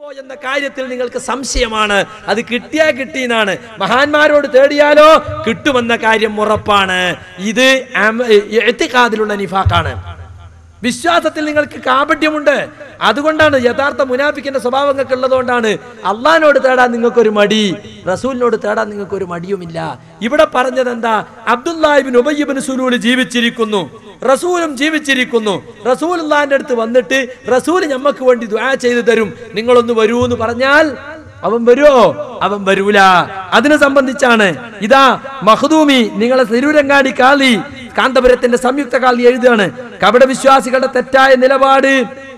എന്ന കാര്യത്തിൽ നിങ്ങൾക്ക് സംശയമാണ് അത് കിട്ടിയാ കിട്ടിയെന്നാണ് മഹാന്മാരോട് തേടിയാലോ കിട്ടുമെന്ന കാര്യം ഉറപ്പാണ് ഇത് അമ- എത്തിക്കാതിലുള്ള നിഫാക്കാണ് വിശ്വാസത്തിൽ നിങ്ങൾക്ക് കാപട്യമുണ്ട് അതുകൊണ്ടാണ് യഥാർത്ഥ മുനാഫിക്കിന്റെ സ്വഭാവങ്ങൾക്ക് ഉള്ളതുകൊണ്ടാണ് അള്ളഹാനോട് തേടാൻ നിങ്ങൾക്കൊരു മടി റസൂലിനോട് തേടാൻ നിങ്ങൾക്കൊരു മടിയുമില്ല ഇവിടെ പറഞ്ഞത് എന്താ അബ്ദുല്ലാഹിബിൻ ഉബയ്യബിൻ സുലൂല് ജീവിച്ചിരിക്കുന്നു റസൂലും ജീവിച്ചിരിക്കുന്നു റസൂൽ അള്ളാഹിന്റെ അടുത്ത് വന്നിട്ട് റസൂൽ ഞമ്മക്ക് വേണ്ടി ദുആ ചെയ്തു തരും നിങ്ങളൊന്ന് വരൂ എന്ന് പറഞ്ഞാൽ അവൻ വരുമോ അവൻ വരൂല അതിനെ സംബന്ധിച്ചാണ് ഇതാ മഹദൂമി നിങ്ങളെ തിരൂരങ്ങാടി കാളി കാന്തപുരത്തിന്റെ സംയുക്ത കാളി എഴുതുകയാണ് കപട വിശ്വാസികളുടെ തെറ്റായ നിലപാട്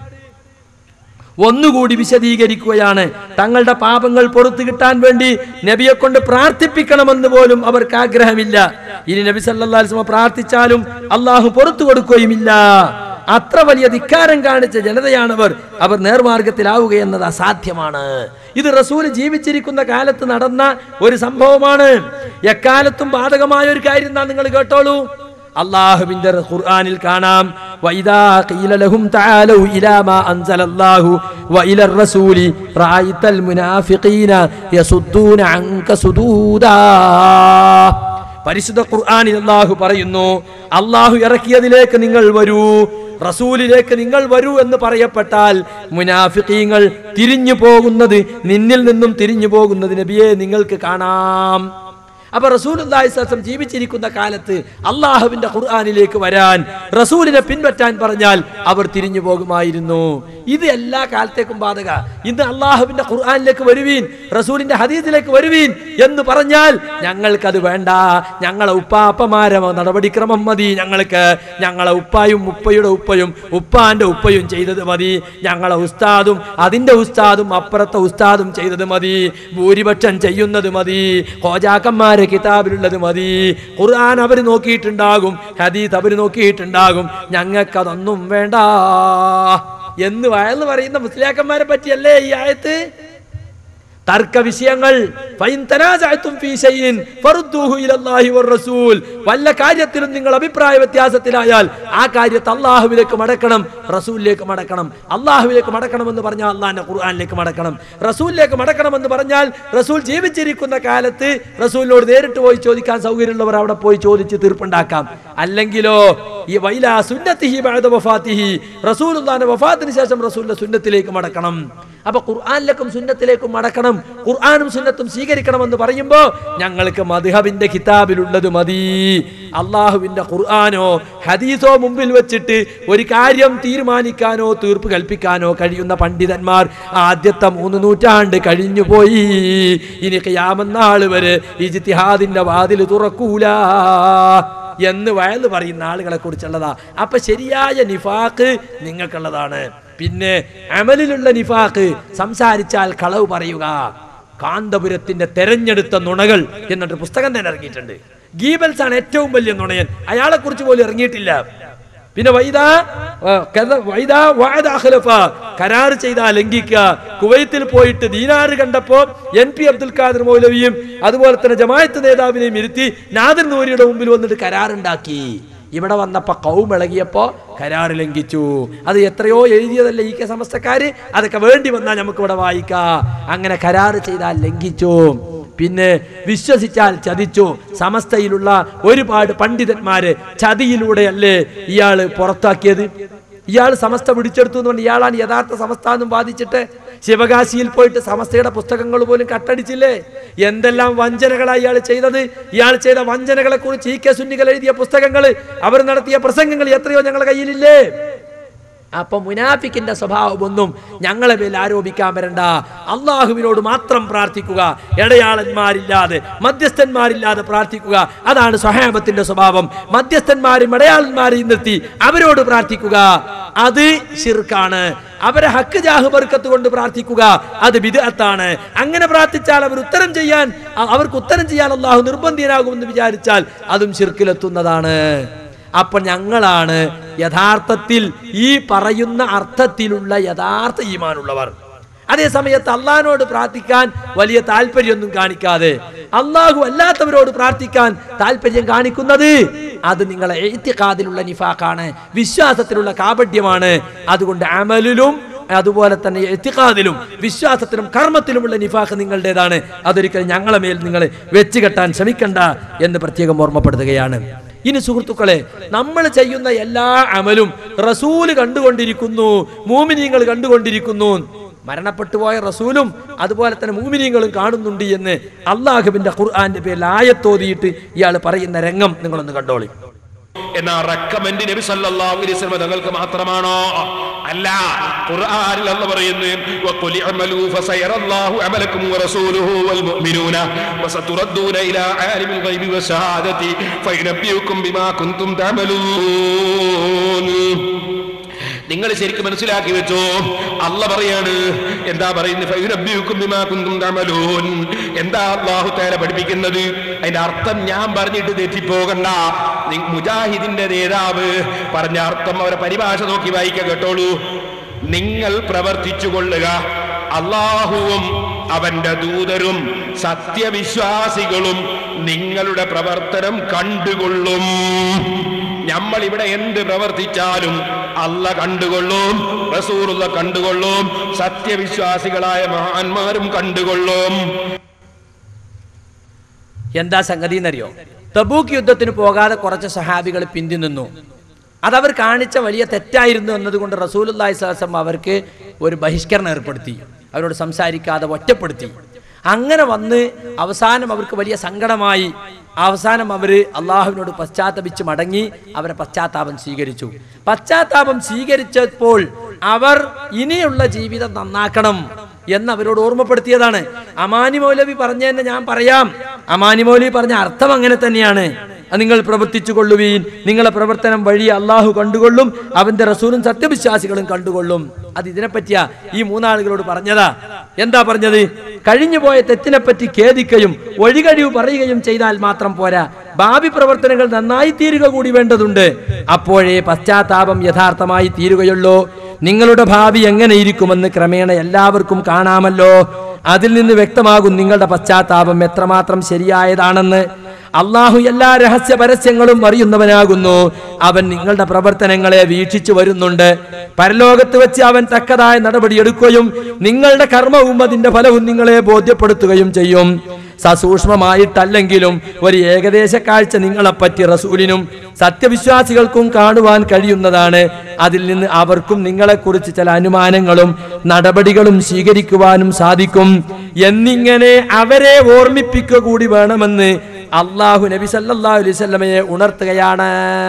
ഒന്നുകൂടി വിശദീകരിക്കുകയാണ് തങ്ങളുടെ പാപങ്ങൾ പുറത്തു കിട്ടാൻ വേണ്ടി നബിയെ കൊണ്ട് പ്രാർത്ഥിപ്പിക്കണമെന്ന് പോലും അവർക്ക് ആഗ്രഹമില്ല ഇനി നബി സല്ലല്ലാഹു അലൈഹി വസല്ലം പ്രാർത്ഥിച്ചാലും അള്ളാഹു പുറത്തു കൊടുക്കുകയുമില്ല അത്ര വലിയ ധിക്കാരം കാണിച്ച ജനതയാണവർ അവർ നേർമാർഗത്തിലാവുക എന്നത് അസാധ്യമാണ് ഇത് റസൂൽ ജീവിച്ചിരിക്കുന്ന കാലത്ത് നടന്ന ഒരു സംഭവമാണ് എക്കാലത്തും ബാധകമായ ഒരു കാര്യം എന്നാ നിങ്ങൾ കേട്ടോളൂ അള്ളാഹുവിന്റെ ഖുർആനിൽ കാണാം വൈദാ ഖീല ലഹും തആലൂ ഇലാ മാ അൻസലല്ലാഹു വഇല റസൂലി റഅയ്തൽ മുനാഫിഖീന യസുദ്ദൂന അൻക സുദൂദാ പരിശുദ്ധ ഖുർആനിൽ അള്ളാഹു പറയുന്നു അള്ളാഹു ഇറക്കിയതിലേക്ക് നിങ്ങൾ വരൂ റസൂലിലേക്ക് നിങ്ങൾ വരൂ എന്ന് പറയപ്പെട്ടാൽ മുനാഫിഖീങ്ങൾ തിരിഞ്ഞു പോകുന്നത് നിന്നിൽ നിന്നും തിരിഞ്ഞു പോകുന്നത് നബിയെ നിങ്ങൾക്ക് കാണാം അപ്പൊ റസൂൽ ജീവിച്ചിരിക്കുന്ന കാലത്ത് അള്ളാഹുവിന്റെ ഖുർആാനിലേക്ക് വരാൻ റസൂലിനെ പിൻപറ്റാൻ പറഞ്ഞാൽ അവർ തിരിഞ്ഞു പോകുമായിരുന്നു ഇത് എല്ലാ കാലത്തേക്കും ബാധക ഇന്ന് അള്ളാഹുവിന്റെ ഖുർആാനിലേക്ക് വരുവീൻ റസൂലിന്റെ ഹദീസിലേക്ക് വരുവീൻ എന്ന് പറഞ്ഞാൽ ഞങ്ങൾക്കത് വേണ്ട ഞങ്ങളെ ഉപ്പാപ്പമാരെ നടപടിക്രമം മതി ഞങ്ങൾക്ക് ഞങ്ങളെ ഉപ്പായും ഉപ്പയുടെ ഉപ്പയും ഉപ്പാന്റെ ഉപ്പയും ചെയ്തത് മതി ഞങ്ങളെ ഉസ്താദും അതിന്റെ ഉസ്താദും അപ്പുറത്തെ ഉസ്താദും ചെയ്തത് മതി ഭൂരിപക്ഷം ചെയ്യുന്നത് മതി ഹോജാക്കന്മാരെ കിതാബിലുള്ളത് മതി ഖുർആൻ അവർ നോക്കിയിട്ടുണ്ടാകും ഹദീസ് അവർ നോക്കിയിട്ടുണ്ടാകും ഞങ്ങൾക്കതൊന്നും വേണ്ട എന്ന് വയന്ന് പറയുന്ന മുസ്ലിയാക്കന്മാരെ പറ്റിയല്ലേ ഈ ആയത്ത് തർക്ക വിഷയങ്ങൾ ഫൈൻ തനാസഅതും ഫീ ശൈഇൻ ഫറുദ്ദൂഹു ഇലല്ലാഹി വറസൂൽ വല്ല കാര്യത്തിലും നിങ്ങൾ അഭിപ്രായ വ്യത്യാസത്തിലായാൽ ആ കാര്യത്തെ അള്ളാഹുവിലേക്ക് മടക്കണം റസൂലിലേക്ക് മടക്കണം അള്ളാഹുവിലേക്ക് മടക്കണം എന്ന് പറഞ്ഞാൽ അള്ളാഹിന്റെ ഖുർആനിലേക്ക് മടക്കണം റസൂലിലേക്ക് മടക്കണം എന്ന് പറഞ്ഞാൽ റസൂൽ ജീവിച്ചിരിക്കുന്ന കാലത്ത് റസൂലിനോട് നേരിട്ട് പോയി ചോദിക്കാൻ സൗകര്യമുള്ളവർ അവിടെ പോയി ചോദിച്ച് തീർപ്പുണ്ടാക്കാം അല്ലെങ്കിലോ ഈ വൈല സുന്നത്തിഹി ബഅദ വഫാത്തിഹി റസൂലുള്ളാഹിന്റെ വഫാത്തിന് ശേഷം റസൂലിന്റെ സുന്നത്തിലേക്ക് മടക്കണം അപ്പൊ ഖുർആനിലേക്കും സുന്നത്തിലേക്കും മടക്കണം ഖുർആനും സുന്നത്തും സ്വീകരിക്കണമെന്ന് പറയുമ്പോ ഞങ്ങൾക്ക് മദ്ഹബിന്റെ കിതാബിലുള്ളത് മതി അള്ളാഹുവിന്റെ ഖുർആനോ ഹദീസോ മുമ്പിൽ വെച്ചിട്ട് ഒരു കാര്യം തീരുമാനിക്കാനോ തീർപ്പ് കൽപ്പിക്കാനോ കഴിയുന്ന പണ്ഡിതന്മാർ ആദ്യത്തെ മൂന്ന് നൂറ്റാണ്ട് കഴിഞ്ഞു പോയി ഇനി ഖിയാമന്നാൾ വരെ ഇജ്തിഹാദിന്റെ വാതിൽ തുറക്കൂല എന്ന് വയല് പറയുന്ന ആളുകളെ കുറിച്ചുള്ളതാ അപ്പൊ ശരിയായ നിഫാക്ക് നിങ്ങൾക്കുള്ളതാണ് പിന്നെ അമലിലുള്ള നിഫാക്ക് സംസാരിച്ചാൽ കളവ് പറയുക കാന്തപുരത്തിന്റെ തെരഞ്ഞെടുത്ത നുണകൾ എന്നിട്ട് പുസ്തകം തന്നെ ഇറങ്ങിയിട്ടുണ്ട് ഗീബൽസ് ആണ് ഏറ്റവും വലിയ നുണയൻ അയാളെ കുറിച്ച് പോലും ഇറങ്ങിയിട്ടില്ല പിന്നെ വൈദാ ആ, കഥ- വൈദാ വഅദ അഖ്ലഫ കരാർ ചെയ്താൽ ലംഘിക്കുക കുവൈത്തിൽ പോയിട്ട് ദീനാറ് കണ്ടപ്പോ എൻ പി അബ്ദുൽ ഖാദർ മൗലവിയും അതുപോലെ തന്നെ ജമായത്ത് നേതാവിനെയും ഇരുത്തി നാദർ നൂരിയുടെ മുമ്പിൽ വന്നിട്ട് കരാറുണ്ടാക്കി ഇവിടെ വന്നപ്പോ കൗമിളകിയപ്പോ കരാർ ലംഘിച്ചു അത് എത്രയോ എഴുതിയതല്ലേ ഈ കെ സമസ്തക്കാര് അതൊക്കെ വേണ്ടി വന്നാൽ നമുക്ക് ഇവിടെ വായിക്കാം അങ്ങനെ കരാർ ചെയ്താൽ ലംഘിച്ചു പിന്നെ വിശ്വസിച്ചാൽ ചതിച്ചു സമസ്തയിലുള്ള ഒരുപാട് പണ്ഡിതന്മാര് ചതിയിലൂടെയല്ലേ ഇയാള് പുറത്താക്കിയത് ഇയാൾ സമസ്ത പിടിച്ചെടുത്തു എന്ന് പറഞ്ഞ് ഇയാളാണ് യഥാർത്ഥ സമസ്ത എന്നും വാദിച്ചിട്ട് ശിവകാശിയിൽ പോയിട്ട് സമസ്തയുടെ പുസ്തകങ്ങൾ പോലും കട്ടടിച്ചില്ലേ എന്തെല്ലാം വഞ്ചനകളാണ് ഇയാൾ ചെയ്തത് ഇയാൾ ചെയ്ത വഞ്ചനകളെ കുറിച്ച് ഈ കെ സുന്നികൾ എഴുതിയ പുസ്തകങ്ങൾ അവർ നടത്തിയ പ്രസംഗങ്ങൾ എത്രയോ ഞങ്ങളുടെ കയ്യിലില്ലേ അപ്പൊ മുനാഫിക്കിന്റെ സ്വഭാവമൊന്നും ഞങ്ങളെ മേൽ ആരോപിക്കാൻ വരണ്ട അള്ളാഹുവിനോട് മാത്രം പ്രാർത്ഥിക്കുക ഇടയാളന്മാരില്ലാതെ മധ്യസ്ഥന്മാരില്ലാതെ പ്രാർത്ഥിക്കുക അതാണ് സ്വഹാബത്തിന്റെ സ്വഭാവം മധ്യസ്ഥന്മാരും ഇടയാളന്മാരെയും നിർത്തി അവരോട് പ്രാർത്ഥിക്കുക അത് ഷിർക്കാണ് അവരെ ഹക്ക് ജാഹ് ബർക്കത്ത് കൊണ്ട് പ്രാർത്ഥിക്കുക അത് വിദഗ്ധാണ് അങ്ങനെ പ്രാർത്ഥിച്ചാൽ അവർ ഉത്തരം ചെയ്യാൻ അ- അവർക്ക് ഉത്തരം ചെയ്യാൻ അള്ളാഹു നിർബന്ധിതനാകുമെന്ന് വിചാരിച്ചാൽ അതും ഷിർക്കിലെത്തുന്നതാണ് അപ്പൊ ഞങ്ങളാണ് യഥാർത്ഥത്തിൽ ഈ പറയുന്ന അർത്ഥത്തിലുള്ള യഥാർത്ഥ ഈമാനുള്ളവർ അതേ സമയത്ത് അള്ളഹാനോട് പ്രാർത്ഥിക്കാൻ വലിയ താല്പര്യമൊന്നും കാണിക്കാതെ അള്ളാഹു അല്ലാത്തവരോട് പ്രാർത്ഥിക്കാൻ താല്പര്യം കാണിക്കുന്നത് അത് നിങ്ങളെ എഴുത്തിക്കാതിലുള്ള നിഫാഖാണ് വിശ്വാസത്തിലുള്ള കാപട്യമാണ് അതുകൊണ്ട് അമലിലും അതുപോലെ തന്നെ എത്തിക്കാതിലും വിശ്വാസത്തിലും കർമ്മത്തിലുമുള്ള നിഫാഖ് നിങ്ങളുടേതാണ് അതൊരിക്കലും ഞങ്ങളെ മേൽ നിങ്ങൾ വെച്ച് കെട്ടാൻ ശ്രമിക്കണ്ട എന്ന് പ്രത്യേകം ഓർമ്മപ്പെടുത്തുകയാണ് ഇനി സുഹൃത്തുക്കളെ നമ്മൾ ചെയ്യുന്ന എല്ലാ അമലും റസൂല് കണ്ടുകൊണ്ടിരിക്കുന്നു മൂമിനീങ്ങൾ കണ്ടുകൊണ്ടിരിക്കുന്നു മരണപ്പെട്ടു പോയ റസൂലും അതുപോലെ തന്നെ മൂമിനീങ്ങളും കാണുന്നുണ്ട് എന്ന് അള്ളാഹുബിന്റെ ഖുർആന്റെ പേരിൽ ആയത്തോതിയിട്ട് ഇയാൾ പറയുന്ന രംഗം നിങ്ങളൊന്ന് കണ്ടോളി എന്നാ റെക്കമെൻഡ് നബി സല്ലല്ലാഹു അലൈഹി വസല്ലം തങ്ങൾക്ക് മാത്രമാണോ അല്ല ഖുർആനിൽ അല്ലാഹ് പറയുന്നു വഖുൽ ഇഅമലു ഫസയറല്ലാഹു അമലക്കും വറസൂലുഹു വൽ മുഅ്മിനൂന വസതുറദ്ദൂന ഇലാ ആലിമിൽ ഗൈബി വശഹാദതി ഫയുനബ്ബിയുക്കും ബിമാ കുൻതും തഅമലൂൻ നിങ്ങൾ ശരിക്കും മനസ്സിലാക്കി വെച്ചോ അല്ല പറയാണ് എന്താ പറയുന്നത് ഫയുനബ്ബിയുക്കും ബിമാ കുൻതും തഅമലൂൻ എന്താ അല്ലാഹു തആല പഠിപ്പിക്കുന്നത് അതിന്റെ അർത്ഥം ഞാൻ പറഞ്ഞിട്ട് തെറ്റിപ്പോകണ്ട നി- മുജാഹിദിന്റെ നേതാവ് പറഞ്ഞ അർത്ഥം അവരെ പരിഭാഷ നോക്കി വായിക്കുക കേട്ടോളൂ നിങ്ങൾ പ്രവർത്തിച്ചു കൊള്ളുക അള്ളാഹുവും അവന്റെ ദൂതരും സത്യവിശ്വാസികളും നിങ്ങളുടെ പ്രവർത്തനം കണ്ടുകൊള്ളും നമ്മൾ ഇവിടെ എന്ത് പ്രവർത്തിച്ചാലും അല്ല കണ്ടുകൊള്ളും റസൂറുള്ള കണ്ടുകൊള്ളും സത്യവിശ്വാസികളായ മഹാന്മാരും കണ്ടുകൊള്ളും എന്താ സംഗതി എന്നറിയോ തബൂക്ക് യുദ്ധത്തിന് പോകാതെ കുറച്ച് സഹാബികൾ പിന്തി നിന്നു അതവർ കാണിച്ച വലിയ തെറ്റായിരുന്നു എന്നതുകൊണ്ട് റസൂലുല്ലാഹി സ്വലം അവർക്ക് ഒരു ബഹിഷ്കരണം ഏർപ്പെടുത്തി അവരോട് സംസാരിക്കാതെ ഒറ്റപ്പെടുത്തി അങ്ങനെ വന്ന് അവസാനം അവർക്ക് വലിയ സങ്കടമായി അവസാനം അവർ അള്ളാഹുവിനോട് പശ്ചാത്തപിച്ച് മടങ്ങി അവരെ പശ്ചാത്താപം സ്വീകരിച്ചു പശ്ചാത്താപം സ്വീകരിച്ചപ്പോൾ അവർ ഇനിയുള്ള ജീവിതം നന്നാക്കണം എന്ന് അവരോട് ഓർമ്മപ്പെടുത്തിയതാണ് അമാനി മൗലവി പറഞ്ഞതന്നെ ഞാൻ പറയാം അമാനി മൗലവി പറഞ്ഞ അർത്ഥം അങ്ങനെ തന്നെയാണ് അത് നിങ്ങൾ പ്രവർത്തിച്ചു കൊള്ളുവീൻ നിങ്ങളെ പ്രവർത്തനം വഴി അള്ളാഹു കണ്ടുകൊള്ളും അവന്റെ റസൂലും സത്യവിശ്വാസികളും കണ്ടുകൊള്ളും അത് ഇതിനെപ്പറ്റിയാ ഈ മൂന്നാളുകളോട് പറഞ്ഞതാ എന്താ പറഞ്ഞത് കഴിഞ്ഞുപോയ തെറ്റിനെപ്പറ്റി ഖേദിക്കുകയും ഒഴികഴിവ് പറയുകയും ചെയ്താൽ മാത്രം പോരാ ഭാവി പ്രവർത്തനങ്ങൾ നന്നായി തീരുക കൂടി വേണ്ടതുണ്ട് അപ്പോഴേ പശ്ചാത്താപം യഥാർത്ഥമായി തീരുകയുള്ളൂ നിങ്ങളുടെ ഭാവി എങ്ങനെ ഇരിക്കുമെന്ന് ക്രമേണ എല്ലാവർക്കും കാണാമല്ലോ അതിൽ നിന്ന് വ്യക്തമാകും നിങ്ങളുടെ പശ്ചാത്താപം എത്രമാത്രം ശരിയായതാണെന്ന് അള്ളാഹു എല്ലാ രഹസ്യ പരസ്യങ്ങളും അറിയുന്നവനാകുന്നു അവൻ നിങ്ങളുടെ പ്രവർത്തനങ്ങളെ വീക്ഷിച്ചു വരുന്നുണ്ട് പരലോകത്ത് വെച്ച് അവൻ തക്കതായ നടപടിയെടുക്കുകയും നിങ്ങളുടെ കർമ്മവും അതിന്റെ ഫലവും നിങ്ങളെ ബോധ്യപ്പെടുത്തുകയും ചെയ്യും സസൂക്ഷ്മമായിട്ടല്ലെങ്കിലും ഒരു ഏകദേശ കാഴ്ച നിങ്ങളെപ്പറ്റി റസൂലിനും സത്യവിശ്വാസികൾക്കും കാണുവാൻ കഴിയുന്നതാണ് അതിൽ നിന്ന് അവർക്കും നിങ്ങളെക്കുറിച്ച് ചില അനുമാനങ്ങളും നടപടികളും സ്വീകരിക്കുവാനും സാധിക്കും എന്നിങ്ങനെ അവരെ ഓർമ്മിപ്പിക്കുക കൂടി വേണമെന്ന് അള്ളാഹു നബി സല്ലല്ലാഹു അലൈഹി വസല്ലമയെ ഉണർത്തുകയാണ്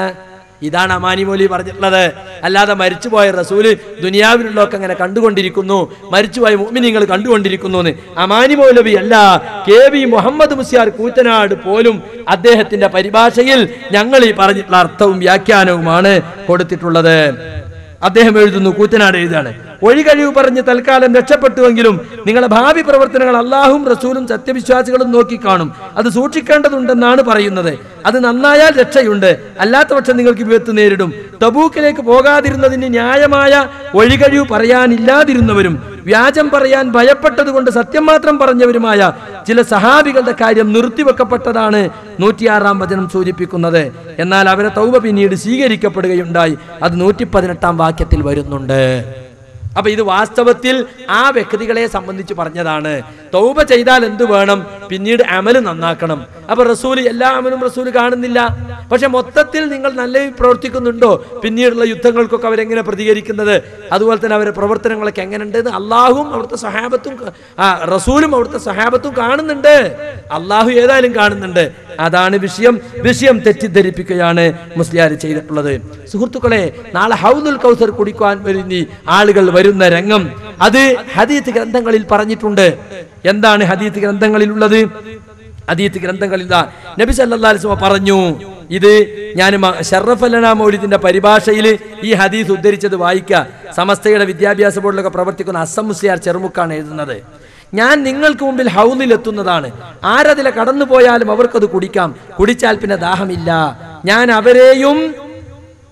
ഇതാണ് അമാനി മൗലി പറഞ്ഞിട്ടുള്ളത് അല്ലാതെ മരിച്ചുപോയ റസൂല് ദുനിയാവിലുള്ളതൊക്കെ അങ്ങനെ കണ്ടുകൊണ്ടിരിക്കുന്നു മരിച്ചുപോയ മുഅ്മിനീങ്ങൾ കണ്ടുകൊണ്ടിരിക്കുന്നു എന്ന് അമാനി മൗലവി അല്ല കെ വി മുഹമ്മദ് മുസ്യാർ കൂറ്റനാട് പോലും അദ്ദേഹത്തിന്റെ പരിഭാഷയിൽ ഞങ്ങൾ ഈ പറഞ്ഞിട്ടുള്ള അർത്ഥവും വ്യാഖ്യാനവുമാണ് കൊടുത്തിട്ടുള്ളത് അദ്ദേഹം എഴുതുന്നു കൂറ്റനാട് എഴുതാണ് ഒഴികഴിവ് പറഞ്ഞ് തൽക്കാലം രക്ഷപ്പെട്ടുവെങ്കിലും നിങ്ങളുടെ ഭാവി പ്രവർത്തനങ്ങൾ അള്ളാഹും റസൂലും സത്യവിശ്വാസികളും നോക്കിക്കാണും അത് സൂക്ഷിക്കേണ്ടതുണ്ടെന്നാണ് പറയുന്നത് അത് നന്നായാൽ രക്ഷയുണ്ട് അല്ലാത്ത പക്ഷം നിങ്ങൾക്ക് വിപത്ത് നേരിടും തബൂക്കിലേക്ക് പോകാതിരുന്നതിന് ന്യായമായ ഒഴികഴിവ് പറയാനില്ലാതിരുന്നവരും വ്യാജം പറയാൻ ഭയപ്പെട്ടതുകൊണ്ട് സത്യം മാത്രം പറഞ്ഞവരുമായ ചില സഹാബികളുടെ കാര്യം നിർത്തിവെക്കപ്പെട്ടതാണ് നൂറ്റിയാറാം വചനം സൂചിപ്പിക്കുന്നത് എന്നാൽ അവരെ തൗബ പിന്നീട് സ്വീകരിക്കപ്പെടുകയുണ്ടായി അത് നൂറ്റി പതിനെട്ടാം വാക്യത്തിൽ വരുന്നുണ്ട് അപ്പൊ ഇത് വാസ്തവത്തിൽ ആ വ്യക്തികളെ സംബന്ധിച്ച് പറഞ്ഞതാണ് തൗബ ചെയ്താൽ എന്ത് വേണം പിന്നീട് അമല് നന്നാക്കണം അപ്പൊ റസൂല് എല്ലാ അമലും റസൂല് കാണുന്നില്ല പക്ഷെ മൊത്തത്തിൽ നിങ്ങൾ നല്ല പ്രവർത്തിക്കുന്നുണ്ടോ പിന്നീടുള്ള യുദ്ധങ്ങൾക്കൊക്കെ അവരെങ്ങനെ പ്രതികരിക്കുന്നത് അതുപോലെ തന്നെ അവരുടെ പ്രവർത്തനങ്ങളൊക്കെ എങ്ങനെയുണ്ട് എന്ന് അള്ളാഹും അവിടുത്തെ സഹാബത്തും ആ റസൂലും അവിടുത്തെ സഹാബത്തും കാണുന്നുണ്ട് അള്ളാഹു ഏതായാലും കാണുന്നുണ്ട് അതാണ് വിഷയം വിഷയം തെറ്റിദ്ധരിപ്പിക്കുകയാണ് മുസ്ലിയാർ ചെയ്തിട്ടുള്ളത് സുഹൃത്തുക്കളെ നാളെ ഹൗദുൽ കൗസർ കുടിക്കുവാൻ വരുന്ന ആളുകൾ വരുന്ന രംഗം അത് ഹദീത്ത് ഗ്രന്ഥങ്ങളിൽ പറഞ്ഞിട്ടുണ്ട് എന്താണ് ഹദീത്ത് ഗ്രന്ഥങ്ങളിൽ ഉള്ളത് ഹദീത്ത് ഗ്രന്ഥങ്ങളിൽ ദാ നബി സല്ലല്ലാഹു അലൈഹി വസല്ലം പറഞ്ഞു ഇത് ഞാൻ ഷറഫലന മൗലിദിന്റെ പരിഭാഷയിൽ ഈ ഹദീസ് ഉദ്ധരിച്ചത് വായിക്കുക സമസ്തയുടെ വിദ്യാഭ്യാസ ബോർഡിലൊക്കെ പ്രവർത്തിക്കുന്ന അസം മുസ്ലിയാർ ചെറുമുക്കാണ് എഴുതുന്നത് ഞാൻ നിങ്ങൾക്ക് മുമ്പിൽ ഹൗനിൽ എത്തുന്നതാണ് ആരതിലെ കടന്നുപോയാലും അവർക്കത് കുടിക്കാം കുടിച്ചാൽ പിന്നെ ദാഹമില്ല ഞാൻ അവരെയും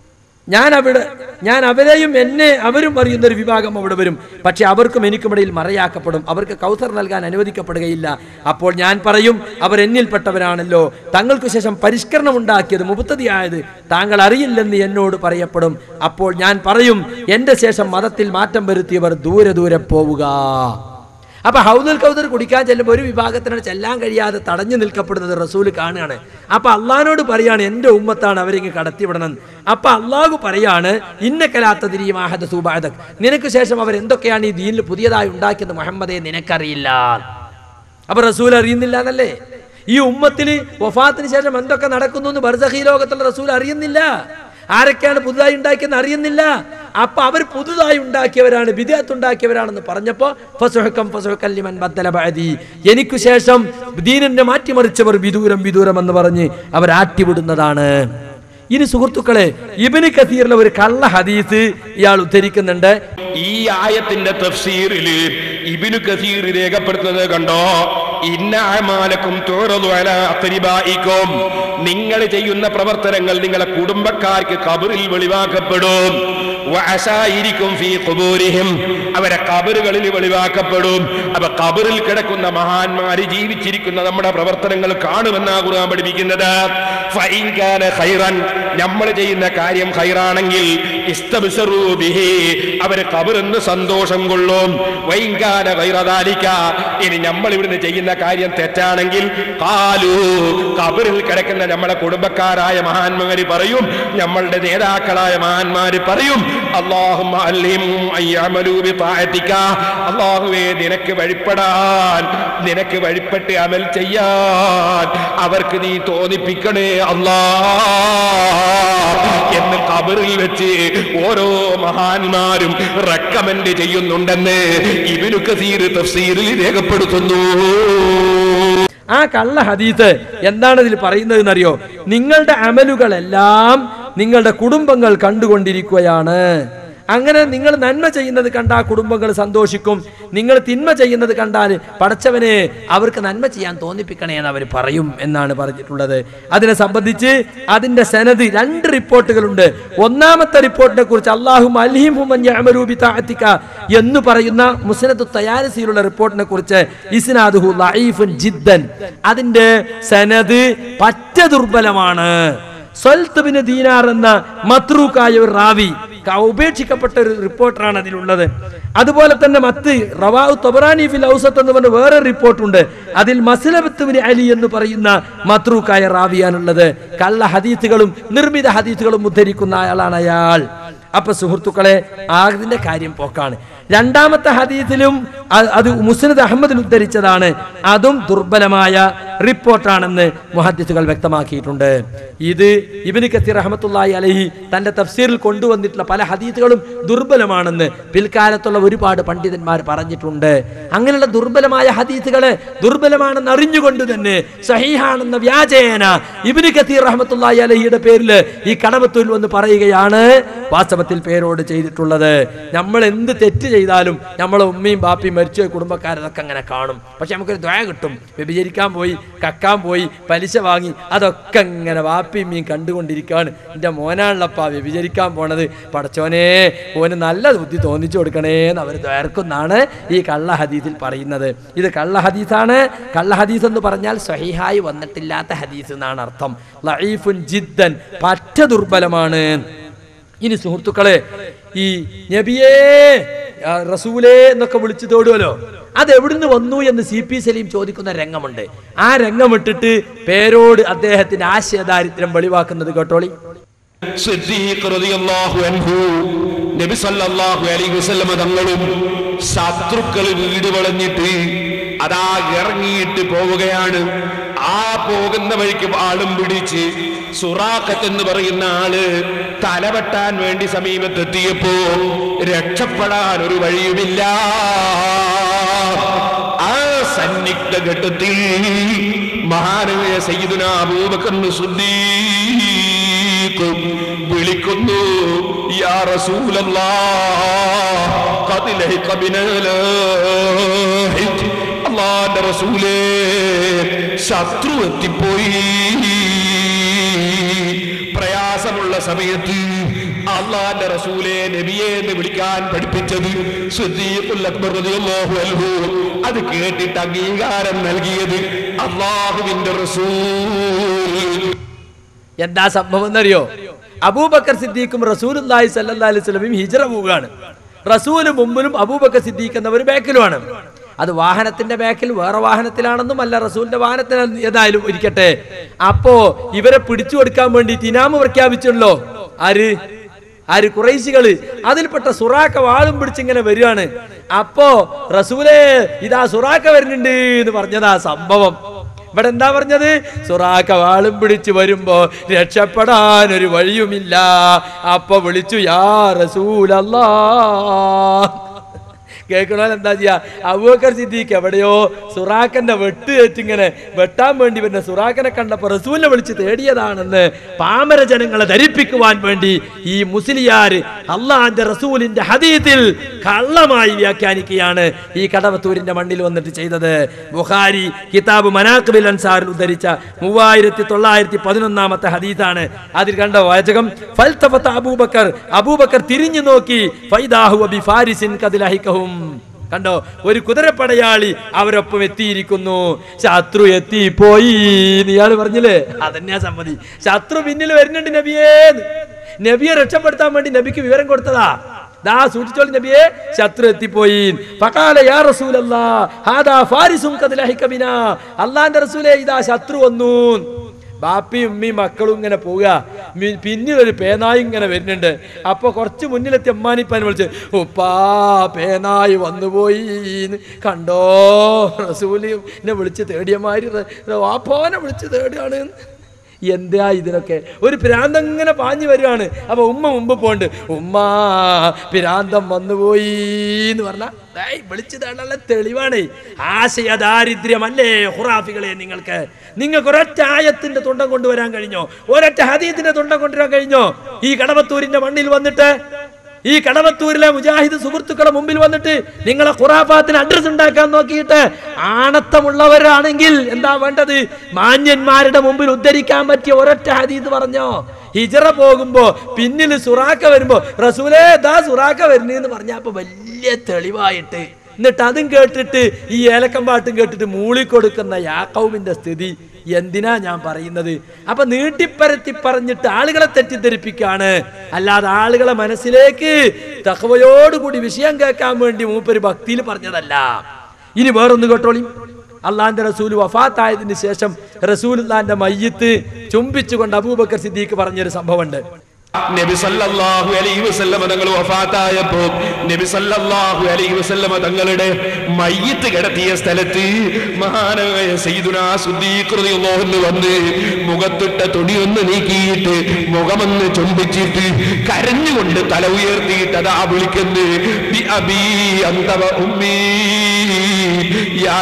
ഞാൻ അവിടെ ഞാൻ അവരെയും എന്നെ അവരും അറിയുന്ന ഒരു വിഭാഗം അവിടെ വരും പക്ഷെ അവർക്കും എനിക്കുമിടയിൽ മറയാക്കപ്പെടും അവർക്ക് കൗസർ നൽകാൻ അനുവദിക്കപ്പെടുകയില്ല അപ്പോൾ ഞാൻ പറയും അവർ എന്നിൽപ്പെട്ടവരാണല്ലോ തങ്ങൾക്ക് ശേഷം പരിഷ്കരണം ഉണ്ടാക്കിയത് മുബത്തതിയായത് താങ്കൾ അറിയില്ലെന്ന് എന്നോട് പറയപ്പെടും അപ്പോൾ ഞാൻ പറയും എന്റെ ശേഷം മതത്തിൽ മാറ്റം വരുത്തിയവർ ദൂരെ ദൂരെ പോവുക അപ്പൊ ഹൗദുൽ കൗദർ കുടിക്കാൻ ചെല്ലുമ്പോൾ ഒരു വിഭാഗത്തിനോട് ചെല്ലാൻ കഴിയാതെ തടഞ്ഞു നിൽക്കപ്പെടുന്നത് റസൂൽ കാണുകയാണ് അപ്പൊ അള്ളഹാനോട് പറയാണ് എൻ്റെ ഉമ്മത്താണ് അവരിങ്ങ് കടത്തിവിടണം അപ്പൊ അള്ളാഹു പറയാണ് ഇന്നക്കലാത്ത തിരിയുമാഹദ സൂബാദക് നിനക്ക് ശേഷം അവർ എന്തൊക്കെയാണ് ഈ ദീനിൽ പുതിയതായി ഉണ്ടാക്കിയത് മുഹമ്മദെ നിനക്കറിയില്ല അപ്പൊ റസൂൽ അറിയുന്നില്ല എന്നല്ലേ ഈ ഉമ്മത്തിന് വഫാത്തിന് ശേഷം എന്തൊക്കെ നടക്കുന്നു എന്ന് ബർസഹി ലോകത്തുള്ള റസൂൽ അറിയുന്നില്ല ആരൊക്കെയാണ് പുതുതായി ഉണ്ടാക്കിയെന്ന് അറിയുന്നില്ല അപ്പൊ അവർ പുതുതായി ഉണ്ടാക്കിയവരാണ് വിദേഹത്ത് ഉണ്ടാക്കിയവരാണെന്ന് പറഞ്ഞപ്പോ ഫസുഹക്കം ഫസുഹക്കൽ ലിമൻ ബദ്ദല ബഅദി. എനിക്കു ശേഷം ദീനിനെ മാറ്റിമറിച്ചവർ വിദൂരം വിദൂരം എന്ന് പറഞ്ഞ് അവർ ആട്ടിവിടുന്നതാണ് ഇനി സുഹൃത്തുക്കളെ ഇബിന് കസീറിലെ ഒരു കള്ള ഹദീസ് ഇയാൾ ഉദ്ധരിക്കുന്നുണ്ട് ഈ ആയത്തിന്റെ തഫ്സീറില് ഇബിനു കസീർ രേഖപ്പെടുത്തുന്നത് കണ്ടോ ഇന്ന അമാലക്കും അക്രിബായിക്കും നിങ്ങൾ ചെയ്യുന്ന പ്രവർത്തനങ്ങൾ നിങ്ങളെ കുടുംബക്കാർക്ക് കബറിൽ വെളിവാക്കപ്പെടും വഅശായിരിക്കും ഫീ ഖുബൂരിഹിം അവരെ കബറുകളിൽ വെളിവാക്കപ്പെടും അപ്പൊ കബറിൽ കിടക്കുന്ന മഹാന്മാര് ജീവിച്ചിരിക്കുന്ന നമ്മുടെ പ്രവർത്തനങ്ങൾ കാണുമെന്നാ ഖുർആൻ പഠിപ്പിക്കുന്നത് ഫഇൻ കാന ഖൈറൻ നമ്മൾ ചെയ്യുന്ന കാര്യം ഖൈറാണെങ്കിൽ ഇസ്തബ്ശറൂ ബിഹി അവര് കബറിന്ന് സന്തോഷം കൊള്ളും വൈകാന ഖൈറദാലിക ഇനി നമ്മൾ ഇവിടുന്ന് ചെയ്യുന്ന കാര്യം തെറ്റാണെങ്കിൽ കാലു കബറിൽ കിടക്കുന്ന നമ്മളെ കുടുംബക്കാരായ മഹാന്മാര് പറയും നമ്മളുടെ നേതാക്കളായ മഹാന്മാര് പറയും അല്ലാഹുമ്മ അല്ലിമും അയ്യഅമലൂ ബിതാഅതിക അല്ലാഹുവേ നിനക്ക് വഴിപ്പെടാൻ നിനക്ക് വഴിപ്പെട്ട് അമൽ ചെയ്യാൻ അവർക്ക് നീ തോന്നിപ്പിക്കണേ അല്ലാ എന്ന് കബറിൽ വെച്ച് ഓരോ മഹാന്മാരും റെക്കമെൻഡ് ചെയ്യുന്നുണ്ടെന്ന് ഇബിനു കസീർ തഫ്സീറിൽ രേഖപ്പെടുത്തുന്നു ആ കള്ള ഹദീസ് എന്താണ് ഇതിൽ പറയുന്നത് എന്നറിയോ നിങ്ങളുടെ അമലുകളെല്ലാം നിങ്ങളുടെ കുടുംബങ്ങൾ കണ്ടുകൊണ്ടിരിക്കുകയാണ് അങ്ങനെ നിങ്ങൾ നന്മ ചെയ്യുന്നത് കണ്ട ആ കുടുംബങ്ങൾ സന്തോഷിക്കും നിങ്ങൾ തിന്മ ചെയ്യുന്നത് കണ്ടാൽ പടച്ചവനെ അവർക്ക് നന്മ ചെയ്യാൻ തോന്നിപ്പിക്കണേ എന്ന് അവർ പറയും എന്നാണ് പറഞ്ഞിട്ടുള്ളത് അതിനെ സംബന്ധിച്ച് അതിന്റെ സനത് രണ്ട് റിപ്പോർട്ടുകളുണ്ട് ഒന്നാമത്തെ റിപ്പോർട്ടിനെ കുറിച്ച് അള്ളാഹു എന്ന് പറയുന്ന മുസ്നദ് തയാരസിയിലുള്ള റിപ്പോർട്ടിനെ കുറിച്ച് ഇസ്നാദുഹു ലഈഫുൻ ജിദ്ദൻ അതിന്റെ സനത് പറ്റ ദുർബലമാണ് സ്വൽത്തുബിന് ദീനാർ എന്ന മത്രൂക്കായ ഒരു റാവി ക- ഉപേക്ഷിക്കപ്പെട്ട ഒരു റിപ്പോർട്ടറാണ് അതിലുള്ളത് അതുപോലെ തന്നെ മത്ത് റവാഹു തൊബറാനി ഫിൽ ഔസത്ത് എന്ന് പറഞ്ഞ വേറെ റിപ്പോർട്ടുണ്ട് അതിൽ മസ്ലബത്തുബിന് അലി എന്ന് പറയുന്ന മത്രൂക്കായ റാവിയാണുള്ളത് കള്ള ഹദീസുകളും നിർമ്മിത ഹദീസുകളും ഉദ്ധരിക്കുന്ന ആളാണ് അയാൾ അപ്പൊ സുഹൃത്തുക്കളെ അതിന്റെ കാര്യം പോക്കാണ് രണ്ടാമത്തെ ഹദീസിലും അ- അത് മുസ്നദ് അഹമ്മദിൽ ഉദ്ധരിച്ചതാണ് അതും ദുർബലമായ റിപ്പോർട്ടാണെന്ന് മുഹദ്ദിസുകൾ വ്യക്തമാക്കിയിട്ടുണ്ട് ഇത് ഇബിന് കത്തീർ റഹ്മത്തുള്ളാഹി അലഹി തന്റെ തഫ്സീറിൽ കൊണ്ടുവന്നിട്ടുള്ള പല ഹദീസുകളും ദുർബലമാണെന്ന് പിൽക്കാലത്തുള്ള ഒരുപാട് പണ്ഡിതന്മാർ പറഞ്ഞിട്ടുണ്ട് അങ്ങനെയുള്ള ദുർബലമായ ഹദീസുകളെ ദുർബലമാണെന്ന് അറിഞ്ഞുകൊണ്ട് തന്നെ സഹീഹാണെന്ന വ്യാജേന ഇബിന് കത്തീർ റഹ്മത്തുള്ളാഹി അലഹിയുടെ പേരിൽ ഈ കടമത്തൂരിൽ വന്ന് പറയുകയാണ് വാസ്തവത്തിൽ പേരോട് ചെയ്തിട്ടുള്ളത് നമ്മൾ എന്ത് തെറ്റ് ചെയ്താലും നമ്മളെ ഉമ്മയും ബാപ്പയും മരിച്ച കുടുംബക്കാരതൊക്കെ അങ്ങനെ കാണും പക്ഷെ നമുക്കൊരു ദ്വയ കിട്ടും വ്യഭിചരിക്കാൻ പോയി കക്കാൻ പോയി പലിശ വാങ്ങി അതൊക്കെ ഇങ്ങനെ വാപ്പിയും മീൻ കണ്ടുകൊണ്ടിരിക്കുകയാണ് എൻ്റെ മോനാണല്ലപ്പാ വ്യഭിചരിക്കാൻ പോണത് പടച്ചോനെ ഓന് നല്ല ബുദ്ധി തോന്നിച്ചു കൊടുക്കണേ എന്ന് അവർ ദ്വേർക്കുന്നാണ് ഈ കള്ള ഹദീസിൽ പറയുന്നത് ഇത് കള്ള ഹദീസാണ് കള്ള ഹദീസ് എന്ന് പറഞ്ഞാൽ സ്വഹീഹായി വന്നിട്ടില്ലാത്ത ഹദീസ് എന്നാണ് അർത്ഥം ലഈഫുൻ ജിദ്ദൻ പറ്റ ദുർബലമാണ് ഇനി സുഹൃത്തുക്കളെ ഈ നബിയേ ആ, റസൂലേ എന്നൊക്കെ വിളിച്ചു തോടുമല്ലോ അത് എവിടുന്ന് വന്നു എന്ന് സി പി സലീം ചോദിക്കുന്ന രംഗമുണ്ട് ആ രംഗമിട്ടിട്ട് പേരോട് അദ്ദേഹത്തിന്റെ ആശയദാരിദ്ര്യം വെളിവാക്കുന്നത് കേട്ടോളി സിദ്ദീഖ് റളിയല്ലാഹു അൻഹു നബി സല്ലല്ലാഹു അലൈഹി വസല്ലമ തങ്ങളും ശത്രുക്കൾ വീട് വളഞ്ഞിട്ട് അതാ ഇറങ്ങിയിട്ട് പോവുകയാണ് ആ പോകുന്ന വഴിക്ക് ആളും പിടിച്ച് സുറാഖത്ത് എന്ന് പറയുന്ന ആള് തലവെട്ടാൻ വേണ്ടി സമീപത്തെത്തിയപ്പോ രക്ഷപ്പെടാൻ ഒരു വഴിയുമില്ല ആ സന്നിഗ്ധ ഘട്ടത്തിൽ മഹാനവയ സയ്യിദുന അബൂബക്കർ സിദ്ദീഖ് വിളിക്കുന്നു യാ റസൂലല്ലാഹ് ഖദ് ലഹിഖ ബിനൽ ഹിജ്. അല്ലാഹുവിന്റെ റസൂലേ ശത്രു എത്തിപ്പോയി പ്രയാസമുള്ള സമയത്ത് അള്ളാന്റെ റസൂലെ നബിയെ എന്ന് വിളിക്കാൻ പഠിപ്പിച്ചത് സിദ്ദീഖുൽ അക്ബർ റളിയല്ലാഹു അൻഹു അത് കേട്ടിട്ട് അംഗീകാരം നൽകിയത് അള്ളാഹുവിന്റെ റസൂൽ എന്താ സംഭവം എന്നറിയോ അബൂബക്കർ സിദ്ദീഖും റസൂലുല്ലാഹി സല്ലല്ലാഹു അലൈഹി വസല്ലമയും ഹിജ്റ പോവുകയാണ് റസൂല് മുമ്പിലും അബൂബക്കർ സിദ്ദീഖ് എന്നവർ ബാക്കിലുമാണ് അത് വാഹനത്തിന്റെ ബാക്കിൽ വേറെ വാഹനത്തിലാണെന്നും അല്ല റസൂലിന്റെ വാഹനത്തിൽ ഏതായാലും ഇരിക്കട്ടെ അപ്പോ ഇവരെ പിടിച്ചു കൊടുക്കാൻ വേണ്ടി ഇനാമ് പ്രഖ്യാപിച്ചല്ലോ ആര് ആര് കുറേശികള് അതിൽപ്പെട്ട സുറാക്ക വാളും പിടിച്ചിങ്ങനെ വരികയാണ് അപ്പോ റസൂലേ ഇതാ സുറാക്ക വരുന്നുണ്ട് എന്ന് പറഞ്ഞതാ സംഭവം ഇവിടെ എന്താ പറഞ്ഞത് സുറാക്ക വാളും പിടിച്ചു വരുമ്പോ രക്ഷപ്പെടാൻ ഒരു വഴിയുമില്ല അപ്പൊ വിളിച്ചു യാ റസൂലല്ലാ കേൾക്കണോ എന്താ ചെയ്യാ അബൂബക്കർ സിദ്ദീഖ് എവിടെയോ സുറാക്കന്റെ വെട്ട് ഏറ്റിങ്ങനെ വെട്ടാൻ വേണ്ടി വരുന്ന സുറാക്കനെ കണ്ടപ്പോ റസൂലിനെ വിളിച്ച് തേടിയതാണെന്ന് പാമര ജനങ്ങളെ ധരിപ്പിക്കുവാൻ വേണ്ടി ഈ മുസ്ലിയാര് അള്ളാന്റെ റസൂലിന്റെ ഹദീത്തിൽ കള്ളമായി വ്യാഖ്യാനിക്കുകയാണ് ഈ കടവത്തൂരിന്റെ മണ്ണിൽ വന്നിട്ട് ചെയ്തത് ബുഖാരി കിതാബ് മനാഖബിൽ അൻസാറിൽ ഉദ്ധരിച്ച മൂവായിരത്തി തൊള്ളായിരത്തി പതിനൊന്നാമത്തെ ഹദീസാണ് അതിൽ കണ്ട വാചകം ഫൽതഫത്ത അബൂബക്കർ അബൂബക്കർ തിരിഞ്ഞു നോക്കി ഫൈദാഹു അബി ഫാരിസിൻ കദിലഹിക്കഹും കണ്ടോ ഒരു കുതിരപ്പടയാളി അവരൊപ്പം എത്തിയിരിക്കുന്നു ശത്രു എത്തിപ്പോയി ഇയാള് പറഞ്ഞില്ലേ അതന്നെയാ സമ്മതി ശത്രു പിന്നിൽ വരുന്നുണ്ട് നബിയേ നബിയെ രക്ഷപ്പെടുത്താൻ വേണ്ടി നബിക്ക് വിവരം കൊടുത്തതാ ദാ സൂക്ഷിച്ചോളി നബിയെ ശത്രു എത്തിപ്പോയി ഫഖാല യാ റസൂലല്ലാ ഹാദാ ഫാരിസും ഖദ്ലഹിക ബിനാ അല്ലാഹുവിന്റെ റസൂലേ ഇതാ ശത്രു വന്നു ബാപ്പിയും ഉമ്മയും മക്കളും ഇങ്ങനെ പോവുക മി- പിന്നിൽ ഒരു പേനായി ഇങ്ങനെ വരുന്നുണ്ട് അപ്പൊ കുറച്ച് മുന്നിലെത്തി അമ്മാനിപ്പാൻ വിളിച്ച് ഉപ്പാ പേനായി വന്നുപോയി ന്ന് കണ്ടോ റസൂല് എന്നെ വിളിച്ച് തേടിയമാതിരി റെ- വാപ്പോനെ വിളിച്ച് തേടുകയാണ് എന്താ ഇതിനൊക്കെ ഒരു പിരാന്തം ഇങ്ങനെ പാഞ്ഞു വരികയാണ് അപ്പൊ ഉമ്മ മുമ്പ് പോണ്ട് ഉമ്മ പിരാന്തം വന്നുപോയി എന്ന് പറഞ്ഞ വിളിച്ചു തേടാനുള്ള തെളിവാണ് ആശയ ദാരിദ്ര്യമല്ലേ ഹുറാഫികളെ നിങ്ങൾക്ക് നിങ്ങൾക്ക് ഒരൊറ്റ ആയത്തിന്റെ തുണ്ടം കൊണ്ടുവരാൻ കഴിഞ്ഞോ ഒരൊറ്റ ഹദീത്തിന്റെ തുണ്ടം കൊണ്ടുവരാൻ കഴിഞ്ഞോ ഈ കടവത്തൂരിന്റെ മണ്ണിൽ വന്നിട്ട് ഈ കടവത്തൂരിലെ മുജാഹിദ് സുഹൃത്തുക്കളെ മുമ്പിൽ വന്നിട്ട് നിങ്ങളെ ഖുറാഫാത്തിന് അഡ്രസ് ഉണ്ടാക്കാൻ നോക്കിയിട്ട് ആണത്തമുള്ളവരാണെങ്കിൽ എന്താ വേണ്ടത് മാന്യന്മാരുടെ മുമ്പിൽ ഉദ്ധരിക്കാൻ പറ്റിയ ഒരൊറ്റ ഹദീദ് പറഞ്ഞോ ഹിജറ പോകുമ്പോ പിന്നിൽ സുറാക്ക വരുമ്പോ റസൂലേ ദാ സുറാക്ക വരുന്നേന്ന് പറഞ്ഞപ്പോ വലിയ തെളിവായിട്ട് എന്നിട്ട് അതും കേട്ടിട്ട് ഈ ഏലക്കം പാട്ടും കേട്ടിട്ട് മൂളിക്കൊടുക്കുന്ന യാക്കൗമിന്റെ സ്ഥിതി എന്തിനാ ഞാൻ പറയുന്നത് അപ്പൊ നീട്ടിപ്പരത്തി പറഞ്ഞിട്ട് ആളുകളെ തെറ്റിദ്ധരിപ്പിക്കാണ് അല്ലാതെ ആളുകളെ മനസ്സിലേക്ക് തഹവയോടുകൂടി വിഷയം കേൾക്കാൻ വേണ്ടി മൂപ്പര് ഭക്തിയിൽ പറഞ്ഞതല്ല ഇനി വേറൊന്ന് കേട്ടോളി അള്ളാന്റെ റസൂൽ വഫാത്തായതിന് ശേഷം റസൂലുള്ളാന്റെ മയ്യത്ത് ചുംബിച്ചുകൊണ്ട് അബൂബക്കർ സിദ്ദീഖ് പറഞ്ഞൊരു സംഭവമുണ്ട് നബി സല്ലല്ലാഹു അലൈഹി വസല്ലമ തങ്ങൾ വഫാത്തായപ്പോ നബി സല്ലല്ലാഹു അലൈഹി വസല്ലമ തങ്ങളുടെ മയ്യത്ത് കിടത്തിയ സ്ഥലത്ത് മഹാനായ സയ്യിദുനാ സിദ്ദീഖ് റളിയല്ലാഹു അൻഹു വന്ന് മുഖത്തിട്ട തുണിയൊന്ന് നീക്കിയിട്ട് മുഖമൊന്ന് ചുംബിച്ചിട്ട് കരഞ്ഞുകൊണ്ട് തല ഉയർത്തിയിട്ട് അതാ വിളിക്കുന്നു ബി അബീ അന്ത വ ഉമ്മീ യാ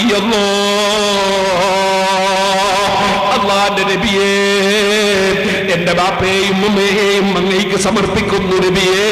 നബിയല്ലാഹ് അള്ളാന്റെ നബിയേ എന്റെ ബാപ്പയെയും ഉമ്മയെയും അങ്ങേക്ക് സമർപ്പിക്കുന്നു നബിയേ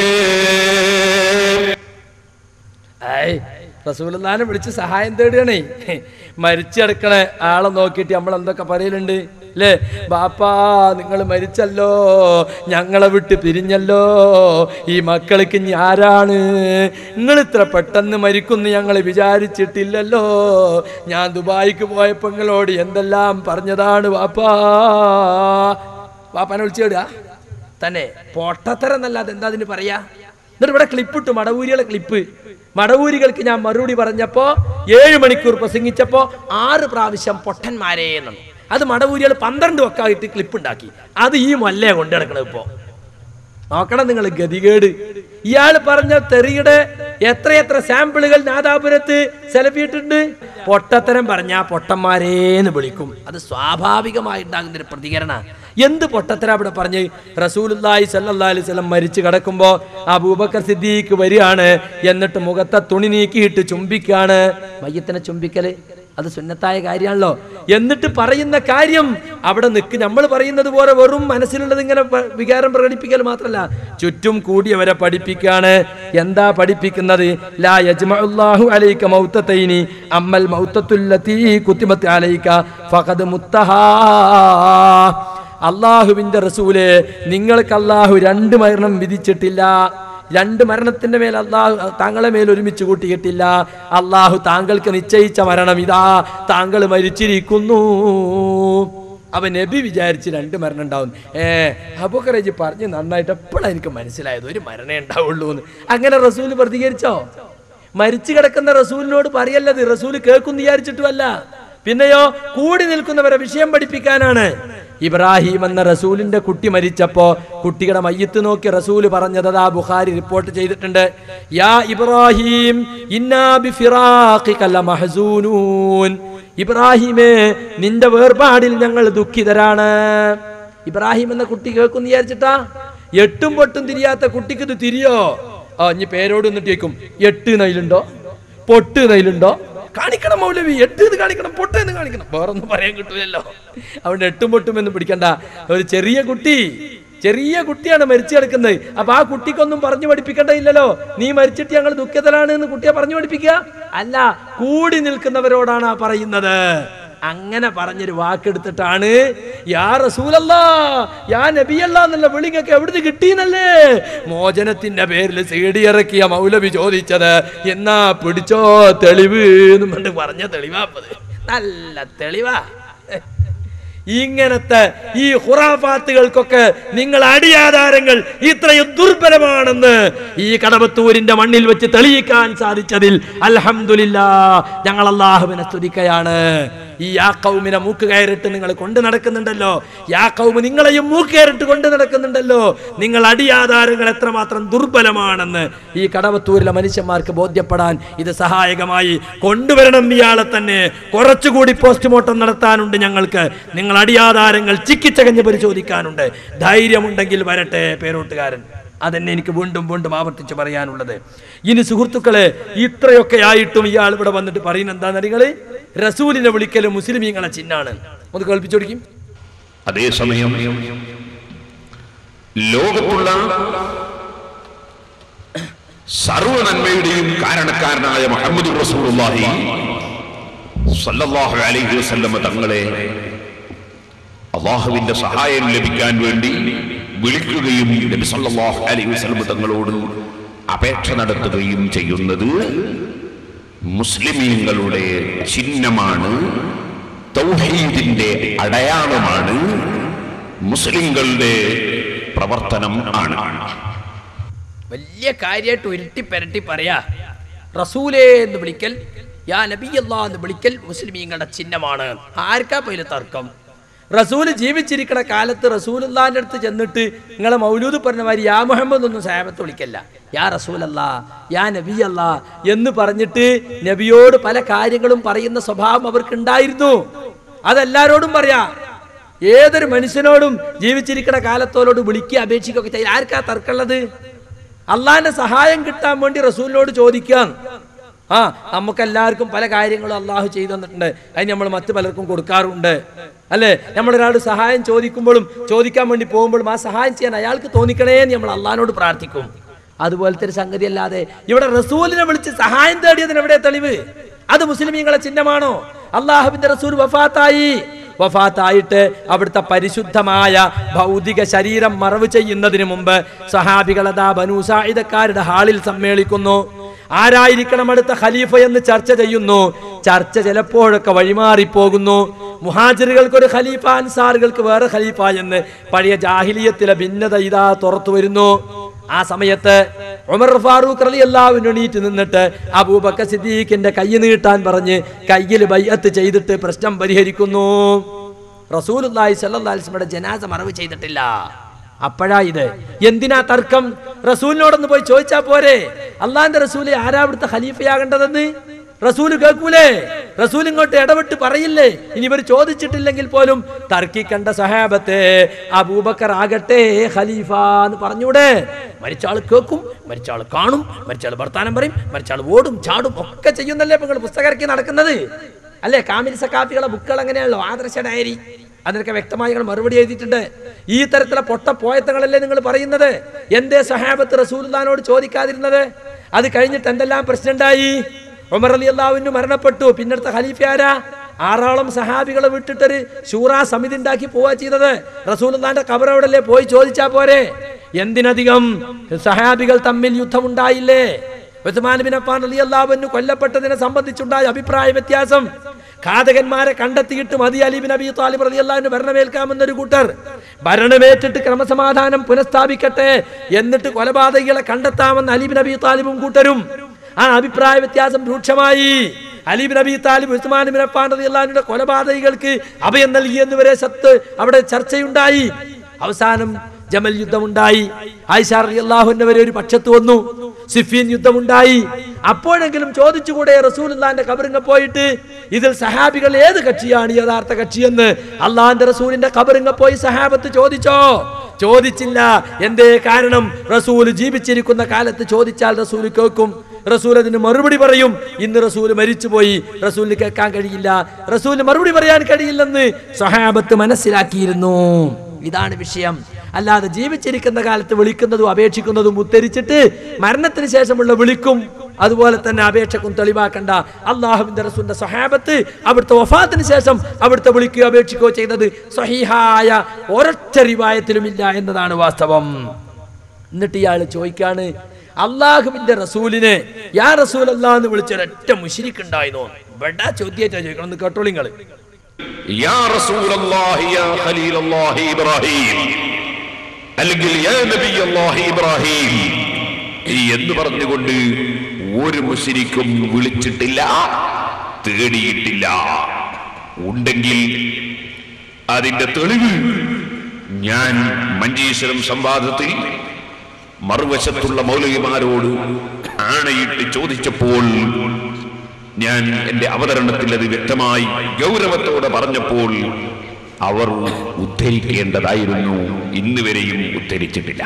ഏയ് റസൂലുള്ളാനെ വിളിച്ച് സഹായം തേടുകയാണേ മരിച്ചെടുക്കണ ആളെ നോക്കിയിട്ട് നമ്മൾ എന്തൊക്കെ പറയലുണ്ട് അല്ലേ ബാപ്പാ നിങ്ങൾ മരിച്ചല്ലോ ഞങ്ങളെ വിട്ട് പിരിഞ്ഞല്ലോ ഈ മക്കൾക്ക് ഇനി ആരാണ് നിങ്ങൾ ഇത്ര പെട്ടെന്ന് മരിക്കുന്നു ഞങ്ങൾ വിചാരിച്ചിട്ടില്ലല്ലോ ഞാൻ ദുബായിക്ക് പോയപ്പോൾ നിങ്ങളോട് എന്തെല്ലാം പറഞ്ഞതാണ് ബാപ്പാ ബാപ്പാനെ വിളിച്ചു തേടുക തന്നെ പൊട്ടത്തരം എന്നല്ലാതെ എന്താ അതിന് പറയാ എന്നിട്ട് ഇവിടെ ക്ലിപ്പ് ഇട്ടു മടവൂരികളെ ക്ലിപ്പ് മടവൂരികൾക്ക് ഞാൻ മറുപടി പറഞ്ഞപ്പോ ഏഴ് മണിക്കൂർ പ്രസംഗിച്ചപ്പോ ആറ് പ്രാവശ്യം പൊട്ടന്മാരെ എന്നു അത് മടവൂരികൾ പന്ത്രണ്ട് വക്കായിട്ട് ക്ലിപ്പ് ഉണ്ടാക്കി അത് ഈ മൊല്ലേ കൊണ്ടു നടക്കണത് ഇപ്പോ നോക്കണം നിങ്ങൾ ഗതികേട് ഇയാൾ പറഞ്ഞ തെറിയുടെ എത്രയെത്ര സാമ്പിളുകൾ നാദാപുരത്ത് സെലഫിയിട്ടുണ്ട് പൊട്ടത്തരം പറഞ്ഞാ പൊട്ടന്മാരേന്ന് വിളിക്കും അത് സ്വാഭാവികമായി ഉണ്ടാകുന്ന ഒരു പ്രതികരണ എന്ത് പൊട്ടത്തരം അവിടെ പറഞ്ഞ് റസൂലുല്ലാഹി സല്ലല്ലാഹി അലൈഹി വസല്ലം മരിച്ചു കിടക്കുമ്പോ അബൂബക്കർ സിദ്ദീഖ് വരികയാണ് എന്നിട്ട് മുഖത്തെ തുണി നീക്കിയിട്ട് ചുംബിക്കാണ് മയ്യത്തിനെ ചുംബിക്കല് അത് സുന്നത്തായ കാര്യമാണല്ലോ എന്നിട്ട് പറയുന്ന കാര്യം അവിടെ നിൽക്ക് നമ്മൾ പറയുന്നത് പോലെ വെറും മനസ്സിലുള്ളത് ഇങ്ങനെ പ- വികാരം പ്രകടിപ്പിക്കൽ മാത്രമല്ല ചുറ്റും കൂടിയവരെ പഠിപ്പിക്കാണ് എന്താ പഠിപ്പിക്കുന്നത് ലാ യജ്മഉല്ലാഹു അലൈക മൗത്തതൈനി അമ്മൽ മൗത്തത്തുല്ലതി കുത്തിമത്ത് അലൈക ഫഖദ് മുത്തഹാ അള്ളാഹുവിന്റെ റസൂല് നിങ്ങൾക്ക് അള്ളാഹു രണ്ട് മരണം വിധിച്ചിട്ടില്ല രണ്ട് മരണത്തിന്റെ മേൽ അള്ളാഹു താങ്കളെ മേൽ ഒരുമിച്ച് കൂട്ടിയിട്ടില്ല അള്ളാഹു താങ്കൾക്ക് നിശ്ചയിച്ച മരണം ഇതാ താങ്കൾ മരിച്ചിരിക്കുന്നു അവൻ നബി വിചാരിച്ച് രണ്ട് മരണം ഉണ്ടാവും ഏ അബുക്കറേജി പറഞ്ഞ് നന്നായിട്ട് എപ്പോഴാണ് എനിക്ക് മനസ്സിലായത് ഒരു മരണേ ഉണ്ടാവുള്ളൂ എന്ന് അങ്ങനെ റസൂൽ പ്രതികരിച്ചോ മരിച്ചു കിടക്കുന്ന റസൂലിനോട് പറയല്ലത് റസൂൽ കേൾക്കും വിചാരിച്ചിട്ടുമല്ല പിന്നെയോ കൂടി നിൽക്കുന്നവരെ വിഷയം പഠിപ്പിക്കാനാണ് ഇബ്രാഹിം എന്ന റസൂലിന്റെ കുട്ടി മരിച്ചപ്പോ കുട്ടിയുടെ മയ്യത്ത് നോക്കി റസൂല് പറഞ്ഞത് അതാ ബുഖാരി റിപ്പോർട്ട് ചെയ്തിട്ടുണ്ട് യാ ഇബ്രാഹിം ഇന്നാ ബിഫിറാഖിക ലമഹ്സൂനൂൻ ഇബ്രാഹിമേ നിന്റെ വേർപാടിൽ ഞങ്ങൾ ദുഃഖിതരാണ് ഇബ്രാഹിം എന്ന കുട്ടി കേൾക്കും വിചാരിച്ചിട്ടാ എട്ടും പൊട്ടും തിരിയാത്ത കുട്ടിക്ക് ഇത് തിരിയോ ആ ഇനി പേരോട് എന്നിട്ട് കേൾക്കും എട്ട് നയിലുണ്ടോ പൊട്ട് നയിലുണ്ടോ കാണിക്കണം മൗലവി എട്ട് എന്ന് കാണിക്കണം പൊട്ട് എന്ന് കാണിക്കണം വേറൊന്നും പറയാൻ കിട്ടൂലല്ലോ അവിടെ എട്ടും പൊട്ടും എന്ന് പിടിക്കണ്ട ഒരു ചെറിയ കുട്ടി ചെറിയ കുട്ടിയാണ് മരിച്ചു കിടക്കുന്നത് അപ്പൊ ആ കുട്ടിക്കൊന്നും പറഞ്ഞു പഠിപ്പിക്കേണ്ടതില്ലല്ലോ നീ മരിച്ചിട്ട് ഞങ്ങൾ ദുഃഖിതരാണ് എന്ന് കുട്ടിയെ പറഞ്ഞു പഠിപ്പിക്കുക അല്ല കൂടി നിൽക്കുന്നവരോടാണ് ആ പറയുന്നത് അങ്ങനെ പറഞ്ഞൊരു വാക്കെടുത്തിട്ടാണ് യാ റസൂലല്ലാ യാ നബിയല്ല എന്നുള്ള വിളിങ്ങൊക്കെ എവിടുന്ന് കിട്ടീന്നല്ലേ മോചനത്തിന്റെ പേരിൽ സീഡി ഇറക്കിയ മൗലവി ചോദിച്ചത് എന്നാ പിടിച്ചോ തെളിവ് എന്നും പറഞ്ഞ് പറഞ്ഞ തെളിവാപ്പത് നല്ല തെളിവാ ഇങ്ങനത്തെ ഈ ഹുറാഫാത്തുകൾക്കൊക്കെ നിങ്ങൾ അടിയാധാരങ്ങൾ ഇത്രയും ദുർബലമാണെന്ന് ഈ കടവത്തൂരിന്റെ മണ്ണിൽ വെച്ച് തെളിയിക്കാൻ സാധിച്ചതിൽ അൽഹംദുലില്ലാ ഞങ്ങൾ അള്ളാഹുവിനെ സ്തുതിക്കയാണ് ഈ യാ കൗമിനെ മൂക്ക് കയറിട്ട് നിങ്ങൾ കൊണ്ടു നടക്കുന്നുണ്ടല്ലോ യാ കൗമ് നിങ്ങളെയും മൂക്ക് കയറിട്ട് കൊണ്ടു നടക്കുന്നുണ്ടല്ലോ നിങ്ങൾ അടിയാധാരങ്ങൾ എത്രമാത്രം ദുർബലമാണെന്ന് ഈ കടവത്തൂരിലെ മനുഷ്യന്മാർക്ക് ബോധ്യപ്പെടാൻ ഇത് സഹായകമായി കൊണ്ടുവരണം ഇയാളെ തന്നെ കുറച്ചുകൂടി പോസ്റ്റ്മോർട്ടം നടത്താനുണ്ട് ഞങ്ങൾക്ക് നിങ്ങൾ അടിയാധാരങ്ങൾ ചിക്കിച്ചകഞ്ഞ് പരിശോധിക്കാനുണ്ട് ധൈര്യമുണ്ടെങ്കിൽ വരട്ടെ പേരോട്ടുകാരൻ അതെന്നെ എനിക്ക് വീണ്ടും വീണ്ടും ആവർത്തിച്ച് പറയാനുള്ളത് ഇനി സുഹൃത്തുക്കളെ ഇത്രയൊക്കെ ആയിട്ടും ഇയാൾ ഇവിടെ വന്നിട്ട് പറയുന്നത് എന്താ നിങ്ങള് റസൂലിനെ വിളിക്കലും മുസ്ലിമീങ്ങളെ ചിഹ്നാണ് ഒന്ന് കേൾപ്പിച്ചോടിക്കും അതേസമയം ലോകത്തുള്ള സർവ നന്മയുടെയും കാരണക്കാരനായ മുഹമ്മദ് റസൂലുള്ളാഹി സല്ലല്ലാഹു അലൈഹി വസല്ലമ തങ്ങളെ അള്ളാഹുവിന്റെ സഹായം ലഭിക്കാൻ വേണ്ടി വിളിക്കുകയും നബി സല്ലല്ലാഹു അലൈഹി വസല്ലമ തങ്ങളോട് അപേക്ഷ നടത്തുകയും ചെയ്യുന്നത് മുസ്ലിമീങ്ങളുടെ ചിഹ്നമാണ് തൗഹീദിന്റെ അടയാളമാണ് മുസ്ലിങ്ങളുടെ പ്രവർത്തനം ആണ് വലിയ കാര്യമായിട്ട് ഉരുട്ടി പെരട്ടി പറയാ റസൂലേ എന്ന് വിളിക്കൽ യാ നബിയല്ലാ എന്ന് വിളിക്കൽ മുസ്ലിമീങ്ങളുടെ ചിഹ്നമാണ് ആർക്കാ പൈല തർക്കം റസൂല് ജീവിച്ചിരിക്കണ കാലത്ത് റസൂലുള്ളാന്റെ അടുത്ത് ചെന്നിട്ട് നിങ്ങളെ മൗലൂദ് പറഞ്ഞ മാതിരി യാ മുഹമ്മദ് ഒന്നും സാഹബത്ത് വിളിക്കല്ല യാ റസൂലല്ല യാ നബിയല്ല എന്ന് പറഞ്ഞിട്ട് നബിയോട് പല കാര്യങ്ങളും പറയുന്ന സ്വഭാവം അവർക്കുണ്ടായിരുന്നു അതെല്ലാരോടും പറയാ ഏതൊരു മനുഷ്യനോടും ജീവിച്ചിരിക്കുന്ന കാലത്തോലോട് വിളിക്കുക അപേക്ഷിക്കുകയൊക്കെ ചെയ്യും ആർക്കാ തർക്കമുള്ളത് അള്ളാന്റെ സഹായം കിട്ടാൻ വേണ്ടി റസൂലിനോട് ചോദിക്കാം ആ നമുക്കെല്ലാവർക്കും പല കാര്യങ്ങളും അള്ളാഹു ചെയ്തു തന്നിട്ടുണ്ട് അതിന് നമ്മൾ മറ്റു പലർക്കും കൊടുക്കാറുണ്ട് അല്ലേ നമ്മളൊരാൾ സഹായം ചോദിക്കുമ്പോഴും ചോദിക്കാൻ വേണ്ടി പോകുമ്പോഴും ആ സഹായം ചെയ്യാൻ അയാൾക്ക് തോന്നിക്കണേ എന്ന് നമ്മൾ അള്ളഹാനോട് പ്രാർത്ഥിക്കും അതുപോലത്തെ ഒരു സംഗതി അല്ലാതെ ഇവിടെ റസൂലിനെ വിളിച്ച് സഹായം തേടിയതിന് എവിടെ തെളിവ് അത് മുസ്ലിമീങ്ങളെ ചിഹ്നമാണോ അള്ളാഹുബിന്റെ റസൂൽ വഫാത്തായി വഫാത്തായിട്ട് അവിടുത്തെ പരിശുദ്ധമായ ഭൗതിക ശരീരം മറവ് ചെയ്യുന്നതിന് മുമ്പ് സഹാബികളതാ ബനൂസായുധക്കാരുടെ ഹാളിൽ സമ്മേളിക്കുന്നു ആരായിരിക്കണം അടുത്ത ഖലീഫ എന്ന് ചർച്ച ചെയ്യുന്നു ചർച്ച ചിലപ്പോഴൊക്കെ വഴിമാറിപ്പോകുന്നു മുഹാജിറുകൾക്ക് ഒരു ഖലീഫ അൻസാറുകൾക്ക് വേറെ ഖലീഫ എന്ന് പഴയ ജാഹിലിയത്തിലെ ഭിന്നത ഇതാ തുറത്തു വരുന്നു ആ സമയത്ത് ഉമർ ഫാറൂഖ് അലി അള്ളാഹുവിന് എണീറ്റ് നിന്നിട്ട് അബൂബക്കർ സിദ്ദീഖിന്റെ കൈ നീട്ടാൻ പറഞ്ഞ് കയ്യിൽ ബയ്യത്ത് ചെയ്തിട്ട് പ്രശ്നം പരിഹരിക്കുന്നു റസൂലുള്ളാഹി സ്വല്ലല്ലാഹി അലൈഹി വസല്ലമയുടെ ജനാസ മറവ് ചെയ്തിട്ടില്ല അപ്പോഴാ ഇത് എന്തിനാ തർക്കം റസൂലിനോടൊന്ന് പോയി ചോദിച്ചാ പോരെ അള്ളാന്റെ റസൂല് ആരാ അവിടുത്തെ ഖലീഫയാകേണ്ടതെന്ന് റസൂല് കേൾക്കൂലേ റസൂൽ ഇങ്ങോട്ട് ഇടപെട്ട് പറയില്ലേ ഇനി ഇവർ ചോദിച്ചിട്ടില്ലെങ്കിൽ പോലും തർക്കിക്കണ്ട സഹാബത്തെ അബൂബക്കർ ആകട്ടെ ഖലീഫ എന്ന് പറഞ്ഞൂടെ മരിച്ചാൾ കേൾക്കും മരിച്ചാൾ കാണും മരിച്ചാൾ വർത്താനം പറയും മരിച്ചാൾ ഓടും ചാടും ഒക്കെ ചെയ്യുന്നല്ലേ ഇപ്പൊ നിങ്ങൾ പുസ്തകരക്കി നടക്കുന്നത് അല്ലേ കാമിൽ സക്കാഫികളെ ബുക്കുകൾ അങ്ങനെയാണല്ലോ ആദർശ ഡയറി അതിനൊക്കെ വ്യക്തമായി ഞങ്ങൾ മറുപടി എഴുതിയിട്ടുണ്ട് ഈ തരത്തിലെ പൊട്ട പോയത്തങ്ങളല്ലേ നിങ്ങൾ പറയുന്നത് എന്തേ സഹാബത്ത് റസൂൽദാനോട് ചോദിക്കാതിരുന്നത് അത് കഴിഞ്ഞിട്ട് എന്തെല്ലാം പ്രശ്നം ഉണ്ടായി ഉമർ അലി അള്ളാഹുവിന് മരണപ്പെട്ടു പിന്നടുത്ത ഖലീഫ ആരാ ആറോളം സഹാബികളെ വിട്ടിട്ടൊരു ഷൂറാ സമിതി ഉണ്ടാക്കി പോവാ ചെയ്തത് റസൂലുള്ളാന്റെ കബറവിടല്ലേ പോയി ചോദിച്ചാ പോരെ എന്തിനധികം സഹാബികൾ തമ്മിൽ യുദ്ധമുണ്ടായില്ലേ ഉസ്മാൻ ബിൻ അഫ്ഫാൻ റളിയല്ലാഹു അൻഹു കൊല്ലപ്പെട്ടതിനെ സംബന്ധിച്ചുണ്ടായ അഭിപ്രായ വ്യത്യാസം ഘാതകന്മാരെ കണ്ടെത്തിയിട്ട് മതി അലി ബിൻ അബി താലിബ് റളിയല്ലാഹു ഭരണമേൽക്കാമെന്നൊരു കൂട്ടർ ഭരണമേറ്റിട്ട് ക്രമസമാധാനം പുനഃസ്ഥാപിക്കട്ടെ എന്നിട്ട് കൊലപാതകികളെ കണ്ടെത്താമെന്ന് അലി ബിൻ അബി താലിബും കൂട്ടരും ആ അഭിപ്രായ വ്യത്യാസം രൂക്ഷമായി അലി ബിൻ അബി താലിബ് ഉസ്മാൻ ബിൻ അഫ്ഫാൻ റളിയല്ലാഹുവിന്റെ കൊലപാതകികൾക്ക് അഭയം നൽകിയെന്നുവരെ സത്ത് അവിടെ ചർച്ചയുണ്ടായി അവസാനം ജമൽ യുദ്ധമുണ്ടായി ആയിഷ റളിയല്ലാഹുവിന്റെ വരെ ഒരു പക്ഷത്ത് വന്നു സിഫീൻ യുദ്ധമുണ്ടായി അപ്പോഴെങ്കിലും ചോദിച്ചുകൂടെ റസൂലുള്ളാന്റെ കബറിങ്ങ പോയിട്ട് ഇതിൽ സഹാബികൾ ഏത് കക്ഷിയാണ് യഥാർത്ഥ കക്ഷിയെന്ന് അള്ളാന്റെ റസൂലിന്റെ കബറിങ്ങ പോയി സഹാബത്ത് ചോദിച്ചോ ചോദിച്ചില്ല എന്തേ കാരണം റസൂൽ ജീവിച്ചിരിക്കുന്ന കാലത്ത് ചോദിച്ചാൽ റസൂൽ കേൾക്കും റസൂൽ അതിന് മറുപടി പറയും ഇന്ന് റസൂൽ മരിച്ചുപോയി റസൂലിന് കേൾക്കാൻ കഴിയില്ല റസൂലിന് മറുപടി പറയാൻ കഴിയില്ലെന്ന് സഹാബത്ത് മനസ്സിലാക്കിയിരുന്നു ഇതാണ് വിഷയം അല്ലാതെ ജീവിച്ചിരിക്കുന്ന കാലത്ത് വിളിക്കുന്നതും അപേക്ഷിക്കുന്നതും ഉത്തരിച്ചിട്ട് മരണത്തിന് ശേഷമുള്ള വിളിക്കും അതുപോലെ തന്നെ അപേക്ഷക്കും തെളിവാക്കണ്ട അള്ളാഹുവിന്റെ റസൂലിന്റെ സഹാബത്ത് അവിടുത്തെ വഫാത്തിന് ശേഷം അവിടുത്തെ വിളിക്കുകയോ അപേക്ഷിക്കുകയോ ചെയ്തത് സ്വഹീഹായ ഒരൊറ്റ റിവായത്തിലുമില്ല എന്നതാണ് വാസ്തവം എന്നിട്ട് ഇയാൾ ചോദിക്കാണ് അള്ളാഹുവിന്റെ റസൂലിനെ യാ റസൂൽ എന്ന് വിളിച്ചൊരൊറ്റ മുഷിരിക്ക് ഉണ്ടായിരുന്നു ഇവിടെ ചോദ്യമായിട്ടാ ചോദിക്കണം ഒന്ന് കേട്ടോളിങ്ങള് യാ റസൂലല്ലാഹി യാ ഖലീലല്ലാഹി ഇബ്രാഹിം അല്ലെങ്കിൽ യാ നബിയല്ലാഹി ഇബ്രാഹിം എന്ന് പറഞ്ഞുകൊണ്ട് ഒരു മുശരിക്കും വിളിച്ചിട്ടില്ല തേടിയിട്ടില്ല ഉണ്ടെങ്കിൽ അതിന്റെ തെളിവ് ഞാൻ മഞ്ചേശ്വരം സംവാദത്തിൽ മറുവശത്തുള്ള മൗലവിമാരോട് ആണയിട്ട് ചോദിച്ചപ്പോൾ ഞാൻ എന്റെ അവതരണത്തിൽ അത് വ്യക്തമായി ഗൗരവത്തോടെ പറഞ്ഞപ്പോൾ അവർ ഉദ്ധരിക്കേണ്ടതായിരുന്നു ഇന്ന് വരെയും ഉദ്ധരിച്ചിട്ടില്ല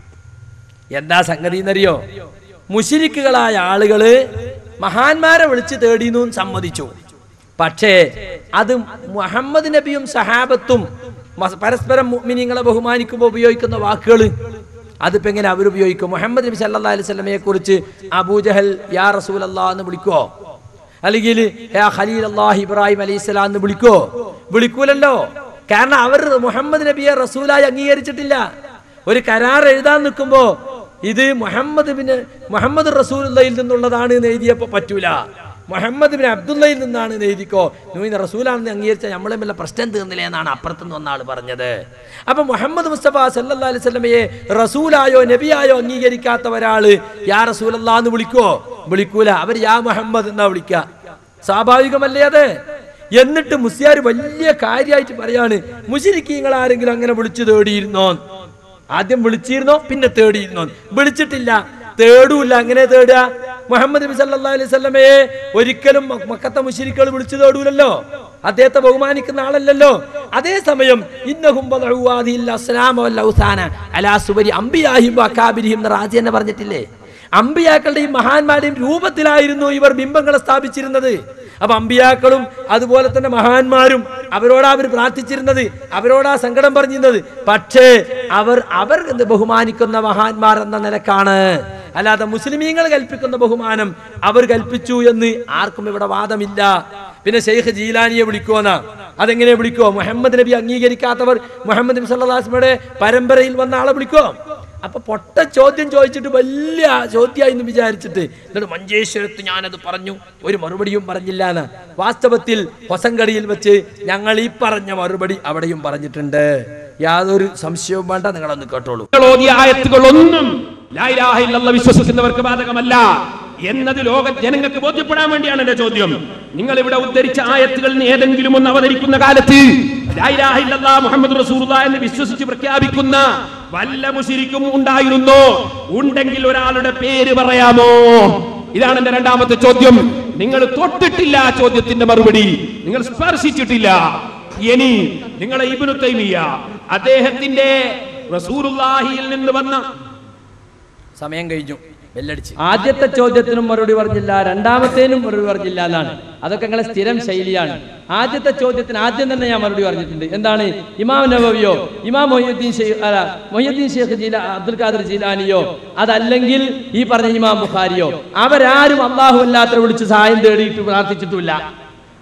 എന്താ സംഗതി എന്നറിയോ മുഷിരിക്കുകളായ ആളുകള് മഹാന്മാരെ വിളിച്ച് തേടിന്നു സമ്മതിച്ചു പക്ഷേ അത് മുഹമ്മദ് നബിയും സഹാബത്തും മസ് പരസ്പരം മുഅ്മിനീങ്ങളെ ബഹുമാനിക്കുമ്പോൾ ഉപയോഗിക്കുന്ന വാക്കുകൾ അതിപ്പോ എങ്ങനെ അവരുപയോഗിക്കും മുഹമ്മദ് നബി സല്ലാ അലൈഹി സ്വലമയെ കുറിച്ച് അബൂജഹൽ യാ റസൂൽ എന്ന് വിളിക്കുവോ അല്ലെങ്കിൽ യാ ഖലീൽ അള്ളാഹ് ഇബ്രാഹിം അലൈഹി സ്വലാം എന്ന് വിളിക്കോ വിളിക്കൂലല്ലോ കാരണം അവർ മുഹമ്മദ് നബിയെ റസൂലായി അംഗീകരിച്ചിട്ടില്ല ഒരു കരാർ എഴുതാൻ നിൽക്കുമ്പോ ഇത് മുഹമ്മദ് ബിന് മുഹമ്മദ് റസൂലുള്ളയിൽ നിന്നുള്ളതാണ് എന്ന് എഴുതിയപ്പോ പറ്റൂല മുഹമ്മദ് ബിൻ അബ്ദുള്ളയിൽ നിന്നാണ് എന്ന് എഴുതിക്കോ നീ റസൂലാണെന്ന് അംഗീകരിച്ച നമ്മളെ വല്ല പ്രശ്നം തീർന്നില്ലേ എന്നാണ് അപ്പുറത്തുനിന്ന് ഒന്നാൾ പറഞ്ഞത് അപ്പൊ മുഹമ്മദ് മുസ്തഫ സല്ലല്ലാഹു അലൈഹി വസല്ലമയെ റസൂലായോ നബിയായോ അംഗീകരിക്കാത്ത ഒരാള് യാ റസൂലല്ലാ എന്ന് വിളിക്കോ വിളിക്കൂല അവർ യാ മുഹമ്മദ് എന്നാ വിളിക്ക സ്വാഭാവികമല്ലേ അത് എന്നിട്ട് മുസ്യാർ വലിയ കാര്യമായിട്ട് പറയാണ് മുശിരിക്കീങ്ങൾ ആരെങ്കിലും അങ്ങനെ വിളിച്ചു തേടിയിരുന്നോ ആദ്യം വിളിച്ചിരുന്നോ പിന്നെ തേടിയിരുന്നോ വിളിച്ചിട്ടില്ല തേടൂല്ല അങ്ങനെ തേടുക മുഹമ്മദ് നബി സല്ലല്ലാഹു അലൈഹി വസല്ലമയെ ഒരിക്കലും മ- മക്കത്തെ മുശരിക്കൾ വിളിച്ചു തേടൂലല്ലോ അദ്ദേഹത്തെ ബഹുമാനിക്കുന്ന ആളല്ലല്ലോ അതേസമയം ഇന്നഹും ബദഉ ഹാദിഹിൽ അസ്നാമ വൽ ഔസാന അലാ സുബരി അംബിയാഹിം വഅകാബിരിഹിം എന്ന് റാജി തന്നെ പറഞ്ഞിട്ടില്ലേ അമ്പിയാക്കളുടെയും മഹാന്മാരുടെയും രൂപത്തിലായിരുന്നു ഇവർ ബിംബങ്ങളെ സ്ഥാപിച്ചിരുന്നത് അപ്പൊ അമ്പിയാക്കളും അതുപോലെ തന്നെ മഹാന്മാരും അവരോടാ അവർ പ്രാർത്ഥിച്ചിരുന്നത് അവരോടാ സങ്കടം പറഞ്ഞിരുന്നത് പക്ഷേ അവർ അവർ എന്ത് ബഹുമാനിക്കുന്ന മഹാന്മാർ എന്ന നിലക്കാണ് അല്ലാതെ മുസ്ലിമീങ്ങൾ കൽപ്പിക്കുന്ന ബഹുമാനം അവർ കൽപ്പിച്ചു എന്ന് ആർക്കും ഇവിടെ വാദമില്ല പിന്നെ ഷെയ്ഖ് ജീലാനിയെ വിളിക്കുമെന്ന അതെങ്ങനെ വിളിക്കോ മുഹമ്മദ് നബി അംഗീകരിക്കാത്തവർ മുഹമ്മദ് നബി സല്ലാസ്മയുടെ പരമ്പരയിൽ വന്ന ആളെ വിളിക്കോ അപ്പൊ പൊട്ട ചോദ്യം ചോദിച്ചിട്ട് വലിയ ചോദ്യമായി എന്ന് വിചാരിച്ചിട്ട് എന്നിട്ട് മഞ്ചേശ്വരത്ത് ഞാനത് പറഞ്ഞു ഒരു മറുപടിയും പറഞ്ഞില്ല എന്ന് വാസ്തവത്തിൽ ഹൊസങ്കടിയിൽ വെച്ച് ഞങ്ങൾ ഈ പറഞ്ഞ മറുപടി അവിടെയും പറഞ്ഞിട്ടുണ്ട് യാതൊരു സംശയവും വേണ്ട നിങ്ങളൊന്ന് കേട്ടോളൂ നിങ്ങൾ ഓതിയ ആയത്തുകളൊന്നും ലാ ഇലാഹ ഇല്ലല്ലാഹ് വിശ്വസിക്കുന്നവർക്ക് ബാധകമല്ല എന്നത് ലോക ജനങ്ങൾക്ക് ബോധ്യപ്പെടാൻ വേണ്ടിയാണ് എന്റെ ചോദ്യം നിങ്ങൾ ഇവിടെ ഉദ്ധരിച്ച ആയത്തുകളിൽ നിന്ന് ഏതെങ്കിലും ഒന്ന് അവതരിക്കുന്ന കാലത്ത് ലാ ഇലാഹ ഇല്ലല്ലാഹ് മുഹമ്മദ് റസൂലുള്ളാഹ് എന്ന് വിശ്വസിച്ച് പ്രഖ്യാപിക്കുന്ന വല്ല മുശിരിക്കും ഉണ്ടായിരുന്നോ ഉണ്ടെങ്കിൽ ഒരാളുടെ പേര് പറയാമോ ഇതാണ് എന്റെ രണ്ടാമത്തെ ചോദ്യം നിങ്ങൾ തൊട്ടിട്ടില്ല ആ ചോദ്യത്തിന്റെ മറുപടി നിങ്ങൾ സ്പർശിച്ചിട്ടില്ല ഇനി നിങ്ങളെ ഇബ്നു തൈമിയ അദ്ദേഹത്തിന്റെ റസൂലുള്ളാഹിയിൽ നിന്ന് വന്ന സമയം കഴിഞ്ഞു ബെല്ലടിച്ച് ആദ്യത്തെ ചോദ്യത്തിനും മറുപടി പറഞ്ഞില്ല രണ്ടാമത്തേനും മറുപടി പറഞ്ഞില്ല എന്നാണ് അതൊക്കെ നിങ്ങളെ സ്ഥിരം ശൈലിയാണ് ആദ്യത്തെ ചോദ്യത്തിന് ആദ്യം തന്നെ ഞാൻ മറുപടി പറഞ്ഞിട്ടുണ്ട് എന്താണ് ഇമാം നബവിയോ ഇമാം മൊഹ്യുദ്ദീൻ ഷെയ്ഖ് അല്ല മൊഹ്യുദ്ദീൻ ഷെയ്ഖ് ജീല അബ്ദുൽ ഖാദർ ജീലാനിയോ അതല്ലെങ്കിൽ ഈ പറഞ്ഞ ഇമാം ബുഖാരിയോ അവരാരും അള്ളാഹു അല്ലാത്ത വിളിച്ച് സഹായം തേടിയിട്ട് പ്രാർത്ഥിച്ചിട്ടില്ല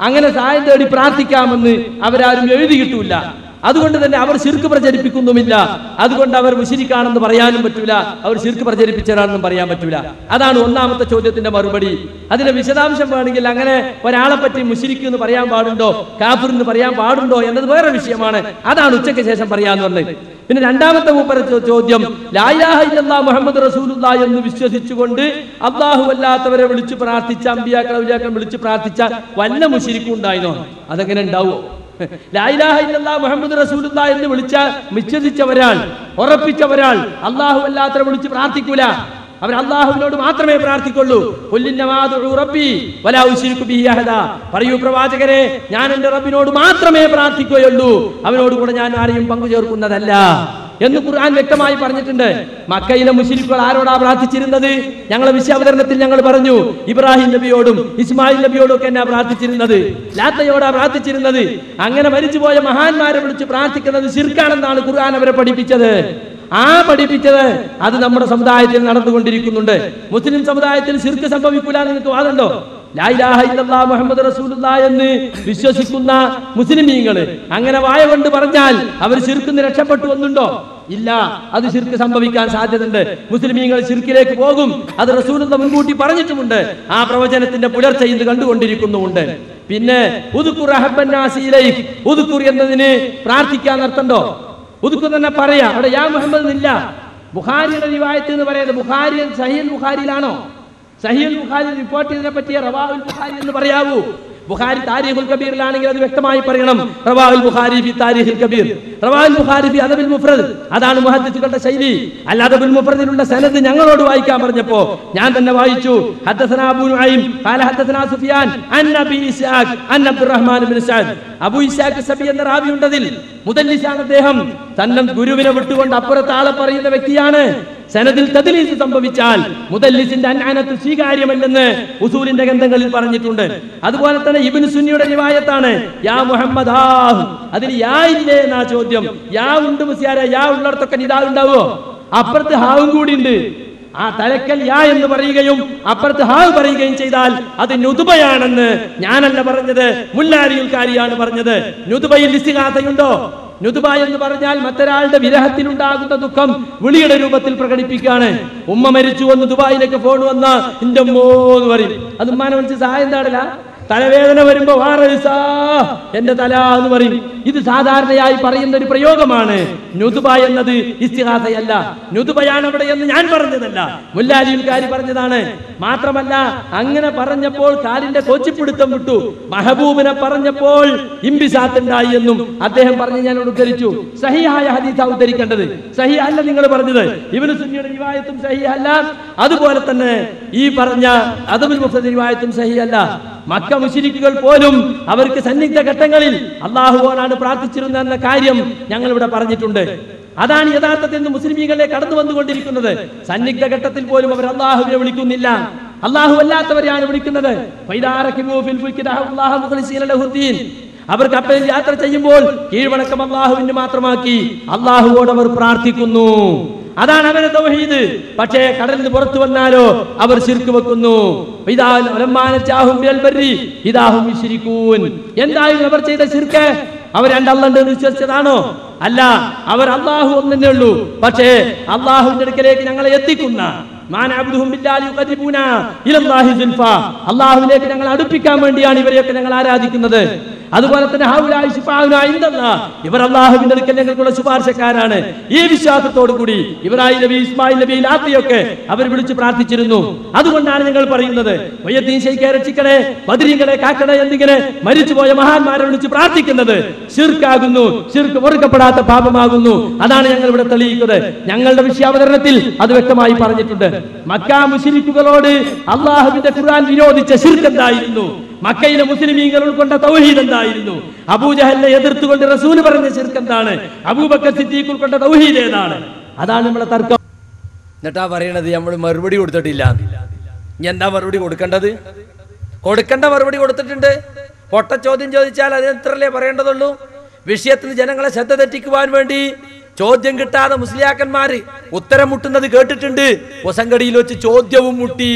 അങ്ങനെ സഹായം തേടി പ്രാർത്ഥിക്കാമെന്ന് അവരാരും എഴുതിയിട്ടില്ല അതുകൊണ്ട് തന്നെ അവർ ശിർക്ക് പ്രചരിപ്പിക്കുന്നുമില്ല അതുകൊണ്ട് അവർ മുഷിരിക്കാണെന്ന് പറയാനും പറ്റൂല അവർ ശിർക്ക് പ്രചരിപ്പിച്ചവരാണെന്നും പറയാൻ പറ്റൂല അതാണ് ഒന്നാമത്തെ ചോദ്യത്തിന്റെ മറുപടി അതിന്റെ വിശദാംശം വേണമെങ്കിൽ അങ്ങനെ ഒരാളെ പറ്റി മുഷിരിക്ക് എന്ന് പറയാൻ പാടുണ്ടോ കാഫിർ എന്ന് പറയാൻ പാടുണ്ടോ എന്നത് വേറെ വിഷയമാണ് അതാണ് ഉച്ചയ്ക്ക് ശേഷം പറയാന്ന് പറഞ്ഞത് പിന്നെ രണ്ടാമത്തെ മൂപ്പര ചോ- ചോദ്യം ലായിലാഹ ഇല്ലല്ലാ മുഹമ്മദ് റസൂലുള്ള എന്ന് വിശ്വസിച്ചുകൊണ്ട് അള്ളാഹു അല്ലാത്തവരെ വിളിച്ചു പ്രാർത്ഥിച്ച അമ്പിയാക്കൾ ഔലിയാക്കൾ വിളിച്ചു പ്രാർത്ഥിച്ച വല്ല മുഷിരിക്കും ഉണ്ടായിരുന്നോ അതെങ്ങനെ ഉണ്ടാവോ ലായിലാഹ ഇല്ലല്ലാ മുഹമ്മദ് റസൂലുള്ള എന്ന് വിളിച്ച വിശ്വസിച്ച ഒരാൾ ഉറപ്പിച്ച ഒരാൾ അള്ളാഹു അല്ലാത്തവരെ വിളിച്ച് പ്രാർത്ഥിക്കൂല അവർ അള്ളാഹുവിനോട് മാത്രമേ പ്രാർത്ഥിക്കുള്ളൂ "ഖുല്ലിന്നമാ ദുഉ റബ്ബി വലാ ഉശ്രികു ബിഹി അഹദാ." പറയൂ പ്രവാചകരെ ഞാൻ എന്റെ റബ്ബിനോട് മാത്രമേ പ്രാർത്ഥിക്കുകയുള്ളൂ അവനോട് കൂടെ ഞാൻ ആരെയും പങ്കു ചേർക്കുന്നതല്ല എന്ന് ഖുർആൻ വ്യക്തമായി പറഞ്ഞിട്ടുണ്ട് മക്കയിലെ മുശ്രിക്കുകൾ ആരോടാ പ്രാർത്ഥിച്ചിരുന്നത് ഞങ്ങളെ വിശ്വാവതരണത്തിൽ ഞങ്ങൾ പറഞ്ഞു ഇബ്രാഹിം നബിയോടും ഇസ്മായിൽ നബിയോടും ഒക്കെ എന്നാ പ്രാർത്ഥിച്ചിരുന്നത് ലാത്തയോടാ പ്രാർത്ഥിച്ചിരുന്നത് അങ്ങനെ മരിച്ചുപോയ മഹാന്മാരെ വിളിച്ച് പ്രാർത്ഥിക്കുന്നത് ശിർക്കാണെന്നാണ് ഖുർആൻ അവരെ പഠിപ്പിച്ചത് ആ പഠിപ്പിച്ചത് അത് നമ്മുടെ സമുദായത്തിൽ നടന്നുകൊണ്ടിരിക്കുന്നുണ്ട് മുസ്ലിം സമുദായത്തിൽ ശിർക്ക് സംഭവിക്കൂല എന്ന് നിങ്ങൾക്ക് വാദമുണ്ടോ ലാ ഇലാഹ ഇല്ലല്ലാ മുഹമ്മദ് റസൂലുള്ള എന്ന് വിശ്വസിക്കുന്ന മുസ്ലിമീങ്ങള് അങ്ങനെ വായ കൊണ്ട് പറഞ്ഞാൽ അവർ ശിർക്കിന്ന് രക്ഷപ്പെട്ടു വന്നുണ്ടോ ഇല്ല അത് ശിർക്ക് സംഭവിക്കാൻ സാധ്യതയുണ്ട് മുസ്ലിമീങ്ങൾ ശിർക്കിലേക്ക് പോകും അത് റസൂലുള്ള മുൻകൂട്ടി പറഞ്ഞിട്ടുമുണ്ട് ആ പ്രവചനത്തിന്റെ പുലർച്ചെ ഇന്ന് കണ്ടുകൊണ്ടിരിക്കുന്നുമുണ്ട് പിന്നെ ഉദുക്കുർ അഹബ്ബൻ നാസി ഇലൈഹ്. ഉദുക്കുർ എന്നതിന് പ്രാർത്ഥിക്കാൻ അർത്ഥമുണ്ടോ ഉതുക്കു തന്നെ പറയാ അവിടെ യാ മുഹമ്മദ് എന്നില്ല ബുഖാരിയുടെ റിവായത്ത് എന്ന് പറയുന്നത് ബുഖാരി സഹീൽ ബുഖാരിയിലാണോ സഹീൽ ബുഖാരി റിപ്പോർട്ട് ചെയ്തതിനെ പറ്റിയ റവാഹുൽ ബുഖാരി എന്ന് പറയാവൂ ബുഖാരി താരിഖുൽ കബീറിലാണെങ്കിൽ അത് വ്യക്തമായി പറയണം റവാഹുൽ ബുഖാരി ഫി താരിഖുൽ കബീർ റവാഹുൽ ബുഖാരി ഫി അദബിൽ മുഫ്രദ് അതാണ് മുഹദ്ദിസുകളുടെ ശൈലി അല്ലാതെ ബിൽ മുഫ്രദിലുള്ള സനദ് ഞങ്ങളോട് വായിക്കാൻ പറഞ്ഞപ്പോ ഞാൻ തന്നെ വായിച്ചു ഹദ്ദസനാ അബൂ നുഐം ഖാല ഹദ്ദസനാ സുഫിയാൻ അൻ നബി ഇസ്ഹാഖ് അൻ അബ്ദുറഹ്മാൻ ബിൻ സഅദ് അബൂ ഇസ്ഹാഖ് സബി എന്ന റാവി ഉണ്ടതിൽ മുദല്ലിസാണ് അദ്ദേഹം തന്നെ ഗുരുവിനെ വിട്ടുകൊണ്ട് അപ്പുറത്ത് ആളെ പറയുന്ന വ്യക്തിയാണ് സനദിൽ തദ്ലീസ് സംഭവിച്ചാൽ മുദല്ലിസിന്റെ അന്നാനത്ത് സ്വീകാര്യമല്ലെന്ന് ഉസൂലിന്റെ ഗ്രന്ഥങ്ങളിൽ പറഞ്ഞിട്ടുണ്ട് അതുപോലെ തന്നെ ഇബിൻ സുന്നിയുടെ റിവായത്താണ് യാ മുഹമ്മദ് ആഹ് അതിൽ യാ ഇല്ലേ എന്നാ ചോദ്യം യാ ഉണ്ട് മുസിയാരെ യാ ഉള്ളിടത്തൊക്കെ നിതാ ഉണ്ടാവോ അപ്പുറത്ത് ഹാവും കൂടി ഉണ്ട് ആ തലക്കൽ യാ എന്ന് പറയുകയും അപ്പുറത്ത് ഹാവ് പറയുകയും ചെയ്താൽ അത് നുതുബയാണെന്ന് ഞാനല്ല പറഞ്ഞത് മുല്ലാരിയുൽക്കാരിയാണ് പറഞ്ഞത് നുതുബയിൽ ഇസ്തിഹാസയുണ്ടോ നുതുബ എന്ന് പറഞ്ഞാൽ മറ്റൊരാളുടെ വിരഹത്തിലുണ്ടാകുന്ന ദുഃഖം വിളിയുടെ രൂപത്തിൽ പ്രകടിപ്പിക്കുകയാണ് ഉമ്മ മരിച്ചു എന്ന് ദുബായിലേക്ക് ഫോൺ വന്ന എന്റെ ഉമ്മോ എന്ന് പറയും അത് ഉമ്മാനെ വിളിച്ച് സഹായം താടില്ല തലവേദന വരുമ്പോ വാറസാ എന്റെ തല എന്ന് പറയും ഇത് സാധാരണയായി പറയുന്ന ഒരു പ്രയോഗമാണ് നുതുബ എന്നത് ഇസ്തിഹാസയല്ല നുതുബയാണ് അവിടെ എന്ന് ഞാൻ പറഞ്ഞതല്ല മുല്ലാലിയുൽക്കാരി പറഞ്ഞതാണ് മാത്രമല്ല അങ്ങനെ പറഞ്ഞപ്പോൾ കാലിന്റെ കൊച്ചിപ്പിടുത്തം വിട്ടു മഹബൂബിനെ പറഞ്ഞപ്പോൾ ഇംബിസാത്തുണ്ടായി എന്നും അദ്ദേഹം പറഞ്ഞ് ഞാൻ ഉദ്ധരിച്ചു സഹിയായ ഹദീസ ഉദ്ധരിക്കേണ്ടത് സഹി അല്ല നിങ്ങൾ പറഞ്ഞത് ഇവന് സുന്നിയുടെ റിവായത്തും സഹി അല്ല അതുപോലെ തന്നെ ഈ പറഞ്ഞ അദബുൽ മുഫ്തദ് റിവായത്തും സഹി അല്ല മക്ക മുശിരിക്കുകൾ പോലും അവർക്ക് സന്നിഗ്ധ ഘട്ടങ്ങളിൽ അള്ളാഹുവോനാണ് പ്രാർത്ഥിച്ചിരുന്നത് എന്ന കാര്യം ഞങ്ങൾ ഇവിടെ പറഞ്ഞിട്ടുണ്ട് അതാണ് യഥാർത്ഥത്തിൽ ഇന്ന് മുസ്ലിമീങ്ങളെ കടന്നു വന്നുകൊണ്ടിരിക്കുന്നത് സന്നിഗ്ധ ഘട്ടത്തിൽ പോലും അവർ അള്ളാഹുവിനെ വിളിക്കുന്നില്ല അള്ളാഹു അല്ലാത്തവരെയാണ് വിളിക്കുന്നത് ഫൈദാറക്കിബൂ ഫിൽ ഫുൽക്കി ദഅവു അല്ലാഹ മുഖ്ലിസീന ലഹുദ്ദീൻ. അവർ കപ്പലിൽ യാത്ര ചെയ്യുമ്പോൾ കീഴ്വണക്കം അള്ളാഹുവിന് മാത്രമാക്കി അള്ളാഹുവോട് അവർ പ്രാർത്ഥിക്കുന്നു അതാണ് അവരെ തൗഹീദ് പക്ഷേ കടലിൽ നിന്ന് പുറത്തു വന്നാലോ അവർ ശിർക്ക് വെക്കുന്നു ഇതാ ഒലമ്മാനച്ചാഹും ബിൽ ബർരി ഇദാഹും യുശ്രികൂൻ. എന്തായിരുന്നു അവർ ചെയ്ത ശിർക്ക് അവർ രണ്ടല്ലുണ്ട് എന്ന് വിശ്വസിച്ചതാണോ അല്ല അവർ അള്ളാഹു ഒന്നെ ഉള്ളൂ പക്ഷേ അള്ളാഹുവിന്റെ അടുക്കലേക്ക് ഞങ്ങളെ എത്തിക്കുന്ന മാനഅബ്ദുഹും ബില്ലാഹി യുഖർരിബൂന ഇലല്ലാഹി സുൽഫ. അള്ളാഹുവിലേക്ക് ഞങ്ങൾ അടുപ്പിക്കാൻ വേണ്ടിയാണ് ഇവരെയൊക്കെ ഞങ്ങൾ ആരാധിക്കുന്നത് അതുപോലെ തന്നെ ഹൗലായി ശിഫാഉനാ ഇൻദല്ലാഹ്. ഇവർ അള്ളാഹുവിന്റെ അടുക്കൽ ഞങ്ങൾക്കുള്ള ശുപാർശക്കാരാണ് ഈ വിശ്വാസത്തോടു കൂടി ഇബ്രാഹിം നബി ഇസ്മായിൽ നബി ലാത്തിയൊക്കെ അവർ വിളിച്ച് പ്രാർത്ഥിച്ചിരുന്നു അതുകൊണ്ടാണ് ഞങ്ങൾ പറയുന്നത് വയ്യത്തീൻ ശൈഖെ രക്ഷിക്കണേ ബദരീങ്ങളെ കാക്കണേ എന്നിങ്ങനെ മരിച്ചുപോയ മഹാന്മാരെ വിളിച്ച് പ്രാർത്ഥിക്കുന്നത് ശിർക്കാകുന്നു ശിർക്ക് പൊറുക്കപ്പെടാത്ത പാപമാകുന്നു അതാണ് ഞങ്ങൾ ഇവിടെ തെളിയിക്കുന്നത് ഞങ്ങളുടെ വിഷയാവതരണത്തിൽ അത് വ്യക്തമായി പറഞ്ഞിട്ടുണ്ട് മക്കാ മുശിരിക്കുകളോട് അള്ളാഹുവിന്റെ ഖുർആൻ വിരോധിച്ച ശിർക്ക് എന്തായിരുന്നു മക്കയിലെ മുസ്ലിമീങ്ങൾ ഉൾക്കൊണ്ട തൗഹീദ് എന്തായിരുന്നു അബൂജഹലിനെ എതിർത്തുകൊണ്ട് റസൂൽ പറഞ്ഞ ശിർക്ക് എന്താണ് അബൂബക്കർ സിദ്ദീഖ് ഉൾക്കൊണ്ട തൗഹീദ് ഏതാണ് അതാണ് നമ്മളെ തർക്കം എന്നിട്ടാ പറയണത് നമ്മൾ മറുപടി കൊടുത്തിട്ടില്ല ഇനി എന്താ മറുപടി കൊടുക്കേണ്ടത് കൊടുക്കേണ്ട മറുപടി കൊടുത്തിട്ടുണ്ട് പൊട്ട ചോദ്യം ചോദിച്ചാൽ അത് എത്രല്ലേ പറയേണ്ടതുള്ളൂ വിഷയത്തിൽ ജനങ്ങളെ ശ്രദ്ധ തെറ്റിക്കുവാൻ വേണ്ടി ചോദ്യം കിട്ടാതെ മുസ്ലിയാക്കന്മാര് ഉത്തരം മുട്ടുന്നത് കേട്ടിട്ടുണ്ട് ഒസങ്കടിയിൽ വെച്ച് ചോദ്യവും മുട്ടി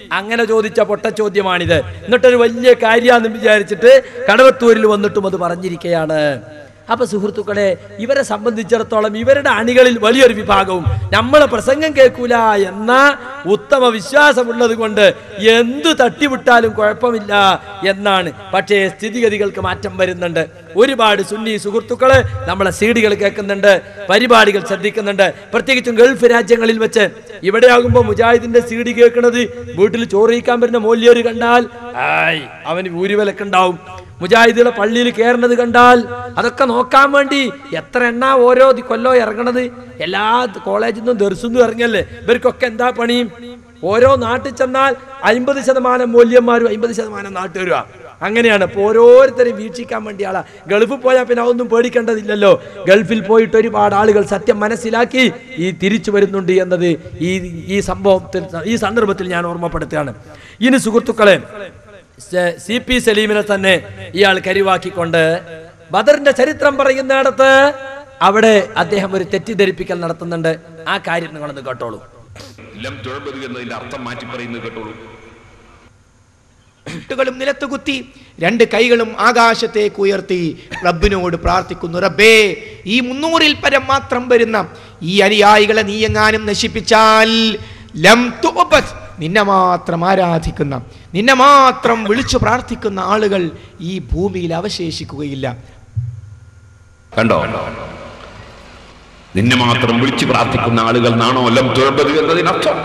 അങ്ങനെ ചോദിച്ച പൊട്ട ചോദ്യമാണിത് എന്നിട്ടൊരു വലിയ കാര്യാന്ന് വിചാരിച്ചിട്ട് കടവത്തൂരിൽ വന്നിട്ടും അത് പറഞ്ഞിരിക്കുകയാണ് അപ്പൊ സുഹൃത്തുക്കളെ ഇവരെ സംബന്ധിച്ചിടത്തോളം ഇവരുടെ അണികളിൽ വലിയൊരു വിഭാഗവും നമ്മളെ പ്രസംഗം കേൾക്കൂല എന്ന ഉത്തമ വിശ്വാസമുള്ളത് കൊണ്ട് എന്തു തട്ടിവിട്ടാലും കുഴപ്പമില്ല എന്നാണ് പക്ഷേ സ്ഥിതിഗതികൾക്ക് മാറ്റം വരുന്നുണ്ട് ഒരുപാട് സുന്നി സുഹൃത്തുക്കള് നമ്മളെ സീഡികൾ കേൾക്കുന്നുണ്ട് പരിപാടികൾ ശ്രദ്ധിക്കുന്നുണ്ട് പ്രത്യേകിച്ചും ഗൾഫ് രാജ്യങ്ങളിൽ വെച്ച് ഇവിടെ ആകുമ്പോൾ മുജാഹിദിന്റെ സീഡി കേൾക്കുന്നത് വീട്ടിൽ ചോറിയിക്കാൻ വരുന്ന മൂല്യര് കണ്ടാൽ ആയ് അവന് ഊരുവിലക്കുണ്ടാവും മുജാഹിദുകളെ പള്ളിയിൽ കയറുന്നത് കണ്ടാൽ അതൊക്കെ നോക്കാൻ വേണ്ടി എത്ര എണ്ണ ഓരോ ദി- കൊല്ലോ ഇറങ്ങണത് എല്ലാ കോളേജിൽ നിന്നും ദർശുന്നും ഇറങ്ങല്ലേ ഇവർക്കൊക്കെ എന്താ പണി ഓരോ നാട്ടിൽ ചെന്നാൽ അമ്പത് ശതമാനം മൂല്യന്മാരും അമ്പത് ശതമാനം നാട്ടുകാരുവാ അങ്ങനെയാണ് ഇപ്പൊ ഓരോരുത്തരെയും വീക്ഷിക്കാൻ വേണ്ടി ആളാ ഗൾഫിൽ പോയാൽ പിന്നെ അതൊന്നും പേടിക്കേണ്ടതില്ലല്ലോ ഗൾഫിൽ പോയിട്ട് ഒരുപാട് ആളുകൾ സത്യം മനസ്സിലാക്കി ഈ തിരിച്ചു വരുന്നുണ്ട് എന്നത് ഈ ഈ സംഭവത്തിൽ ഈ സന്ദർഭത്തിൽ ഞാൻ ഓർമ്മപ്പെടുത്തുകയാണ് ഇനി സുഹൃത്തുക്കളെ സ- സി പി സലീമിനെ തന്നെ ഇയാൾ കരിവാക്കിക്കൊണ്ട് ബദറിന്റെ ചരിത്രം പറയുന്നിടത്ത് അവിടെ അദ്ദേഹം ഒരു തെറ്റിദ്ധരിപ്പിക്കൽ നടത്തുന്നുണ്ട് ആ കാര്യം നിങ്ങളൊന്ന് കേട്ടോളൂ ലം തുഴബത് എന്നതിന്റെ അർത്ഥം മാറ്റി പറയുന്നത് കേട്ടോളൂ മുട്ടുകളും നിലത്ത് കുത്തി രണ്ട് കൈകളും ആകാശത്തേക്ക് ഉയർത്തി റബ്ബിനോട് പ്രാർത്ഥിക്കുന്നു റബ്ബേ ഈ മുന്നൂറിൽ പരം മാത്രം വരുന്ന ഈ അനുയായികളെ നീ എങ്ങാനും നശിപ്പിച്ചാൽ ലം തുഅബത് നിന്നെ മാത്രം ആരാധിക്കുന്ന നിന്നെ മാത്രം വിളിച്ചു പ്രാർത്ഥിക്കുന്ന ആളുകൾ ഈ ഭൂമിയിൽ അവശേഷിക്കുകയില്ല കണ്ടോ നിന്നെ മാത്രം വിളിച്ചു പ്രാർത്ഥിക്കുന്ന ആളുകൾ നാണോ ലം തുഴബത് എന്നതിനർത്ഥം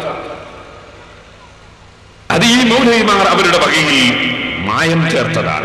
അത് ഈ മൗലവിമാർ അവരുടെ വകയിൽ മായം ചേർത്തതാണ്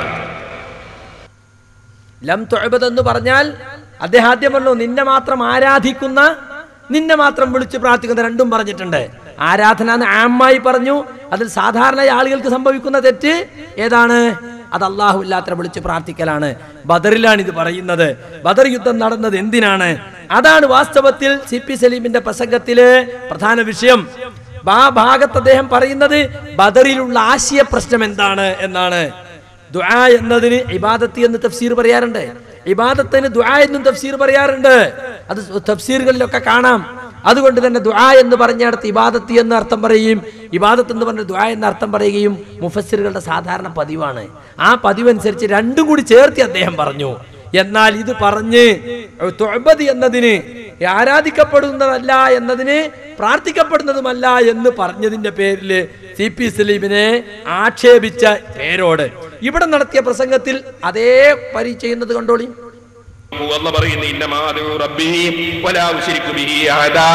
ലം തൊഴബത് എന്ന് പറഞ്ഞാൽ അദ്ദേഹം ആദ്യം പറഞ്ഞു നിന്നെ മാത്രം ആരാധിക്കുന്ന നിന്നെ മാത്രം വിളിച്ച് പ്രാർത്ഥിക്കുന്ന രണ്ടും പറഞ്ഞിട്ടുണ്ട് ആരാധന എന്ന് ആമായി പറഞ്ഞു അതിൽ സാധാരണ ആളുകൾക്ക് സംഭവിക്കുന്ന തെറ്റ് ഏതാണ് അത് അള്ളാഹു ഇല്ലാത്ത വിളിച്ച് പ്രാർത്ഥിക്കലാണ് ബദറിലാണ് ഇത് പറയുന്നത് ബദർ യുദ്ധം നടന്നത് എന്തിനാണ് അതാണ് വാസ്തവത്തിൽ സി പി സലീമിന്റെ പ്രസംഗത്തിലെ പ്രധാന വിഷയം ആ ഭാഗത്ത് അദ്ദേഹം പറയുന്നത് ബദറിലുള്ള ആശയ പ്രശ്നം എന്താണ് എന്നാണ് ദുആ എന്നതിന് ഇബാദത്ത് എന്ന് തഫ്സീർ പറയാറുണ്ട് ഇബാദത്തിന് ദുആ എന്നും തഫ്സീർ പറയാറുണ്ട് അത് തഫ്സീറുകളിലൊക്കെ കാണാം അതുകൊണ്ട് തന്നെ ദുആ എന്ന് പറഞ്ഞിടത്ത് ഇബാദത്ത് എന്ന് അർത്ഥം പറയുകയും ഇബാദത്ത് എന്ന് പറഞ്ഞ ദുആ എന്ന് അർത്ഥം പറയുകയും മുഫസ്സിറുകളുടെ സാധാരണ പതിവാണ് ആ പതിവനുസരിച്ച് രണ്ടും കൂടി ചേർത്തി അദ്ദേഹം പറഞ്ഞു എന്നാൽ ഇത് പറഞ്ഞ് തുഅബദ് എന്നതിന് ആരാധിക്കപ്പെടുന്നതല്ല എന്നതിന് പ്രാർത്ഥിക്കപ്പെടുന്നതുമല്ല എന്ന് പറഞ്ഞതിന്റെ പേരില് സി പി സലീമിനെ ആക്ഷേപിച്ച പേരോട് ഇവിടെ നടത്തിയ പ്രസംഗത്തിൽ അതേ പരി ചെയ്യുന്നത് കണ്ടോളി അല്ല പറയുന്നു ഇന്നമാദു റബ്ബി വലാ ഉശ്രിക്കു ബിഹി അഹദാ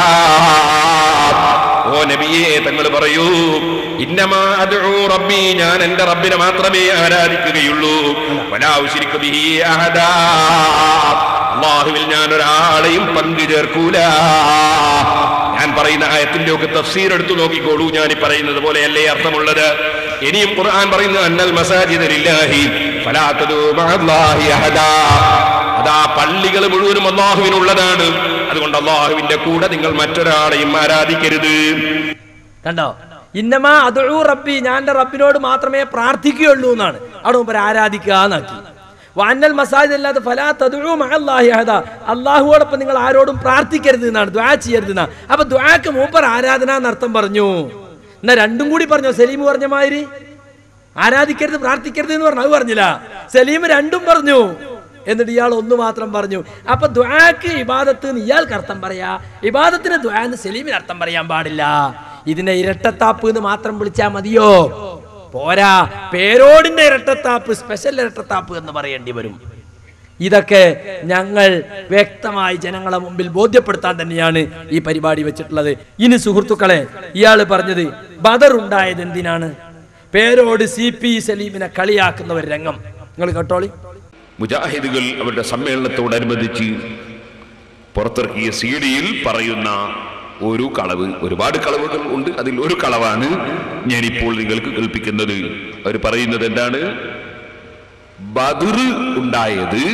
ഓ നബിയേ തങ്ങൾ പറയൂ ഇന്നമാ അദ്ഉ റബ്ബി ഞാൻ എൻ്റെ റബ്ബിനെ മാത്രമേ ആരാധിക്കുകയുള്ളൂ വലാ ഉശ്രിക്കു ബിഹി അഹദാ അല്ലാഹുവിൽ ഞാൻ ഒരാളെയും പങ്കു ചേർക്കൂല ഞാൻ പറയുന്ന ആയത്തിന്റെ ഒക്കെ തഫ്സീർ എടുത്തു നോക്കിക്കോളൂ ഞാൻ ഈ പറയുന്നത് പോലെയല്ലേ അർത്ഥമുള്ളത് ഇനിയും ഖുർആൻ പറയുന്നു അന്നൽ മസാജിദ ലില്ലാഹി ഫലാ തദൂ മഅല്ലാഹി അഹദാ അതാ പള്ളികൾ മുഴുവനും അള്ളാഹുവിനുള്ളതാണ് അതുകൊണ്ട് അള്ളാഹുവിന്റെ കൂടെ നിങ്ങൾ മറ്റൊരാളെയും ആരാധിക്കരുത് കണ്ടോ ഇന്നമാ അതൊഴു റബ്ബി ഞാൻ എൻ്റെ റബ്ബിനോട് മാത്രമേ പ്രാർത്ഥിക്കുകയുള്ളൂ എന്നാണ് അവിടെ മുമ്പ് ആരാധിക്കുക എന്നാക്കി വാനൽ മസാജ് അല്ലാതെ ഫലാ തദുഉ മഅല്ലാഹി അഹദ അള്ളാഹുവോടൊപ്പം നിങ്ങൾ ആരോടും പ്രാർത്ഥിക്കരുത് എന്നാണ് ദ്വാ ചെയ്യരുത് എന്നാ അപ്പൊ ദ്വാക്ക് മൂപ്പർ ആരാധന എന്നർത്ഥം പറഞ്ഞു എന്നാ രണ്ടും കൂടി പറഞ്ഞോ സലീം പറഞ്ഞ മാതിരി ആരാധിക്കരുത് പ്രാർത്ഥിക്കരുത് എന്ന് പറഞ്ഞു അത് പറഞ്ഞില്ല സലീം രണ്ടും പറഞ്ഞു എന്നിട്ട് ഇയാൾ ഒന്ന് മാത്രം പറഞ്ഞു അപ്പൊ ദ്വാക്ക് ഇബാദത്ത് എന്ന് ഇയാൾക്ക് അർത്ഥം പറയാ ഇബാദത്തിന് ദ്വാ എന്ന് സലീമിന് അർത്ഥം പറയാൻ പാടില്ല ഇതിനെ ഇരട്ടത്താപ്പ് എന്ന് മാത്രം വിളിച്ചാ മതിയോ പോരാ പേരോടിന്റെ ഇരട്ടത്താപ്പ് സ്പെഷ്യൽ ഇരട്ടത്താപ്പ് എന്ന് പറയേണ്ടി വരും ഇതൊക്കെ ഞങ്ങൾ വ്യക്തമായി ജനങ്ങളെ മുമ്പിൽ ബോധ്യപ്പെടുത്താൻ തന്നെയാണ് ഈ പരിപാടി വെച്ചിട്ടുള്ളത് ഇനി സുഹൃത്തുക്കളെ ഇയാൾ പറഞ്ഞത് ബദർ ഉണ്ടായത് എന്തിനാണ് പേരോട് സി പി സലീമിനെ കളിയാക്കുന്ന ഒരു രംഗം നിങ്ങൾ കേട്ടോളി മുജാഹിദുകൾ അവരുടെ സമ്മേളനത്തോടനുബന്ധിച്ച് പുറത്തിറക്കിയ സീഡിയിൽ പറയുന്ന ഒരു കളവ് ഒരുപാട് കളവുകൾ ഉണ്ട് അതിൽ ഒരു കളവാണ് ഞാനിപ്പോൾ നിങ്ങൾക്ക് കേൾപ്പിക്കുന്നത് അവർ പറയുന്നത് എന്താണ് ബദർ ഉണ്ടായത്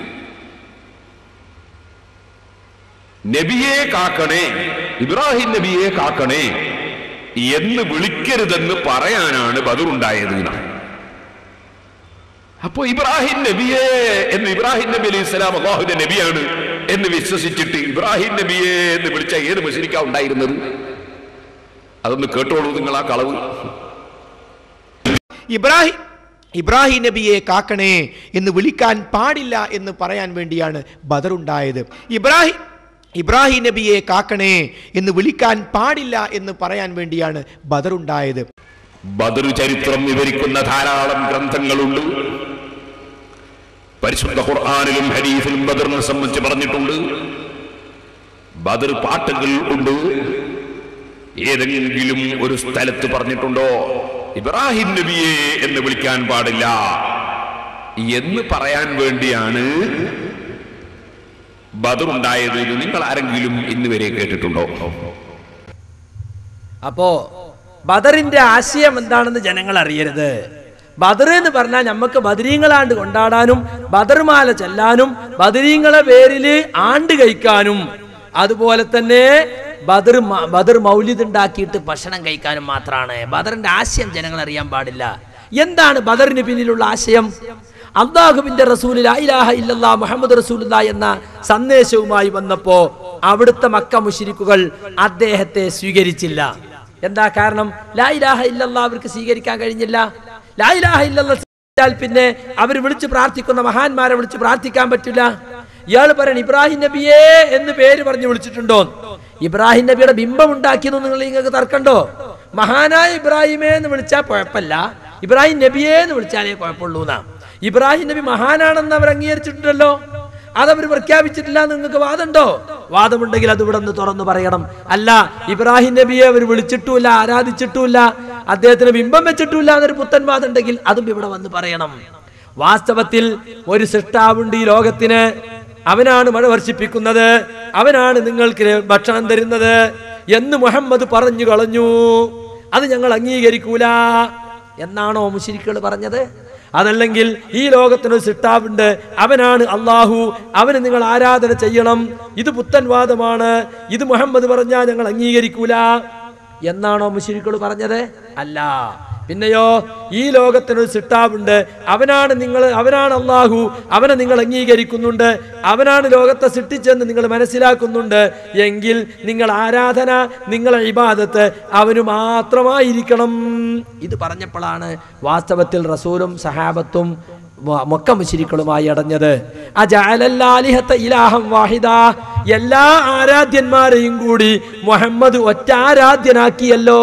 നബിയെ കാക്കണേ ഇബ്രാഹിം നബിയെ കാക്കണേ എന്ന് വിളിക്കരുതെന്ന് പറയാനാണ് ബദർ ഉണ്ടായത് എന്നാണ് അപ്പോ ഇബ്രാഹിം നബിയെ എന്ന് ഇബ്രാഹിം നബി അലൈഹി സ്വലാം അള്ളാഹുന്റെ നബിയാണ് എന്ന് വിശ്വസിച്ചിട്ട് ഇബ്രാഹിം നബിയെ എന്ന് വിളിച്ച ഏത് മുസ്ലിക്ക ഉണ്ടായിരുന്നത് അതൊന്ന് കേട്ടോളൂ നിങ്ങൾ ആ കളവ് ഇബ്രാഹിം ഇബ്രാഹിം നബിയെ കാക്കണേ എന്ന് വിളിക്കാൻ പാടില്ല എന്ന് പറയാൻ വേണ്ടിയാണ് ബദർ ഉണ്ടായത് ഇബ്രാഹിം ഇബ്രാഹിം നബിയെ കാക്കണേ എന്ന് വിളിക്കാൻ പാടില്ല എന്ന് പറയാൻ വേണ്ടിയാണ് ബദർ ഉണ്ടായത് ബദർ ചരിത്രം വിവരിക്കുന്ന ധാരാളം ഗ്രന്ഥങ്ങളുണ്ട് പരിശുദ്ധ ഖുർആാനിലും ഹരീഫിലും ബദറിനെ സംബന്ധിച്ച് പറഞ്ഞിട്ടുണ്ട് ബദർ പാട്ടുകൾ ഉണ്ട് ഏതെങ്കിലും ഒരു സ്ഥലത്ത് പറഞ്ഞിട്ടുണ്ടോ ഇബ്രാഹിം നബിയെ എന്ന് വിളിക്കാൻ പാടില്ല എന്ന് പറയാൻ വേണ്ടിയാണ് ബദർ ഉണ്ടായത് എന്ന് നിങ്ങൾ ആരെങ്കിലും ഇന്ന് വരെ കേട്ടിട്ടുണ്ടോ അപ്പോ ബദറിന്റെ ആശയം എന്താണെന്ന് ജനങ്ങൾ അറിയരുത് ബദർ എന്ന് പറഞ്ഞാൽ നമുക്ക് ബദരീങ്ങളാണ്ട് കൊണ്ടാടാനും ബദർമാല ചെല്ലാനും ബദരീങ്ങളെ പേരില് ആണ്ട് കഴിക്കാനും അതുപോലെ തന്നെ ബദർ മ- ബദർ മൗലിദ് ഉണ്ടാക്കിയിട്ട് ഭക്ഷണം കഴിക്കാനും മാത്രമാണ് ബദറിന്റെ ആശയം ജനങ്ങൾ അറിയാൻ പാടില്ല എന്താണ് ബദറിന് പിന്നിലുള്ള ആശയം അള്ളാഹുവിന്റെ റസൂലിൽ ഇലാഹ ഇല്ലല്ലാ മുഹമ്മദ് റസൂലുല്ല എന്ന സന്ദേശവുമായി വന്നപ്പോ അവിടുത്തെ മക്ക മുഷിരിക്കുകൾ അദ്ദേഹത്തെ സ്വീകരിച്ചില്ല എന്താ കാരണം ലാ ഇലാഹ ഇല്ലല്ലാ അവർക്ക് സ്വീകരിക്കാൻ കഴിഞ്ഞില്ല ലാ ഇലാഹ ഇല്ലല്ലാ സ്വീകരിച്ചാൽ പിന്നെ അവർ വിളിച്ച് പ്രാർത്ഥിക്കുന്ന മഹാന്മാരെ വിളിച്ച് പ്രാർത്ഥിക്കാൻ പറ്റില്ല ഇയാൾ പറയണം ഇബ്രാഹിം നബിയേ എന്ന് പേര് പറഞ്ഞു വിളിച്ചിട്ടുണ്ടോ ഇബ്രാഹിം നബിയുടെ ബിംബം ഉണ്ടാക്കിയെന്ന് നിങ്ങൾ നിങ്ങൾക്ക് തർക്കണ്ടോ മഹാനായ ഇബ്രാഹിമേ എന്ന് വിളിച്ചാൽ കുഴപ്പമില്ല ഇബ്രാഹിം നബിയേ എന്ന് വിളിച്ചാലേ കുഴപ്പമുള്ളൂ എന്നാ ഇബ്രാഹിം നബി മഹാനാണെന്ന് അവർ അംഗീകരിച്ചിട്ടുണ്ടല്ലോ അതവർ പ്രഖ്യാപിച്ചിട്ടില്ല എന്ന് നിങ്ങൾക്ക് വാദമുണ്ടോ വാദമുണ്ടെങ്കിൽ അത് ഇവിടെ നിന്ന് തുറന്നു പറയണം അല്ല ഇബ്രാഹിം നബിയെ അവർ വിളിച്ചിട്ടുമില്ല ആരാധിച്ചിട്ടുമില്ല അദ്ദേഹത്തിന് ബിംബം വെച്ചിട്ടുമില്ല എന്നൊരു പുത്തൻ വാദം ഉണ്ടെങ്കിൽ അതും ഇവിടെ വന്ന് പറയണം വാസ്തവത്തിൽ ഒരു സൃഷ്ടാവുണ്ട് ഈ ലോകത്തിന് അവനാണ് മഴ വർഷിപ്പിക്കുന്നത് അവനാണ് നിങ്ങൾക്ക് ഭക്ഷണം തരുന്നത് എന്ന് മുഹമ്മദ് പറഞ്ഞു കളഞ്ഞു അത് ഞങ്ങൾ അംഗീകരിക്കൂല എന്നാണോ മുഷിരിക്കുകൾ പറഞ്ഞത് അതല്ലെങ്കിൽ ഈ ലോകത്തിനൊരു സിട്ടാവുണ്ട് അവനാണ് അള്ളാഹു അവന് നിങ്ങൾ ആരാധന ചെയ്യണം ഇത് പുത്തൻവാദമാണ് ഇത് മുഹമ്മദ് പറഞ്ഞാൽ ഞങ്ങൾ അംഗീകരിക്കൂല എന്നാണോ മുഷിരിക്കുകൾ പറഞ്ഞത് അല്ല പിന്നെയോ ഈ ലോകത്തിനൊരു സിട്ടാവുണ്ട് അവനാണ് നിങ്ങൾ അവനാണ് അള്ളാഹു അവനെ നിങ്ങൾ അംഗീകരിക്കുന്നുണ്ട് അവനാണ് ലോകത്തെ സൃഷ്ടിച്ചെന്ന് നിങ്ങൾ മനസ്സിലാക്കുന്നുണ്ട് എങ്കിൽ നിങ്ങൾ ആരാധന നിങ്ങളെ ഇബാദത്ത് അവന് മാത്രമായിരിക്കണം ഇത് പറഞ്ഞപ്പോഴാണ് വാസ്തവത്തിൽ റസൂലും സഹാബത്തും മ- മൊക്ക മുശിരിക്കളുമായി അടഞ്ഞത് അജഅലല്ലാലിഹത്ത ഇലാഹം വാഹിദ എല്ലാ ആരാധ്യന്മാരെയും കൂടി മുഹമ്മദ് ഒറ്റ ആരാധ്യനാക്കിയല്ലോ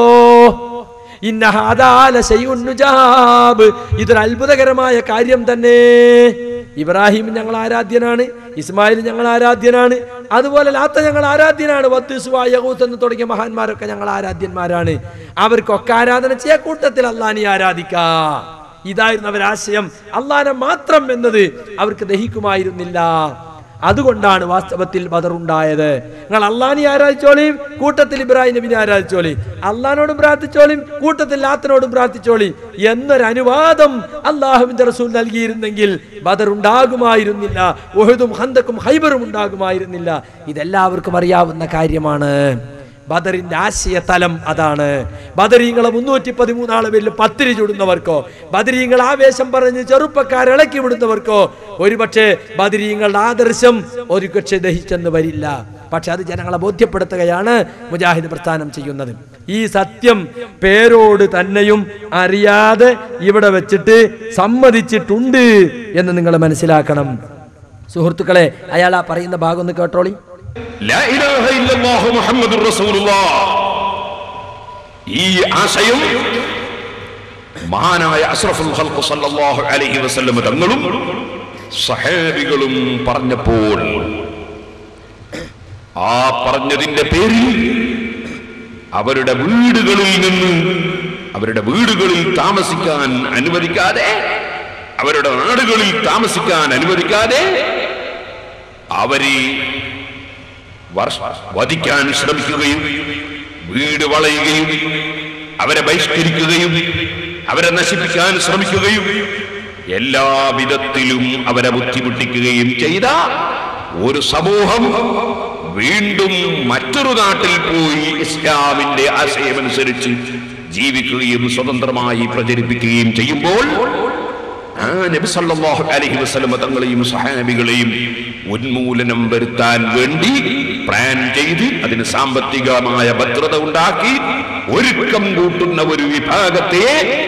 ഇന്ന ഹാദാ ലശൈഉൻ നുജാബ്. ഇതൊരു അത്ഭുതകരമായ കാര്യം തന്നെ ഇബ്രാഹിം ഞങ്ങൾ ആരാധ്യനാണ് ഇസ്മായിൽ ഞങ്ങൾ ആരാധ്യനാണ് അതുപോലെ ലാത്ത ഞങ്ങൾ ആരാധ്യനാണ് വദ്ദുസ്വാ, യഹൂത്ത് എന്ന് തുടങ്ങിയ മഹാന്മാരൊക്കെ ഞങ്ങൾ ആരാധ്യന്മാരാണ് അവർക്കൊക്കെ ആരാധന ചെയ്യാ കൂട്ടത്തിൽ അള്ളാനി ആരാധിക്കാ ഇതായിരുന്നു അവരാശയം അള്ളാനെ മാത്രം എന്നത് അവർക്ക് ദഹിക്കുമായിരുന്നില്ല അതുകൊണ്ടാണ് വാസ്തവത്തിൽ ബദർ ഉണ്ടായത് നിങ്ങൾ അള്ളാനെ ആരാധിച്ചോളിയും കൂട്ടത്തിൽ ഇബ്രാഹിം നബിനെ ആരാധിച്ചോളി അള്ളഹാനോടും പ്രാർത്ഥിച്ചോളിയും കൂട്ടത്തിൽ ലാത്തനോടും പ്രാർത്ഥിച്ചോളി എന്നൊരു അനുവാദം അള്ളാഹുവിന്റെ റസൂൽ നൽകിയിരുന്നെങ്കിൽ ബദർ ഉണ്ടാകുമായിരുന്നില്ല ഒഹദും ഹന്തക്കും ഹൈബറും ഉണ്ടാകുമായിരുന്നില്ല ഇതെല്ലാവർക്കും അറിയാവുന്ന കാര്യമാണ് ബദറിന്റെ ആശയതലം അതാണ് ബദരീങ്ങളെ മുന്നൂറ്റി പതിമൂന്നാളെ പേരിൽ പത്തിരി ചുടുന്നവർക്കോ ബദരീങ്ങൾ ആവേശം പറഞ്ഞ് ചെറുപ്പക്കാർ ഇളക്കി വിടുന്നവർക്കോ ഒരുപക്ഷെ ബദരീങ്ങളുടെ ആദർശം ഒരു പക്ഷെ ദഹിച്ചെന്ന് വരില്ല പക്ഷെ അത് ജനങ്ങളെ ബോധ്യപ്പെടുത്തുകയാണ് മുജാഹിദ് പ്രസ്ഥാനം ചെയ്യുന്നത് ഈ സത്യം പേരോട് തന്നെയും അറിയാതെ ഇവിടെ വെച്ചിട്ട് സമ്മതിച്ചിട്ടുണ്ട് എന്ന് നിങ്ങൾ മനസ്സിലാക്കണം സുഹൃത്തുക്കളെ അയാൾ ആ പറയുന്ന ഭാഗം ഒന്ന് കേട്ടോളി ലാ ഇലാഹ ഇല്ലല്ലാഹു മുഹമ്മദുർ റസൂലുള്ളാഹ് ഈ ആശയം മഹാനായ അഷ്റഫുൽ ഖൽഖ് സല്ലല്ലാഹു അലൈഹി വസല്ലം തങ്ങളും സഹാബികളും പറഞ്ഞപ്പോൾ ആ പറഞ്ഞതിന്റെ പേരിൽ അവരുടെ വീടുകളിൽ നിന്ന് അവരുടെ വീടുകളിൽ താമസിക്കാൻ അനുവദിക്കാതെ അവരുടെ നാടുകളിൽ താമസിക്കാൻ അനുവദിക്കാതെ അവരെ വർഷ- വധിക്കാൻ ശ്രമിക്കുകയും വീട് വളയുകയും അവരെ ബഹിഷ്കരിക്കുകയും അവരെ നശിപ്പിക്കാൻ ശ്രമിക്കുകയും എല്ലാ വിധത്തിലും അവരെ ബുദ്ധിമുട്ടിക്കുകയും ചെയ്ത ഒരു സമൂഹം വീണ്ടും മറ്റൊരു നാട്ടിൽ പോയി ഇസ്ലാമിന്റെ ആശയമനുസരിച്ച് ജീവിക്കുകയും സ്വതന്ത്രമായി പ്രചരിപ്പിക്കുകയും ചെയ്യുമ്പോൾ ആ നബി സല്ലല്ലാഹു അലൈഹി വസല്ലം തങ്ങളെയും സഹാബികളെയും ഉന്മൂലനം വരുത്താൻ വേണ്ടി പ്ലാൻ ചെയ്ത് അതിന് സാമ്പത്തികമായ ഭദ്രത ഉണ്ടാക്കി ഒരുക്കം കൂട്ടുന്ന ഒരു വിഭാഗത്തെ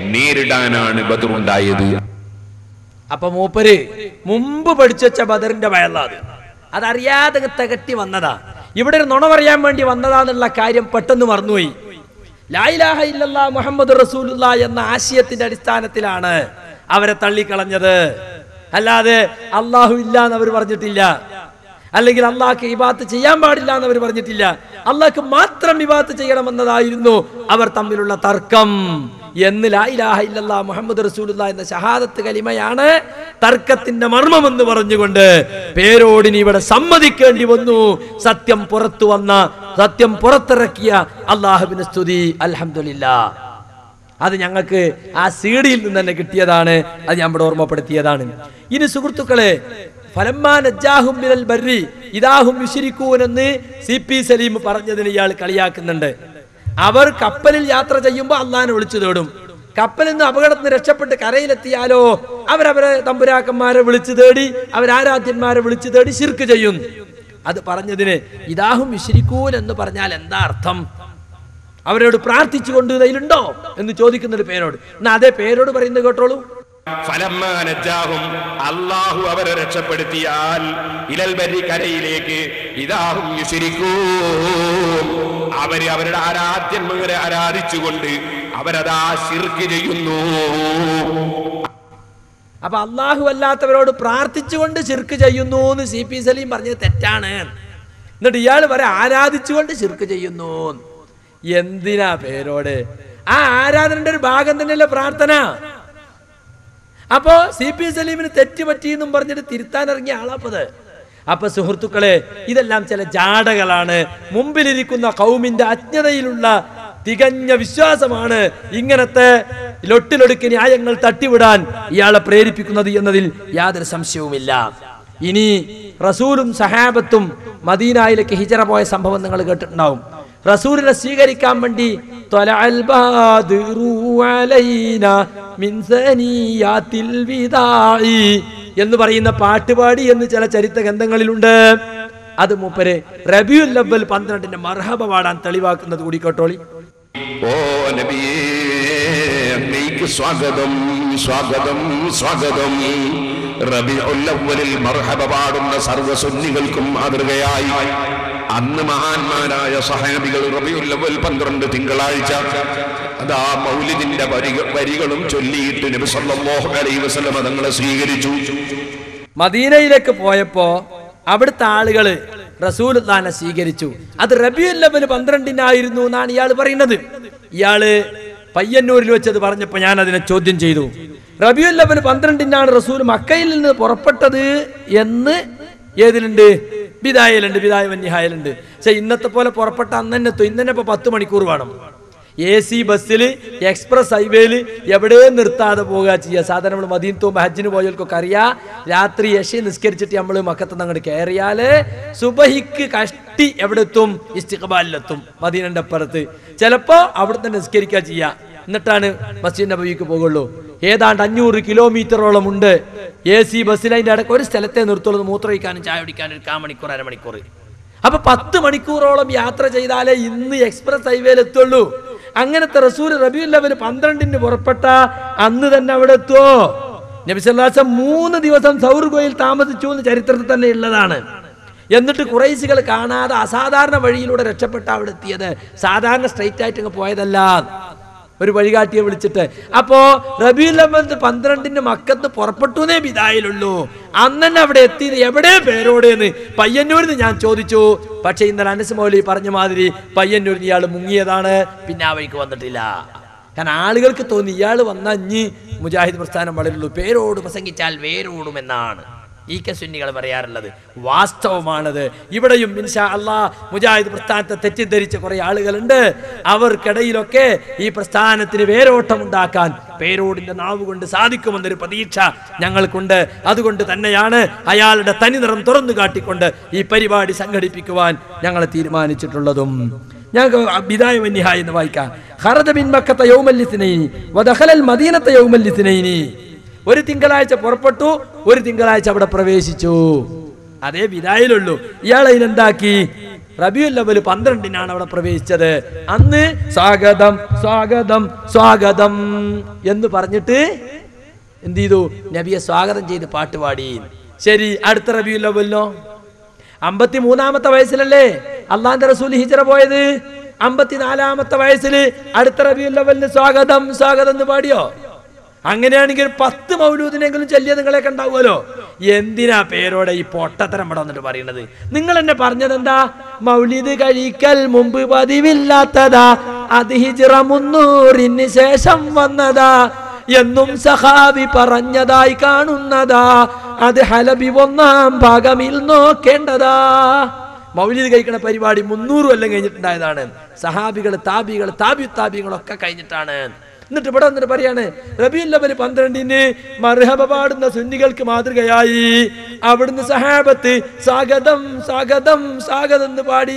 നേരിടാനാണ് ബദറുണ്ടായത് അപ്പൊ മൂപ്പര് മുമ്പ് പഠിച്ചു വെച്ച ബദറിന്റെ വയലാത് അതറിയാതെ അങ്ങ് തികട്ടി വന്നതാ ഇവിടെ ഒരു നുണ പറയാൻ വേണ്ടി വന്നതാന്നുള്ള കാര്യം പെട്ടെന്ന് മറന്നുപോയി ലായിലാഹ ഇല്ലല്ലാ മുഹമ്മദ് റസൂലുള്ള എന്ന ആശയത്തിന്റെ അടിസ്ഥാനത്തിലാണ് അവരെ തള്ളിക്കളഞ്ഞത് അല്ലാതെ അള്ളാഹു ഇല്ല എന്ന് അവർ പറഞ്ഞിട്ടില്ല അല്ലെങ്കിൽ അള്ളാഹ്ക്ക് ഇബാത്ത് ചെയ്യാൻ പാടില്ല എന്ന് അവർ പറഞ്ഞിട്ടില്ല അള്ളാഹ്ക്ക് മാത്രം ഇബാത്ത് ചെയ്യണമെന്നതായിരുന്നു അവർ തമ്മിലുള്ള തർക്കം എന്ന് ലാ ഇലാഹ ഇല്ലല്ലാ മുഹമ്മദ് റസൂലുള്ള എന്ന ഷഹാദത്ത് കലിമയാണ് തർക്കത്തിന്റെ മർമ്മമെന്ന് പറഞ്ഞുകൊണ്ട് പേരോടിന് ഇവിടെ സമ്മതിക്കേണ്ടി വന്നു സത്യം പുറത്തു വന്ന സത്യം പുറത്തിറക്കിയ അള്ളാഹുബിന് സ്തുതി അൽഹംദുലില്ലാ അത് ഞങ്ങൾക്ക് ആ സീഡിയിൽ നിന്ന് തന്നെ കിട്ടിയതാണ് അത് ഞാൻ ഇവിടെ ഓർമ്മപ്പെടുത്തിയതാണ് ഇനി സുഹൃത്തുക്കളെ ഫലമ്മാ നജ്ജാഹും മിനൽ ബർരി ഇദാഹും യുശ്രിക്കൂൻ എന്ന് സി പി സലീം പറഞ്ഞതിന് ഇയാൾ കളിയാക്കുന്നുണ്ട് അവർ കപ്പലിൽ യാത്ര ചെയ്യുമ്പോൾ അള്ളാഹിനെ വിളിച്ചു തേടും കപ്പലിൽ നിന്ന് അപകടത്തിൽ നിന്ന് രക്ഷപ്പെട്ട് കരയിലെത്തിയാലോ അവരവരെ തമ്പുരാക്കന്മാരെ വിളിച്ചു തേടി അവരാരാധ്യന്മാരെ വിളിച്ചു തേടി ശിർക്ക് ചെയ്യും അത് പറഞ്ഞതിന് ഇദാഹും യുശ്രിക്കൂൻ എന്ന് പറഞ്ഞാൽ എന്താ അർത്ഥം അവരോട് പ്രാർത്ഥിച്ചുകൊണ്ട് ഇതിലുണ്ടോ എന്ന് ചോദിക്കുന്ന ഒരു പേരോട് എന്നാ അതേ പേരോട് പറയുന്നത് കേട്ടോളൂ ഫലമാനജാഹും അള്ളാഹു അവരെ രക്ഷപ്പെടുത്തിയാൽ ഇലൽ ബരി കരയിലേക്ക് ഇതാഹും യുശിരിക്കൂ അവര് അവരുടെ ആരാധ്യന്മാരെ ആരാധിച്ചുകൊണ്ട് അവരതാ ശിർക്ക് ചെയ്യുന്നു അപ്പൊ അള്ളാഹു അല്ലാത്തവരോട് പ്രാർത്ഥിച്ചുകൊണ്ട് ശിർക്ക് ചെയ്യുന്നു എന്ന് സി പി സലീം പറഞ്ഞത് തെറ്റാണ് എന്നിട്ട് ഇയാൾ വരെ ആരാധിച്ചുകൊണ്ട് ശിർക്ക് ചെയ്യുന്നു എന്തിനാ പേരോട് ആ ആരാധനയുടെ ഒരു ഭാഗം തന്നെയല്ലേ പ്രാർത്ഥന അപ്പോ സി പി സലീമിന് തെറ്റ് പറ്റിയെന്നും പറഞ്ഞിട്ട് തിരുത്താൻ ഇറങ്ങിയ ആളാപ്പത് അപ്പൊ സുഹൃത്തുക്കളെ ഇതെല്ലാം ചില ജാടകളാണ് മുമ്പിലിരിക്കുന്ന കൗമിന്റെ അജ്ഞതയിലുള്ള തികഞ്ഞ വിശ്വാസമാണ് ഇങ്ങനത്തെ ലൊട്ടിലൊടുക്കി ന്യായങ്ങൾ തട്ടിവിടാൻ ഇയാളെ പ്രേരിപ്പിക്കുന്നത് എന്നതിൽ യാതൊരു സംശയവുമില്ല ഇനി റസൂലും സഹാബത്തും മദീനായിലേക്ക് ഹിജറ പോയ സംഭവം നിങ്ങൾ കേട്ടിട്ടുണ്ടാവും റസൂലിനെ സ്വീകരിക്കാൻ വേണ്ടി ത്വലഅൽ ബാദിറു അലൈന മിൻ സനിയാത്തിൽ വിദാഇ എന്ന് പറയുന്ന പാട്ടുപാടി എന്ന് ചില ചരിത്ര ഗ്രന്ഥങ്ങളിലുണ്ട് അത് മൂപ്പര് റബിയുൽ അവൽ പന്ത്രണ്ടിന്റെ മർഹബ പാടാൻ തെളിവാക്കുന്നത് കൂടി കേട്ടോളി ഓ നബിയേ അങ്ങേക്ക് സ്വാഗതം സ്വാഗതം സ്വാഗതം റബിഉല്ലവ്വലിൽ മർഹബ പാടുന്ന സർവ്വസുന്നികൾക്കും മാതൃകയായി അന്ന് മഹാന്മാരായ സഹാബികൾ റബിഉല്ലവൽ പന്ത്രണ്ട് തിങ്കളാഴ്ച അതാ മൗലിദിന്റെ വരിക- വരികളും ചൊല്ലിയിട്ട് നബി സല്ലല്ലാഹു അലൈഹി വസല്ലം തങ്ങളെ സ്വീകരിച്ചു മദീനയിലേക്ക് പോയപ്പോ അവിടുത്തെ ആളുകള് റസൂൽ സ്വീകരിച്ചു അത് റബിയുൽ ലബൽ പന്ത്രണ്ടിനായിരുന്നു എന്നാണ് ഇയാൾ പറയുന്നത് ഇയാള് പയ്യന്നൂരിൽ വെച്ചത് പറഞ്ഞപ്പോ ഞാൻ അതിനെ ചോദ്യം ചെയ്തു റബിയുൽ ലബൽ പന്ത്രണ്ടിനാണ് റസൂൽ മക്കയിൽ നിന്ന് പുറപ്പെട്ടത് എന്ന് ഏതിലുണ്ട് ബിദായയിലുണ്ട് ബിദായ വന്യഹായലുണ്ട് പക്ഷെ ഇന്നത്തെ പോലെ പുറപ്പെട്ട അന്ന് തന്നെ എത്തും. ഇന്ന് തന്നെ ഇപ്പൊ പത്ത് മണിക്കൂർ വേണം എ സി ബസ്സിൽ എക്സ്പ്രസ് ഹൈവേയിൽ എവിടെയും നിർത്താതെ പോകുക ചെയ്യുക സാധാരണ നമ്മൾ മദീൻ തോമ്പ് ഹജ്ജിന് പോയവർക്കൊക്കെ അറിയാം രാത്രി യശി നിസ്കരിച്ചിട്ട് നമ്മൾ മക്കത്ത് അങ്ങോട്ട് കയറിയാല് സുബഹിക്ക് കഷ്ടി എവിടെ എത്തും ഇസ്തിഖബാലിലെത്തും മദീനന്റെ അപ്പുറത്ത് ചിലപ്പോ അവിടെ തന്നെ നിസ്കരിക്കുക ചെയ്യുക എന്നിട്ടാണ് മസ്ജിദ് നബവിക്ക് പോകുള്ളൂ ഏതാണ്ട് അഞ്ഞൂറ് കിലോമീറ്ററോളം ഉണ്ട് എ സി ബസ്സിൽ അതിന്റെ ഇടയ്ക്ക് ഒരു സ്ഥലത്തെ നിർത്തുള്ളത് മൂത്രമൊഴിക്കാനും ചായ കുടിക്കാനും ഒരു കാ മണിക്കൂർ അരമണിക്കൂർ അപ്പൊ പത്ത് മണിക്കൂറോളം യാത്ര ചെയ്താലേ ഇന്ന് എക്സ്പ്രസ് ഹൈവേയിൽ എത്തുള്ളൂ അങ്ങനത്തെ റസൂൽ റബിയുൽ ലെവൽ പന്ത്രണ്ടിന് പുറപ്പെട്ട അന്ന് തന്നെ അവിടെ എത്തുവോ നബിസല്ലാസം മൂന്ന് ദിവസം സൗർ ഗോയിൽ താമസിച്ചു എന്ന് ചരിത്രത്തിൽ തന്നെ ഉള്ളതാണ് എന്നിട്ട് കുറേശികൾ കാണാതെ അസാധാരണ വഴിയിലൂടെ രക്ഷപ്പെട്ട അവിടെ എത്തിയത് സാധാരണ സ്ട്രൈറ്റ് ആയിട്ട് അങ്ങ് പോയതല്ല ഒരു വഴികാട്ടിയെ വിളിച്ചിട്ട് അപ്പോ റബീൽ അഹമ്മദ് പന്ത്രണ്ടിന് മക്കത്ത് പുറപ്പെട്ടുന്നേ ബിദായിലുള്ളൂ അന്ന് തന്നെ അവിടെ എത്തിയത് എവിടെ പേരോടെന്ന് പയ്യന്നൂരിന്ന് ഞാൻ ചോദിച്ചു പക്ഷെ ഇന്നലെ അനസ് മൗലി പറഞ്ഞ മാതിരി പയ്യന്നൂരിൽ ഇയാൾ മുങ്ങിയതാണ് പിന്നെ ആ വഴിക്ക് വന്നിട്ടില്ല കാരണം ആളുകൾക്ക് തോന്നി ഇയാൾ വന്ന അഞ്ഞ് മുജാഹിദ് പ്രസ്ഥാനം വളരുള്ളൂ പേരോട് പ്രസംഗിച്ചാൽ വേരോടുമെന്നാണ് ഈ കെ സുന്നികൾ പറയാറുള്ളത് വാസ്തവമാണത് ഇവിടെയും ഇൻഷാ അള്ളാ മുജാഹിദ് പ്രസ്ഥാനത്തെ തെറ്റിദ്ധരിച്ച കുറെ ആളുകളുണ്ട് അവർക്കിടയിലൊക്കെ ഈ പ്രസ്ഥാനത്തിന് വേരോട്ടം ഉണ്ടാക്കാൻ പേരോടിന്റെ നാവ് കൊണ്ട് സാധിക്കുമെന്നൊരു പ്രതീക്ഷ ഞങ്ങൾക്കുണ്ട് അതുകൊണ്ട് തന്നെയാണ് അയാളുടെ തനിനിറം തുറന്നു കാട്ടിക്കൊണ്ട് ഈ പരിപാടി സംഘടിപ്പിക്കുവാൻ ഞങ്ങൾ തീരുമാനിച്ചിട്ടുള്ളതും ഞങ്ങൾക്ക് ബിദായ വന്യഹായ എന്ന് വായിക്കാം ഖറജ ബിൻ മക്കത്ത യൗമല്ലിസിനൈനി വദഖലൽ മദീനത്ത യൗമല്ലിസിനൈനി ഒരു തിങ്കളാഴ്ച പുറപ്പെട്ടു ഒരു തിങ്കളാഴ്ച അവിടെ പ്രവേശിച്ചു അതേ വിദായിലുള്ളൂ ഇയാൾ അതിനെന്താക്കി റബിയുൽ അവൽ പന്ത്രണ്ടിനാണ് അവിടെ പ്രവേശിച്ചത് അന്ന് സ്വാഗതം സ്വാഗതം സ്വാഗതം എന്ന് പറഞ്ഞിട്ട് എന്ത് ചെയ്തു നബിയെ സ്വാഗതം ചെയ്ത് പാട്ട് പാടി ശരി അടുത്ത റബിയുൽ അവലിനോ അമ്പത്തി മൂന്നാമത്തെ വയസ്സിലല്ലേ അള്ളാന്റെ റസൂൽ ഹിജറ പോയത് അമ്പത്തിനാലാമത്തെ വയസ്സിൽ അടുത്ത റബിയുൽ അവലിന് സ്വാഗതം സ്വാഗതം എന്ന് പാടിയോ അങ്ങനെയാണെങ്കിൽ പത്ത് മൗലൂദിനെങ്കിലും ചൊല്ലിയ നിങ്ങളെ ഉണ്ടാവുമല്ലോ എന്തിനാ പേരോടെ ഈ പൊട്ടത്തരം ഇവിടെ വന്നിട്ട് പറയുന്നത് നിങ്ങൾ എന്നെ പറഞ്ഞത് എന്താ മൗലിദ് കഴിക്കൽ മുമ്പ് പതിവില്ലാത്തതാ അത് ഹിജിറ മുന്നൂറിന് ശേഷം വന്നതാ എന്നും സഹാബി പറഞ്ഞതായി കാണുന്നതാ അത് ഹലബി ഒന്നാം ഭാഗമിൽ നോക്കേണ്ടതാ മൗലിദ് കഴിക്കണ പരിപാടി മുന്നൂറ് കൊല്ലം കഴിഞ്ഞിട്ടുണ്ടായതാണ് സഹാബികൾ താബികൾ താബി താബികളൊക്കെ കഴിഞ്ഞിട്ടാണ് എന്നിട്ട് ഇവിടെ വന്നിട്ട് പറയാണ് റബിയുൽ ലവൽ പന്ത്രണ്ടിന് മർഹബ പാടുന്ന സുന്നികൾക്ക് മാതൃകയായി അവിടുന്ന് സഹാബത്ത് സ്വാഗതം സ്വാഗതം സ്വാഗതം എന്ന് പാടി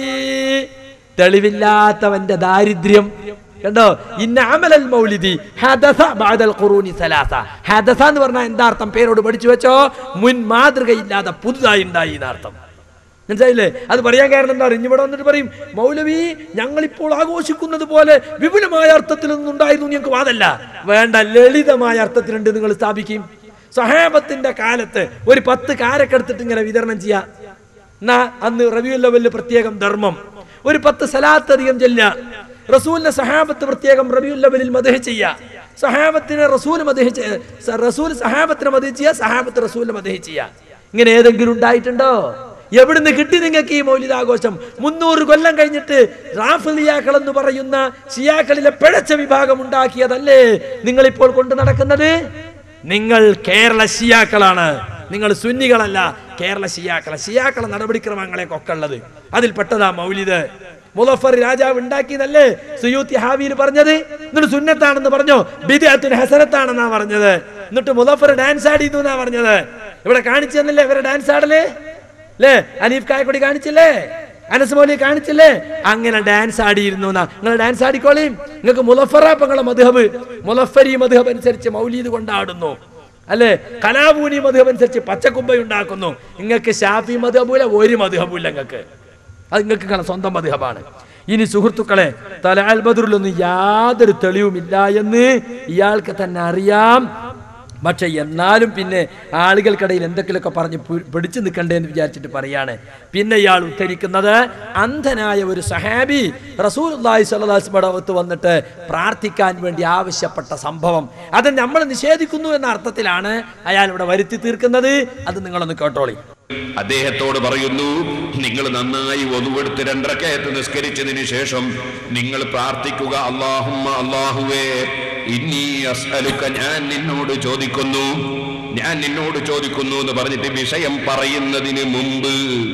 തെളിവില്ലാത്തവന്റെ ദാരിദ്ര്യം കണ്ടോ ഇന്ന അമലൽ മൗലിദി ഹദസ ബഅദൽ ഖുറൂനി സലാസ ഹദസ എന്ന് പറഞ്ഞാൽ എന്താ അർത്ഥം പേരോട് പഠിച്ചു വെച്ചോ മുൻ മാതൃകയില്ലാതെ പുതുതായി ഉണ്ടായി എന്നർത്ഥം മനസ്സിലായില്ലേ അത് പറയാൻ കാരണം എന്താ അറിയും ഇവിടെ വന്നിട്ട് പറയും മൗലവി ഞങ്ങളിപ്പോൾ ആഘോഷിക്കുന്നത് പോലെ വിപുലമായ അർത്ഥത്തിലൊന്നും ഉണ്ടായിരുന്നു ഞങ്ങൾക്ക് വാദല്ല വേണ്ട ലളിതമായ അർത്ഥത്തിലുണ്ട് നിങ്ങൾ സ്ഥാപിക്കും സഹാബത്തിന്റെ കാലത്ത് ഒരു പത്ത് കാരൊക്കെ എടുത്തിട്ട് ഇങ്ങനെ വിതരണം ചെയ്യാം എന്നാ അന്ന് റബിയുൽ ലെവലിൽ പ്രത്യേകം ധർമ്മം ഒരു പത്ത് സലാത്ത് അധികം ചെല്ല റസൂലിന്റെ സഹാബത്ത് പ്രത്യേകം റബിയുൽ ലെവലിൽ മദഹ ചെയ്യാ സഹാബത്തിനെ റസൂൽ മദഹ ചെയ്യ- സ- റസൂൽ സഹാബത്തിനെ മദഹ ചെയ്യാ സഹാബത്ത് റസൂലിനെ മദഹ ചെയ്യാ ഇങ്ങനെ ഏതെങ്കിലും ഉണ്ടായിട്ടുണ്ടോ എവിടുന്ന് കിട്ടി നിങ്ങൾക്ക് ഈ മൗലിദാഘോഷം മുന്നൂറ് കൊല്ലം കഴിഞ്ഞിട്ട് റാഫിലിയാക്കൾ എന്ന് പറയുന്ന ഷിയാക്കളിലെ പിഴച്ച വിഭാഗം ഉണ്ടാക്കിയതല്ലേ നിങ്ങൾ ഇപ്പോൾ കൊണ്ട് നടക്കുന്നത് നിങ്ങൾ കേരള ഷിയാക്കളാണ് നിങ്ങൾ സുന്നികളല്ല കേരള ഷിയാക്കള ഷിയാക്കള നടപടിക്രമങ്ങളെയൊക്കെ ഒക്കെ ഉള്ളത് അതിൽ പെട്ടതാ മൗലിദ് മുലഫർ രാജാവ് ഉണ്ടാക്കിയതല്ലേ സുയൂത്തി ഹാവിയിൽ പറഞ്ഞത് എന്നിട്ട് സുന്നത്താണെന്ന് പറഞ്ഞോ ബിദഅത്തുൽ ഹസനത്താണെന്നാ പറഞ്ഞത് എന്നിട്ട് മുലഫർ ഡാൻസ് ആടിയിരുന്നു എന്നാ പറഞ്ഞത് ഇവിടെ കാണിച്ചു തന്നില്ലേ ഇവരെ ഡാൻസ് ആടല് അല്ലേ അനീഫ് കായക്കൊടി കാണിച്ചില്ലേ അനസ് മൗലി കാണിച്ചില്ലേ അങ്ങനെ ഡാൻസ് ആടിയിരുന്നു എന്നാ നിങ്ങൾ ഡാൻസ് ആടിക്കോളീം നിങ്ങൾക്ക് മുലഫറാപ്പ് നിങ്ങളെ മധുഹബ് മുലഫരി മധുഹബ് അനുസരിച്ച് മൗലീദ് കൊണ്ടാടുന്നു അല്ലേ കലാപൂനി മധുഹബ് അനുസരിച്ച് പച്ചക്കുമ്പ ഉണ്ടാക്കുന്നു നിങ്ങൾക്ക് ഷാഫി മധുഹബൂല ഒരു മധുഹബൂല നിങ്ങൾക്ക് അത് നിങ്ങൾക്ക് കാണാം സ്വന്തം മധുഹബാണ് ഇനി സുഹൃത്തുക്കളെ തലാൽ ബദറിലൊന്നും യാതൊരു തെളിവുമില്ല എന്ന് ഇയാൾക്ക് തന്നെ അറിയാം പക്ഷെ എന്നാലും പിന്നെ ആളുകൾക്കിടയിൽ എന്തൊക്കെയൊക്കെ പറഞ്ഞ് പു- പിടിച്ചു നിൽക്കണ്ടേ എന്ന് വിചാരിച്ചിട്ട് പറയാണ് പിന്നെ ഇയാൾ ഉദ്ധരിക്കുന്നത് അന്ധനായ ഒരു സഹാബി റസൂൽ സ്വലാസ്മയുടെ ഒത്ത് വന്നിട്ട് പ്രാർത്ഥിക്കാൻ വേണ്ടി ആവശ്യപ്പെട്ട സംഭവം അത് നമ്മൾ നിഷേധിക്കുന്നു എന്ന അർത്ഥത്തിലാണ് അയാൾ ഇവിടെ വരുത്തി തീർക്കുന്നത് അത് നിങ്ങളൊന്ന് കേട്ടോളി അദ്ദേഹത്തോട് പറയുന്നു നിങ്ങൾ നന്നായി ഒതുവെടുത്ത് രണ്ടരക്കയത്ത് നിസ്കരിച്ചതിന് ശേഷം നിങ്ങൾ പ്രാർത്ഥിക്കുക അള്ളാഹുമ്മ അള്ളാഹുവേ ഇന്നീ അസ്അലുക്ക ഞാൻ നിന്നോട് ചോദിക്കുന്നു ഞാൻ നിന്നോട് ചോദിക്കുന്നു എന്ന് പറഞ്ഞിട്ട് വിഷയം പറയുന്നതിന് മുമ്പ്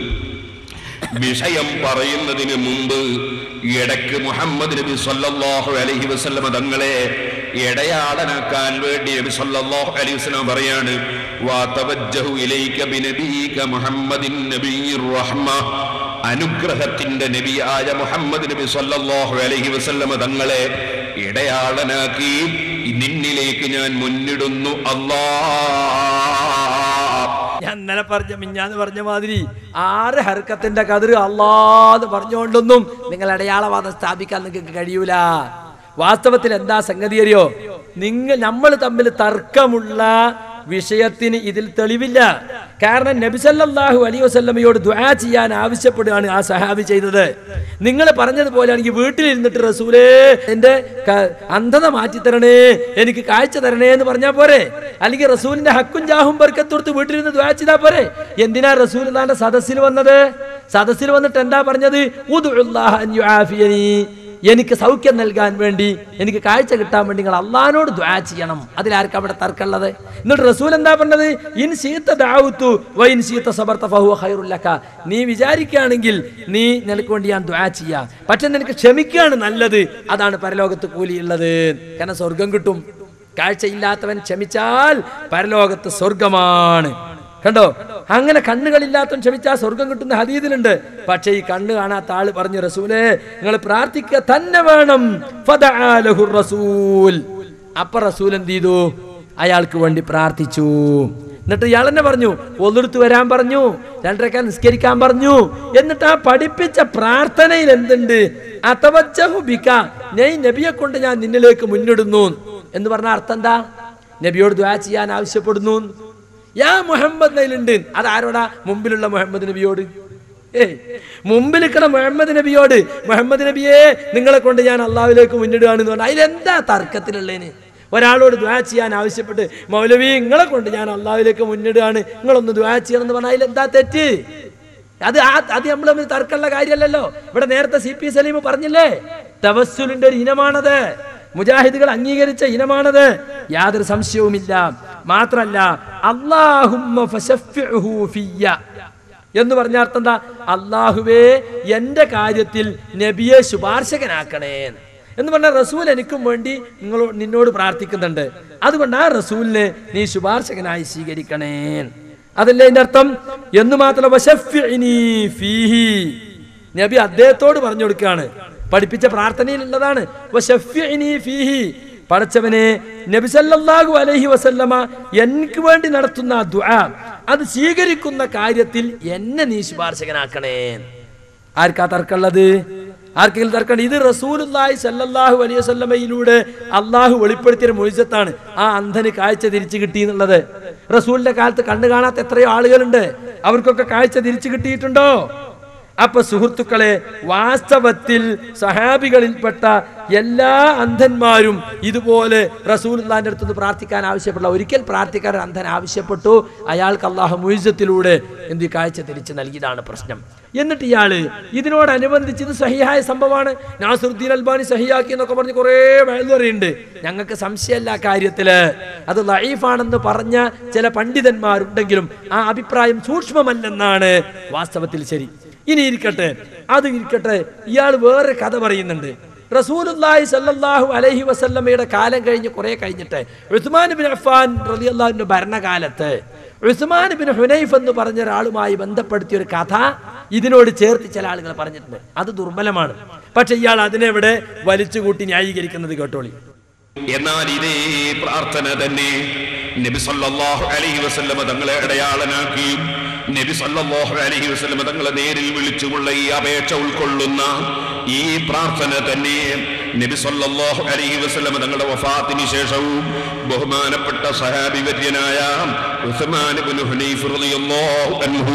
വിഷയം പറയുന്നതിന് മുമ്പ് ഇടയ്ക്ക് മുഹമ്മദ് നബി സല്ലല്ലാഹു അലൈഹി വസല്ലമ തങ്ങളെ ഇടയാടനാക്കാൻ വേണ്ടി നബി സല്ലല്ലാഹു അലൈഹി വസല്ലം പറയാണ് വാ തവജ്ജഹു ഇലൈക ബിനബീക മുഹമ്മദിൻ നബിയ്യിർ റഹ്മ അനുഗ്രഹത്തിന്റെ നബിയായ മുഹമ്മദ് നബി സല്ലല്ലാഹു അലൈഹി വസല്ലമ തങ്ങളെ ഇടയാടനാക്കി നിന്നിലേക്ക് ഞാൻ മുന്നിടുന്നു അല്ലാ ഞാൻ ഇന്നലെ പറഞ്ഞ മിഞ്ഞാന്ന് പറഞ്ഞ മാതിരി ആറ് ഹർക്കത്തിന്റെ കതിർ അള്ളാന്ന് പറഞ്ഞുകൊണ്ടൊന്നും നിങ്ങൾ അടയാളവാദം സ്ഥാപിക്കാൻ നിങ്ങൾക്ക് കഴിയൂല വാസ്തവത്തിൽ എന്താ സംഗതി അറിയോ നിങ്ങൾ നമ്മൾ തമ്മിൽ തർക്കമുള്ള വിഷയത്തിന് ഇതിൽ തെളിവില്ല കാരണം നബിസല്ലാഹു അലൈ വസല്ലമയോട് ദുആ ചെയ്യാൻ ആവശ്യപ്പെടുകയാണ് ആ സഹാബി ചെയ്തത് നിങ്ങൾ പറഞ്ഞതുപോലെയാണെങ്കിൽ വീട്ടിലിരുന്നിട്ട് റസൂലേ എന്റെ ക- അന്ധത മാറ്റിത്തരണേ എനിക്ക് കാഴ്ച തരണേ എന്ന് പറഞ്ഞാൽ പോരെ അല്ലെങ്കിൽ റസൂലിന്റെ ഹക്കും ജാഹും ബർക്കത്തോടുത്ത് വീട്ടിലിരുന്ന് ദ്വാ ചെയ്താൽ പോരെ എന്തിനാ റസൂൽ താന്റെ സദസ്സിൽ വന്നത് സദസ്സിൽ വന്നിട്ട് എന്താ പറഞ്ഞത് ഉദുഉല്ലാഹ അൻ യുആഫിയനി. എനിക്ക് സൗഖ്യം നൽകാൻ വേണ്ടി എനിക്ക് കാഴ്ച കിട്ടാൻ വേണ്ടി നിങ്ങൾ അള്ളഹാനോട് ദ്വാ ചെയ്യണം അതിലാർക്കും അവിടെ തർക്കമുള്ളത് എന്നിട്ട് റസൂൽ എന്താ പറഞ്ഞത് ഇൻ സീത്ത ദാവുത്തു വൈൻ സീത്ത സബർത്ത ഫഹുവ ഖൈറുല്ലക നീ വിചാരിക്കുകയാണെങ്കിൽ നീ നിനക്ക് വേണ്ടി ഞാൻ ദ്വാ ചെയ്യാം പക്ഷെ നിനക്ക് ക്ഷമിക്കുകയാണ് നല്ലത് അതാണ് പരലോകത്ത് കൂലിയുള്ളത് കാരണം സ്വർഗം കിട്ടും കാഴ്ചയില്ലാത്തവൻ ക്ഷമിച്ചാൽ പരലോകത്ത് സ്വർഗമാണ് കണ്ടോ അങ്ങനെ കണ്ണുകളില്ലാത്തവൻ ക്ഷമിച്ചാൽ സ്വർഗം കിട്ടുന്ന ഹദീദിലുണ്ട് പക്ഷേ ഈ കണ്ണ് കാണാത്ത ആള് പറഞ്ഞു റസൂലേ നിങ്ങൾ പ്രാർത്ഥിക്കുക തന്നെ വേണം ഫദഅ ലഹു റസൂൽ അപ്പൊ റസൂൽ എന്ത് ചെയ്തു അയാൾക്ക് വേണ്ടി പ്രാർത്ഥിച്ചു എന്നിട്ട് ഇയാൾ തന്നെ പറഞ്ഞു ഒന്നെടുത്ത് വരാൻ പറഞ്ഞു രണ്ടരക്കാൻ നിസ്കരിക്കാൻ പറഞ്ഞു എന്നിട്ട് ആ പഠിപ്പിച്ച പ്രാർത്ഥനയിൽ എന്തുണ്ട് അതവച്ചഹുബിക്ക നെയ് നബിയെ കൊണ്ട് ഞാൻ നിന്നിലേക്ക് മുന്നിടുന്നു എന്ന് പറഞ്ഞ അർത്ഥം എന്താ നബിയോട് ദ്വാ ചെയ്യാൻ ആവശ്യപ്പെടുന്നു യാ മുഹമ്മദ് നയിലുണ്ട് അത് ആരോടാ മുമ്പിലുള്ള മുഹമ്മദ് നബിയോട് ഏ മുമ്പിൽ നിൽക്കുന്ന മുഹമ്മദ് നബിയോട് മുഹമ്മദ് നബിയെ നിങ്ങളെ കൊണ്ട് ഞാൻ അള്ളാഹുലേക്ക് മുന്നിടുകയാണെന്ന് പറഞ്ഞാൽ അതിലെന്താ തർക്കത്തിലുള്ളതിന് ഒരാളോട് ദ്വാ ചെയ്യാൻ ആവശ്യപ്പെട്ട് മൗലവി നിങ്ങളെ കൊണ്ട് ഞാൻ അള്ളാഹുലേക്ക് മുന്നിടുകയാണ് നിങ്ങളൊന്ന് ദ്വാ ചെയ്യണം എന്ന് പറഞ്ഞാൽ അതിലെന്താ തെറ്റ് അത് ആ അത് നമ്മൾ തമ്മിൽ തർക്കമുള്ള കാര്യമല്ലല്ലോ ഇവിടെ നേരത്തെ സി പി സലീം പറഞ്ഞില്ലേ തവസ്സുലിന്റെ ഒരു ഇനമാണത് മുജാഹിദുകൾ അംഗീകരിച്ച ഇനമാണത് യാതൊരു സംശയവുമില്ല മാത്രല്ല അള്ളാഹുമ്മ ഫശഫ്ഇഹു ഫിയ്യ എന്ന് പറഞ്ഞ അർത്ഥം എന്താ അള്ളാഹുവേ എന്റെ കാര്യത്തിൽ നബിയെ ശുപാർശകനാക്കണേ എന്ന് പറഞ്ഞാൽ റസൂൽ എനിക്കും വേണ്ടി നിങ്ങൾ നിന്നോട് പ്രാർത്ഥിക്കുന്നുണ്ട് അതുകൊണ്ട് ആ റസൂലിനെ നീ ശുപാർശകനായി സ്വീകരിക്കണേ അതല്ലേ എന്റെ അർത്ഥം എന്ന് മാത്രമല്ല വശഫ്ഇനി ഫീഹി നബി അദ്ദേഹത്തോട് പറഞ്ഞു കൊടുക്കുകയാണ് പഠിപ്പിച്ച പ്രാർത്ഥനയിലുള്ളതാണ് വശഫ്ഇനി ഫീഹി പടച്ചവനെ നബി സല്ലല്ലാഹു അലൈഹി വസല്ലമ എനിക്ക് വേണ്ടി നടത്തുന്ന ആ ദുആ അത് സ്വീകരിക്കുന്ന കാര്യത്തിൽ എന്നെ നീ ശുപാർശകനാക്കണേ ആർക്കാ തർക്കമുള്ളത് ആർക്കെങ്കിലും തർക്കം ഇത് റസൂലുള്ളാഹി സല്ലല്ലാഹു അലൈഹി വസല്ലമയിലൂടെ അള്ളാഹു വെളിപ്പെടുത്തിയ മൊഴിസത്താണ് ആ അന്ധന് കാഴ്ച തിരിച്ചു കിട്ടി എന്നുള്ളത് റസൂലിന്റെ കാലത്ത് കണ്ണു കാണാത്ത എത്രയോ ആളുകളുണ്ട് അവർക്കൊക്കെ കാഴ്ച തിരിച്ചു കിട്ടിയിട്ടുണ്ടോ അപ്പൊ സുഹൃത്തുക്കളെ വാസ്തവത്തിൽ സഹാബികളിൽപ്പെട്ട എല്ലാ അന്ധന്മാരും ഇതുപോലെ റസൂലുള്ളാന്റെ അടുത്തുനിന്ന് പ്രാർത്ഥിക്കാൻ ആവശ്യപ്പെടില്ല ഒരിക്കൽ പ്രാർത്ഥിക്കാൻ ഒരു അന്ധൻ ആവശ്യപ്പെട്ടു അയാൾക്ക് അള്ളാഹു മുയിസത്തിലൂടെ എന്ത് കാഴ്ച തിരിച്ചു നൽകിയതാണ് പ്രശ്നം എന്നിട്ട് ഇയാള് ഇതിനോടനുബന്ധിച്ച് ഇത് സഹിയായ സംഭവമാണ് നാസുദ്ദീൻ അൽബാനി സഹിയാക്കി എന്നൊക്കെ പറഞ്ഞ് കുറേ വേളുപറയുണ്ട് ഞങ്ങൾക്ക് സംശയമല്ല ആ കാര്യത്തില് അത് ലൈഫാണെന്ന് പറഞ്ഞ ചില പണ്ഡിതന്മാരുണ്ടെങ്കിലും ആ അഭിപ്രായം സൂക്ഷ്മമല്ലെന്നാണ് വാസ്തവത്തിൽ ശരി ഇനി ഇരിക്കട്ടെ അത് ഇരിക്കട്ടെ ഇയാൾ വേറെ കഥ പറയുന്നുണ്ട് റസൂലുള്ളാഹി സല്ലല്ലാഹു അലൈഹി വസല്ലമയുടെ കാലം കഴിഞ്ഞ് കുറെ കഴിഞ്ഞിട്ട് ഉസ്മാൻ ബിൻ അഫ്ഫാൻ റളിയല്ലാഹുവിന്റെ ഭരണകാലത്ത് ഉസ്മാൻ ബിൻ ഹുനൈഫ് എന്ന് പറഞ്ഞ ഒരാളുമായി ബന്ധപ്പെടുത്തിയ ഒരു കഥ ഇതിനോട് ചേർത്ത് ചില ആളുകൾ പറഞ്ഞിട്ടുണ്ട് അത് ദുർബലമാണ് പക്ഷെ ഇയാൾ അതിനെവിടെ വലിച്ചുകൂട്ടി ന്യായീകരിക്കുന്നത് കേട്ടോളി എന്നാൽ ഇതേ പ്രാർത്ഥന തന്നെ നബി സല്ലല്ലാഹു അലൈഹി വസല്ലമ തങ്ങളെ അടയാളനാക്കിയും നബി സല്ലല്ലാഹു അലൈഹി വസല്ലമ തങ്ങളെ നേരിൽ വിളിച്ചുമുള്ള ഈ അപേക്ഷ ഉൾക്കൊള്ളുന്ന ഈ പ്രാർത്ഥന തന്നെ നബി സല്ലല്ലാഹു അലൈഹി വസല്ലമ തങ്ങളുടെ വഫാത്തിന് ശേഷവും ബഹുമാനപ്പെട്ട സഹാബി വര്യനായ ഉസ്മാൻ ഇബ്നു ഹുനൈഫ് റളിയല്ലാഹു അൻഹു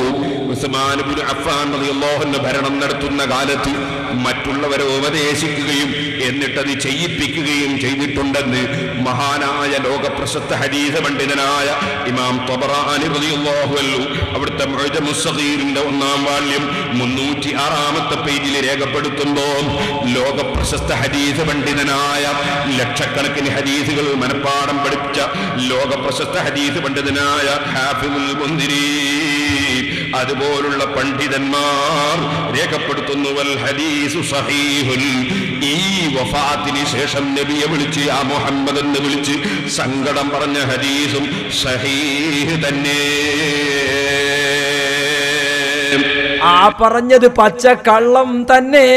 ഉസ്മാൻ ഇബ്നു അഫ്ഫാൻ റളിയല്ലാഹു അൻഹു ഭരണം നടത്തുന്ന കാലത്ത് മറ്റുള്ളവരെ ഉപദേശിക്കുകയും എന്നിട്ടത് ചെയ്യിപ്പിക്കുകയും ചെയ്തിട്ടുണ്ടെന്ന് മഹാനായ ലോകപ്രശസ്ത ഹദീസ പണ്ഡിതനായ ഇമാം ത്വബറാനി റളിയല്ലാഹു അൻഹു അവിടുത്തെ മുഅ്ജമുസ് സഗീറിന്റെ ഒന്നാം വാള്യം മുന്നൂറ്റി ആറാമത്തെ പേജിൽ രേഖപ്പെടുത്തുന്നു ലോകപ്രശസ്ത ഹദീസ പണ്ഡിതനായ ലക്ഷക്കണക്കിന് ഹദീസുകൾ മനഃപ്പാടം പഠിപ്പിച്ച ലോകപ്രശസ്ത ഹദീസ് പണ്ഡിതനായ ഹാഫിമുൽ മുന്തിരി അതുപോലുള്ള പണ്ഡിതന്മാർ രേഖപ്പെടുത്തുന്നു വൽ ഹദീസു സഹീഹുൻ ഈ വഫാത്തിന് ശേഷം നബിയെ വിളിച്ച് ആ മുഹമ്മദ് എന്ന് വിളിച്ച് സങ്കടം പറഞ്ഞ ഹദീസും സഹീഹ് തന്നെ ആ പറഞ്ഞത് പച്ച കള്ളം തന്നെ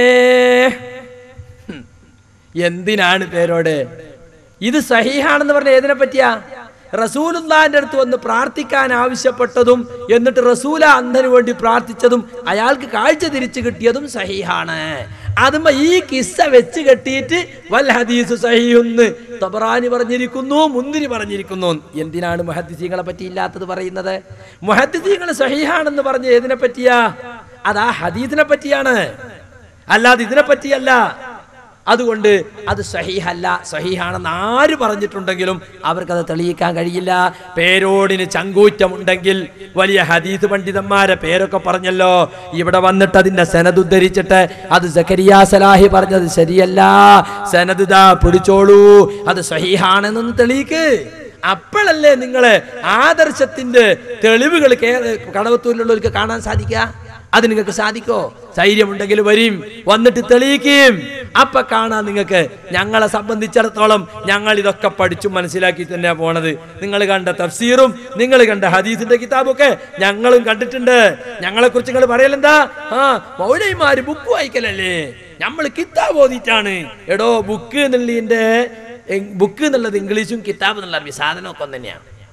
ഹും. എന്തിനാണ് പേരോട് ഇത് സഹീഹാണെന്ന് പറഞ്ഞ ഏതിനെ പറ്റിയാ റസൂലുള്ളാന്റെ അടുത്ത് വന്ന് പ്രാർത്ഥിക്കാൻ ആവശ്യപ്പെട്ടതും എന്നിട്ട് റസൂല അന്ധന് വേണ്ടി പ്രാർത്ഥിച്ചതും അയാൾക്ക് കാഴ്ച തിരിച്ചു കിട്ടിയതും സഹീഹാണ് അതുമ്പോ ഈ കിസ്സ വെച്ച് കെട്ടിയിട്ട് വൽ ഹദീസ് സഹീഹുന്ന് തബറാനി പറഞ്ഞിരിക്കുന്നു മുന്തിരി പറഞ്ഞിരിക്കുന്നു എന്തിനാണ് മുഹദ്ദിസീങ്ങളെ പറ്റി ഇല്ലാത്തത് പറയുന്നത് മുഹദ്ദിസീങ്ങൾ സഹീഹാണെന്ന് പറഞ്ഞ ഏതിനെ പറ്റിയാ അത് ആ ഹദീസിനെ പറ്റിയാണ് അല്ലാതെ ഇതിനെ പറ്റിയല്ല അതുകൊണ്ട് അത് സഹീഹല്ല സഹീഹാണെന്ന് ആര് പറഞ്ഞിട്ടുണ്ടെങ്കിലും അവർക്കത് തെളിയിക്കാൻ കഴിയില്ല പേരോടിന് ചങ്കൂറ്റമുണ്ടെങ്കിൽ വലിയ ഹദീസ് പണ്ഡിതന്മാരെ പേരൊക്കെ പറഞ്ഞല്ലോ ഇവിടെ വന്നിട്ട് അതിന്റെ സനത് ഉദ്ധരിച്ചിട്ട് അത് സക്കരിയ സലാഹി പറഞ്ഞത് ശരിയല്ല സനത് ദാ പിടിച്ചോളൂ അത് സഹീഹാണെന്നൊന്ന് തെളിയിക്ക് അപ്പോഴല്ലേ നിങ്ങള് ആദർശത്തിന്റെ തെളിവുകൾ കേ- കടവത്തൂരിലുള്ളവർക്ക് കാണാൻ സാധിക്കുക അത് നിങ്ങൾക്ക് സാധിക്കോ ധൈര്യമുണ്ടെങ്കിൽ വരും വന്നിട്ട് തെളിയിക്കും അപ്പൊ കാണാം നിങ്ങൾക്ക് ഞങ്ങളെ സംബന്ധിച്ചിടത്തോളം ഞങ്ങൾ ഇതൊക്കെ പഠിച്ചു മനസ്സിലാക്കി തന്നെയാ പോണത് നിങ്ങൾ കണ്ട തഫ്സീറും നിങ്ങൾ കണ്ട ഹദീസിന്റെ കിതാബൊക്കെ ഞങ്ങളും കണ്ടിട്ടുണ്ട് ഞങ്ങളെ കുറിച്ച് നിങ്ങൾ പറയലെന്താ ആ മൗലൈമാര് ബുക്ക് വായിക്കലല്ലേ നമ്മൾ കിതാബ് ഓതിയിട്ടാണ് എടോ ബുക്ക് എന്നുള്ളതിന്റെ ബുക്ക് എന്നുള്ളത് ഇംഗ്ലീഷും കിതാബ് എന്നുള്ള അറബി സാധനമൊക്കെ ഒന്ന് തന്നെയാണ്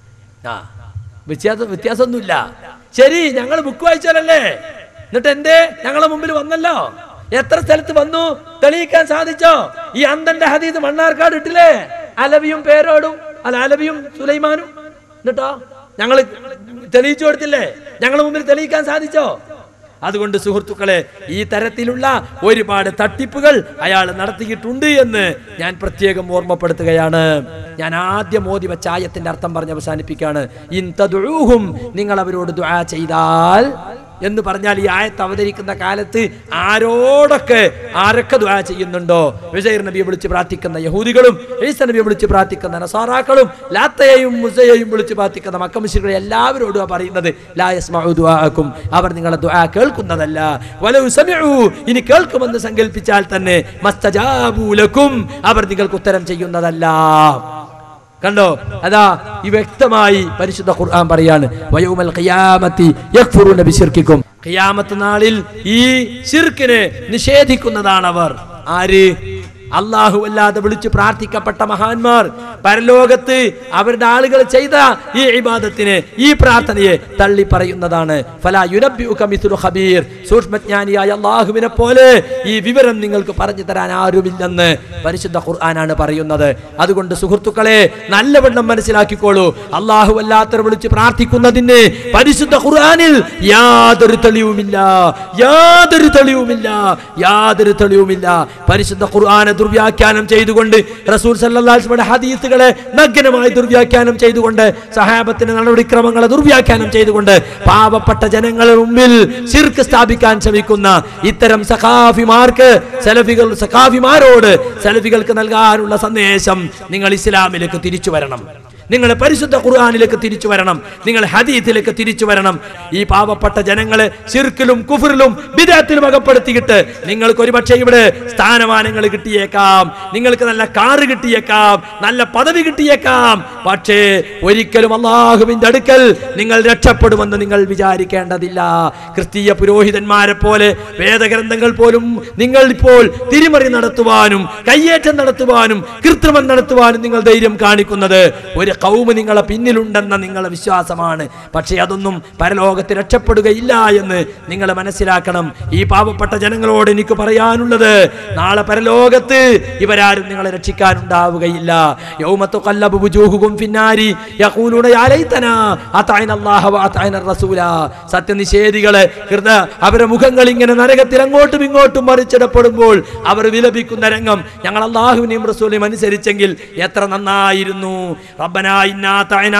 ആ വ്യത്യാസം വ്യത്യാസമൊന്നുമില്ല ശരി ഞങ്ങൾ ബുക്ക് വായിച്ചാലല്ലേ എന്നിട്ട് എന്തേ ഞങ്ങളെ മുമ്പിൽ വന്നല്ലോ എത്ര സ്ഥലത്ത് വന്നു തെളിയിക്കാൻ സാധിച്ചോ ഈ അന്തന്റെ ഹദീത് മണ്ണാർക്കാട് ഇട്ടില്ലേ അലവിയും പേരോടും അല്ല അലവിയും സുലൈമാനും എന്നിട്ടോ ഞങ്ങൾ തെളിയിച്ചു കൊടുത്തില്ലേ ഞങ്ങളെ മുമ്പിൽ തെളിയിക്കാൻ സാധിച്ചോ അതുകൊണ്ട് സുഹൃത്തുക്കളെ ഈ തരത്തിലുള്ള ഒരുപാട് തട്ടിപ്പുകൾ അയാൾ നടത്തിയിട്ടുണ്ട് എന്ന് ഞാൻ പ്രത്യേകം ഓർമ്മപ്പെടുത്തുകയാണ് ഞാൻ ആദ്യം മോദി വെച്ച ആയത്തിന്റെ അർത്ഥം പറഞ്ഞ് അവസാനിപ്പിക്കുകയാണ് ഇൻ തദ്ഉഹും നിങ്ങൾ അവരോട് ദുആ ചെയ്താൽ എന്ന് പറഞ്ഞാൽ ഈ ആയത്ത് അവതരിക്കുന്ന കാലത്ത് ആരോടൊക്കെ ആരൊക്കെ ദുആ ചെയ്യുന്നുണ്ടോ വിജയർ നബിയെ വിളിച്ച് പ്രാർത്ഥിക്കുന്ന യഹൂദികളും ഈസ നബിയെ വിളിച്ച് പ്രാർത്ഥിക്കുന്ന നസാറാക്കളും ലാത്തയെയും മുസയെയും വിളിച്ച് പ്രാർത്ഥിക്കുന്ന മക്കമിശികളെ എല്ലാവരോടും ആ പറയുന്നത് ലാ യസ്മഉ ദുആഅക്കും അവർ നിങ്ങളുടെ ദുആ കേൾക്കുന്നതല്ല വലൗ സമിഉ ഇനി കേൾക്കുമെന്ന് സങ്കല്പിച്ചാൽ തന്നെ മസ്തജാബു ലക്കും അവർ നിങ്ങൾക്ക് ഉത്തരം ചെയ്യുന്നതല്ല കണ്ടോ അതാ ഈ വ്യക്തമായി പരിശുദ്ധ ഖുർആൻ പറയാണ് വയൗമൽ ഖിയാമത്തി യക്ഫുറൂന ബിശിർക്കിക്കും ഖിയാമത്ത് നാളിൽ ഈ ശിർക്കിനെ നിഷേധിക്കുന്നതാണ് അവർ ആര് അള്ളാഹു അല്ലാതെ വിളിച്ചു പ്രാർത്ഥിക്കപ്പെട്ട മഹാന്മാർ പരലോകത്ത് അവരുടെ ആളുകൾ ചെയ്ത ഈ ഇബാദത്തിനെ ഈ പ്രാർത്ഥനയെ തള്ളി പറയുന്നതാണ് ഫലാ യുനബ്ബിഉക മിസ്ലു ഖബീർ സൂക്ഷ്മജ്ഞാനിയായ അള്ളാഹുവിനെ പോലെ ഈ വിവരം നിങ്ങൾക്ക് പറഞ്ഞു തരാൻ ആരുമില്ലെന്ന് പരിശുദ്ധ ഖുർആനാണ് പറയുന്നത് അതുകൊണ്ട് സുഹൃത്തുക്കളെ നല്ലവണ്ണം മനസ്സിലാക്കിക്കോളൂ അള്ളാഹു അല്ലാത്തവർ വിളിച്ച് പ്രാർത്ഥിക്കുന്നതിന് പരിശുദ്ധ ഖുർആനിൽ യാതൊരു തെളിവുമില്ല യാതൊരു തെളിവുമില്ല യാതൊരു തെളിവുമില്ല പരിശുദ്ധ ഖുർആനെ ദുർവ്യാഖ്യാനം ചെയ്തുകൊണ്ട് റസൂൽ സല്ലല്ലാഹു അലൈഹി വസല്ലമയുടെ ഹദീസുകളെ നഗ്നമായി ദുർവ്യാഖ്യാനം ചെയ്തുകൊണ്ട് സഹാബത്തിന്റെ നടപടിക്രമങ്ങളെ ദുർവ്യാഖ്യാനം ചെയ്തുകൊണ്ട് പാവപ്പെട്ട ജനങ്ങളുടെ മുമ്പിൽ ശിർക്ക് സ്ഥാപിക്കാൻ ശ്രമിക്കുന്ന ഇത്തരം സഖാഫിമാർക്ക് സലഫികൾ സഖാഫിമാരോട് സലഫികൾക്ക് നൽകാനുള്ള സന്ദേശം നിങ്ങൾ ഇസ്ലാമിലേക്ക് തിരിച്ചു വരണം നിങ്ങൾ പരിശുദ്ധ ഖുർആാനിലേക്ക് തിരിച്ചു വരണം നിങ്ങൾ ഹദീത്തിലേക്ക് തിരിച്ചു വരണം ഈ പാവപ്പെട്ട ജനങ്ങളെ ശിർക്കിലും കുഫറിലും വിദാത്തിലും അകപ്പെടുത്തിയിട്ട് നിങ്ങൾക്ക് ഒരുപക്ഷെ ഇവിടെ സ്ഥാനമാനങ്ങൾ കിട്ടിയേക്കാം നിങ്ങൾക്ക് നല്ല കാറ് കിട്ടിയേക്കാം നല്ല പദവി കിട്ടിയേക്കാം പക്ഷേ ഒരിക്കലും അള്ളാഹുവിന്റെ അടുക്കൽ നിങ്ങൾ രക്ഷപ്പെടുമെന്ന് നിങ്ങൾ വിചാരിക്കേണ്ടതില്ല ക്രിസ്തീയ പുരോഹിതന്മാരെ പോലെ വേദഗ്രന്ഥങ്ങൾ പോലും നിങ്ങൾ ഇപ്പോൾ തിരിമറി നടത്തുവാനും കയ്യേറ്റം നടത്തുവാനും കൃത്രിമം നടത്തുവാനും നിങ്ങൾ ധൈര്യം കാണിക്കുന്നത് ഒരു കൗമ് നിങ്ങളെ പിന്നിലുണ്ടെന്ന നിങ്ങളെ വിശ്വാസമാണ് പക്ഷേ അതൊന്നും പരലോകത്ത് രക്ഷപ്പെടുകയില്ല എന്ന് നിങ്ങൾ മനസ്സിലാക്കണം ഈ പാവപ്പെട്ട ജനങ്ങളോട് എനിക്ക് പറയാനുള്ളത് നാളെ പരലോകത്ത് ഇവരാരും നിങ്ങളെ രക്ഷിക്കാനുണ്ടാവുകയില്ല യൗമത്തു ഖല്ലബു വുജൂഹുകും ഫിന്നാരി യഖൂലൂന യാ ലൈതനാ അതഅന അല്ലാഹ വ അതഅന റസൂല സത്യനിഷേധികളെ കൃത അവരുടെ മുഖങ്ങൾ ഇങ്ങനെ നരകത്തിൽ അങ്ങോട്ടും ഇങ്ങോട്ടും മറിച്ചിടപ്പെടുമ്പോൾ അവർ വിലപിക്കുന്ന രംഗം ഞങ്ങൾ അള്ളാഹുവിനെയും റസൂലിനെയും അനുസരിച്ചെങ്കിൽ എത്ര നന്നായിരുന്നു റബ്ബനാ ഇന്നാ തഅനാ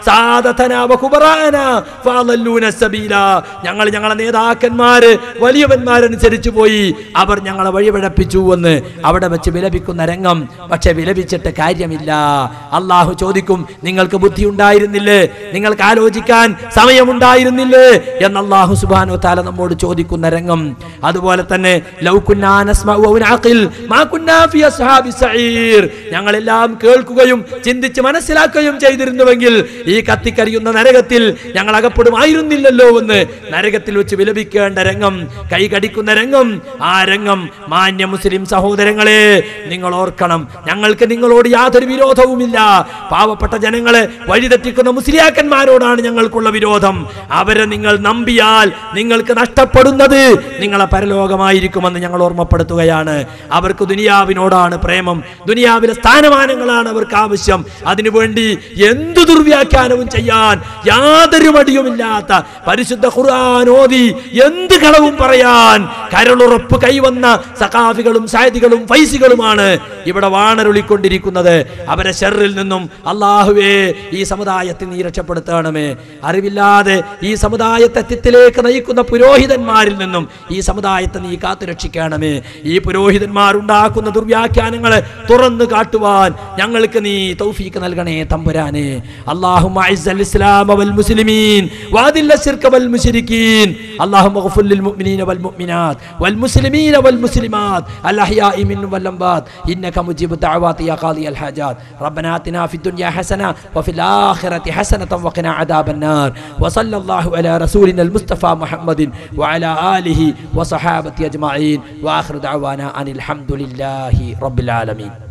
സാദതനാ വ കുബറാനാ ഫഅളല്ലൂന സബീല ഞങ്ങൾ ഞങ്ങളെ നേതാക്കന്മാര് വലിയവന്മാരനുസരിച്ച് പോയി അവർ ഞങ്ങളെ വഴിപഴപ്പിച്ചു എന്ന് അവിടെ വെച്ച് വിലപിക്കുന്ന രംഗം പക്ഷെ വിലപിച്ചിട്ട് കാര്യമില്ല അള്ളാഹു ചോദിക്കും നിങ്ങൾക്ക് ബുദ്ധി ഉണ്ടായിരുന്നില്ലേ നിങ്ങൾക്ക് ആലോചിക്കാൻ സമയമുണ്ടായിരുന്നില്ലേ എന്ന് അള്ളാഹു സുബാനു താല നമ്മോട് ചോദിക്കുന്ന രംഗം അതുപോലെ തന്നെ ലൗ കുന്നാ നസ്മഉ ഔ നഅഖിൽ മാ കുന്നാ ഫി അസ്ഹാബി സഈർ ഞങ്ങളെല്ലാം കേൾക്കുകയും ചിന്തിച്ച് മനസ്സിലാക്കുകയും ചെയ്തിരുന്നുവെങ്കിൽ ഈ കത്തിക്കരിയുന്ന നരകത്തിൽ ഞങ്ങൾ അകപ്പെടുമായിരുന്നില്ലല്ലോ എന്ന് നരകത്തിൽ വെച്ച് വിലപിക്കേണ്ട രംഗം കൈകടിക്കുന്ന രംഗം ആ രംഗം മാന്യ മുസ്ലിം സഹോദരങ്ങളെ നിങ്ങൾ ഓർക്കണം ഞങ്ങൾക്ക് നിങ്ങളോട് യാതൊരു വിരോധവുമില്ല പാവപ്പെട്ട ജനങ്ങളെ വഴിതെറ്റിക്കുന്ന മുസ്ലിയാക്കന്മാരോടാണ് ഞങ്ങൾക്കുള്ള വിരോധം അവരെ നിങ്ങൾ നമ്പിയാൽ നിങ്ങൾക്ക് നഷ്ടപ്പെടുന്നത് നിങ്ങളെ പരലോകമായിരിക്കുമെന്ന് ഞങ്ങൾ ഓർമ്മപ്പെടുത്തുകയാണ് അവർക്ക് ദുനിയാവിനോടാണ് പ്രേമം ദുനിയാവിലെ സ്ഥാനമാനങ്ങളാണ് അവർക്ക് ആവശ്യം അതിനുവേണ്ടി എന്തു ദുർവ്യാഖ്യാനവും ചെയ്യാൻ യാതൊരു മടിയുമില്ലാത്ത പരിശുദ്ധ ഖുർആൻ ഓതി എന്ത് കളവും പറയാൻ കരളുറപ്പ് കൈവന്ന സഖാഫികളും സായദികളും ഫൈസികളുമാണ് ഇവിടെ വാണരുളിക്കൊണ്ടിരിക്കുന്നത് അവരെ ഷെറിൽ നിന്നും അള്ളാഹുവേ ഈ സമുദായത്തെ നീ രക്ഷപ്പെടുത്തണമേ അറിവില്ലാതെ ഈ സമുദായത്തെ തെറ്റിലേക്ക് നയിക്കുന്ന പുരോഹിതന്മാരിൽ നിന്നും ഈ സമുദായത്തെ നീ കാത്തു രക്ഷിക്കണമേ ഈ പുരോഹിതന്മാർ ഉണ്ടാക്കുന്ന ദുർവ്യാഖ്യാനങ്ങളെ തുറന്നു കാട്ടുവാൻ ഞങ്ങൾക്ക് നീ തൗഫീക്ക് നൽകണേ തമ്പുരാനെ اللهم اعز الاسلام والمسلمين واذل الشرك والمشركين اللهم اغفر للمؤمنين والمؤمنات والمسلمين والمسلمات الاحياء منهم والاموات انك مجيب الدعوات يا قاضي الحاجات ربنا اتنا في الدنيا حسنه وفي الاخره حسنه وقنا عذاب النار وصلى الله على رسولنا المصطفى محمد وعلى اله وصحابته اجمعين واخر دعوانا ان الحمد لله رب العالمين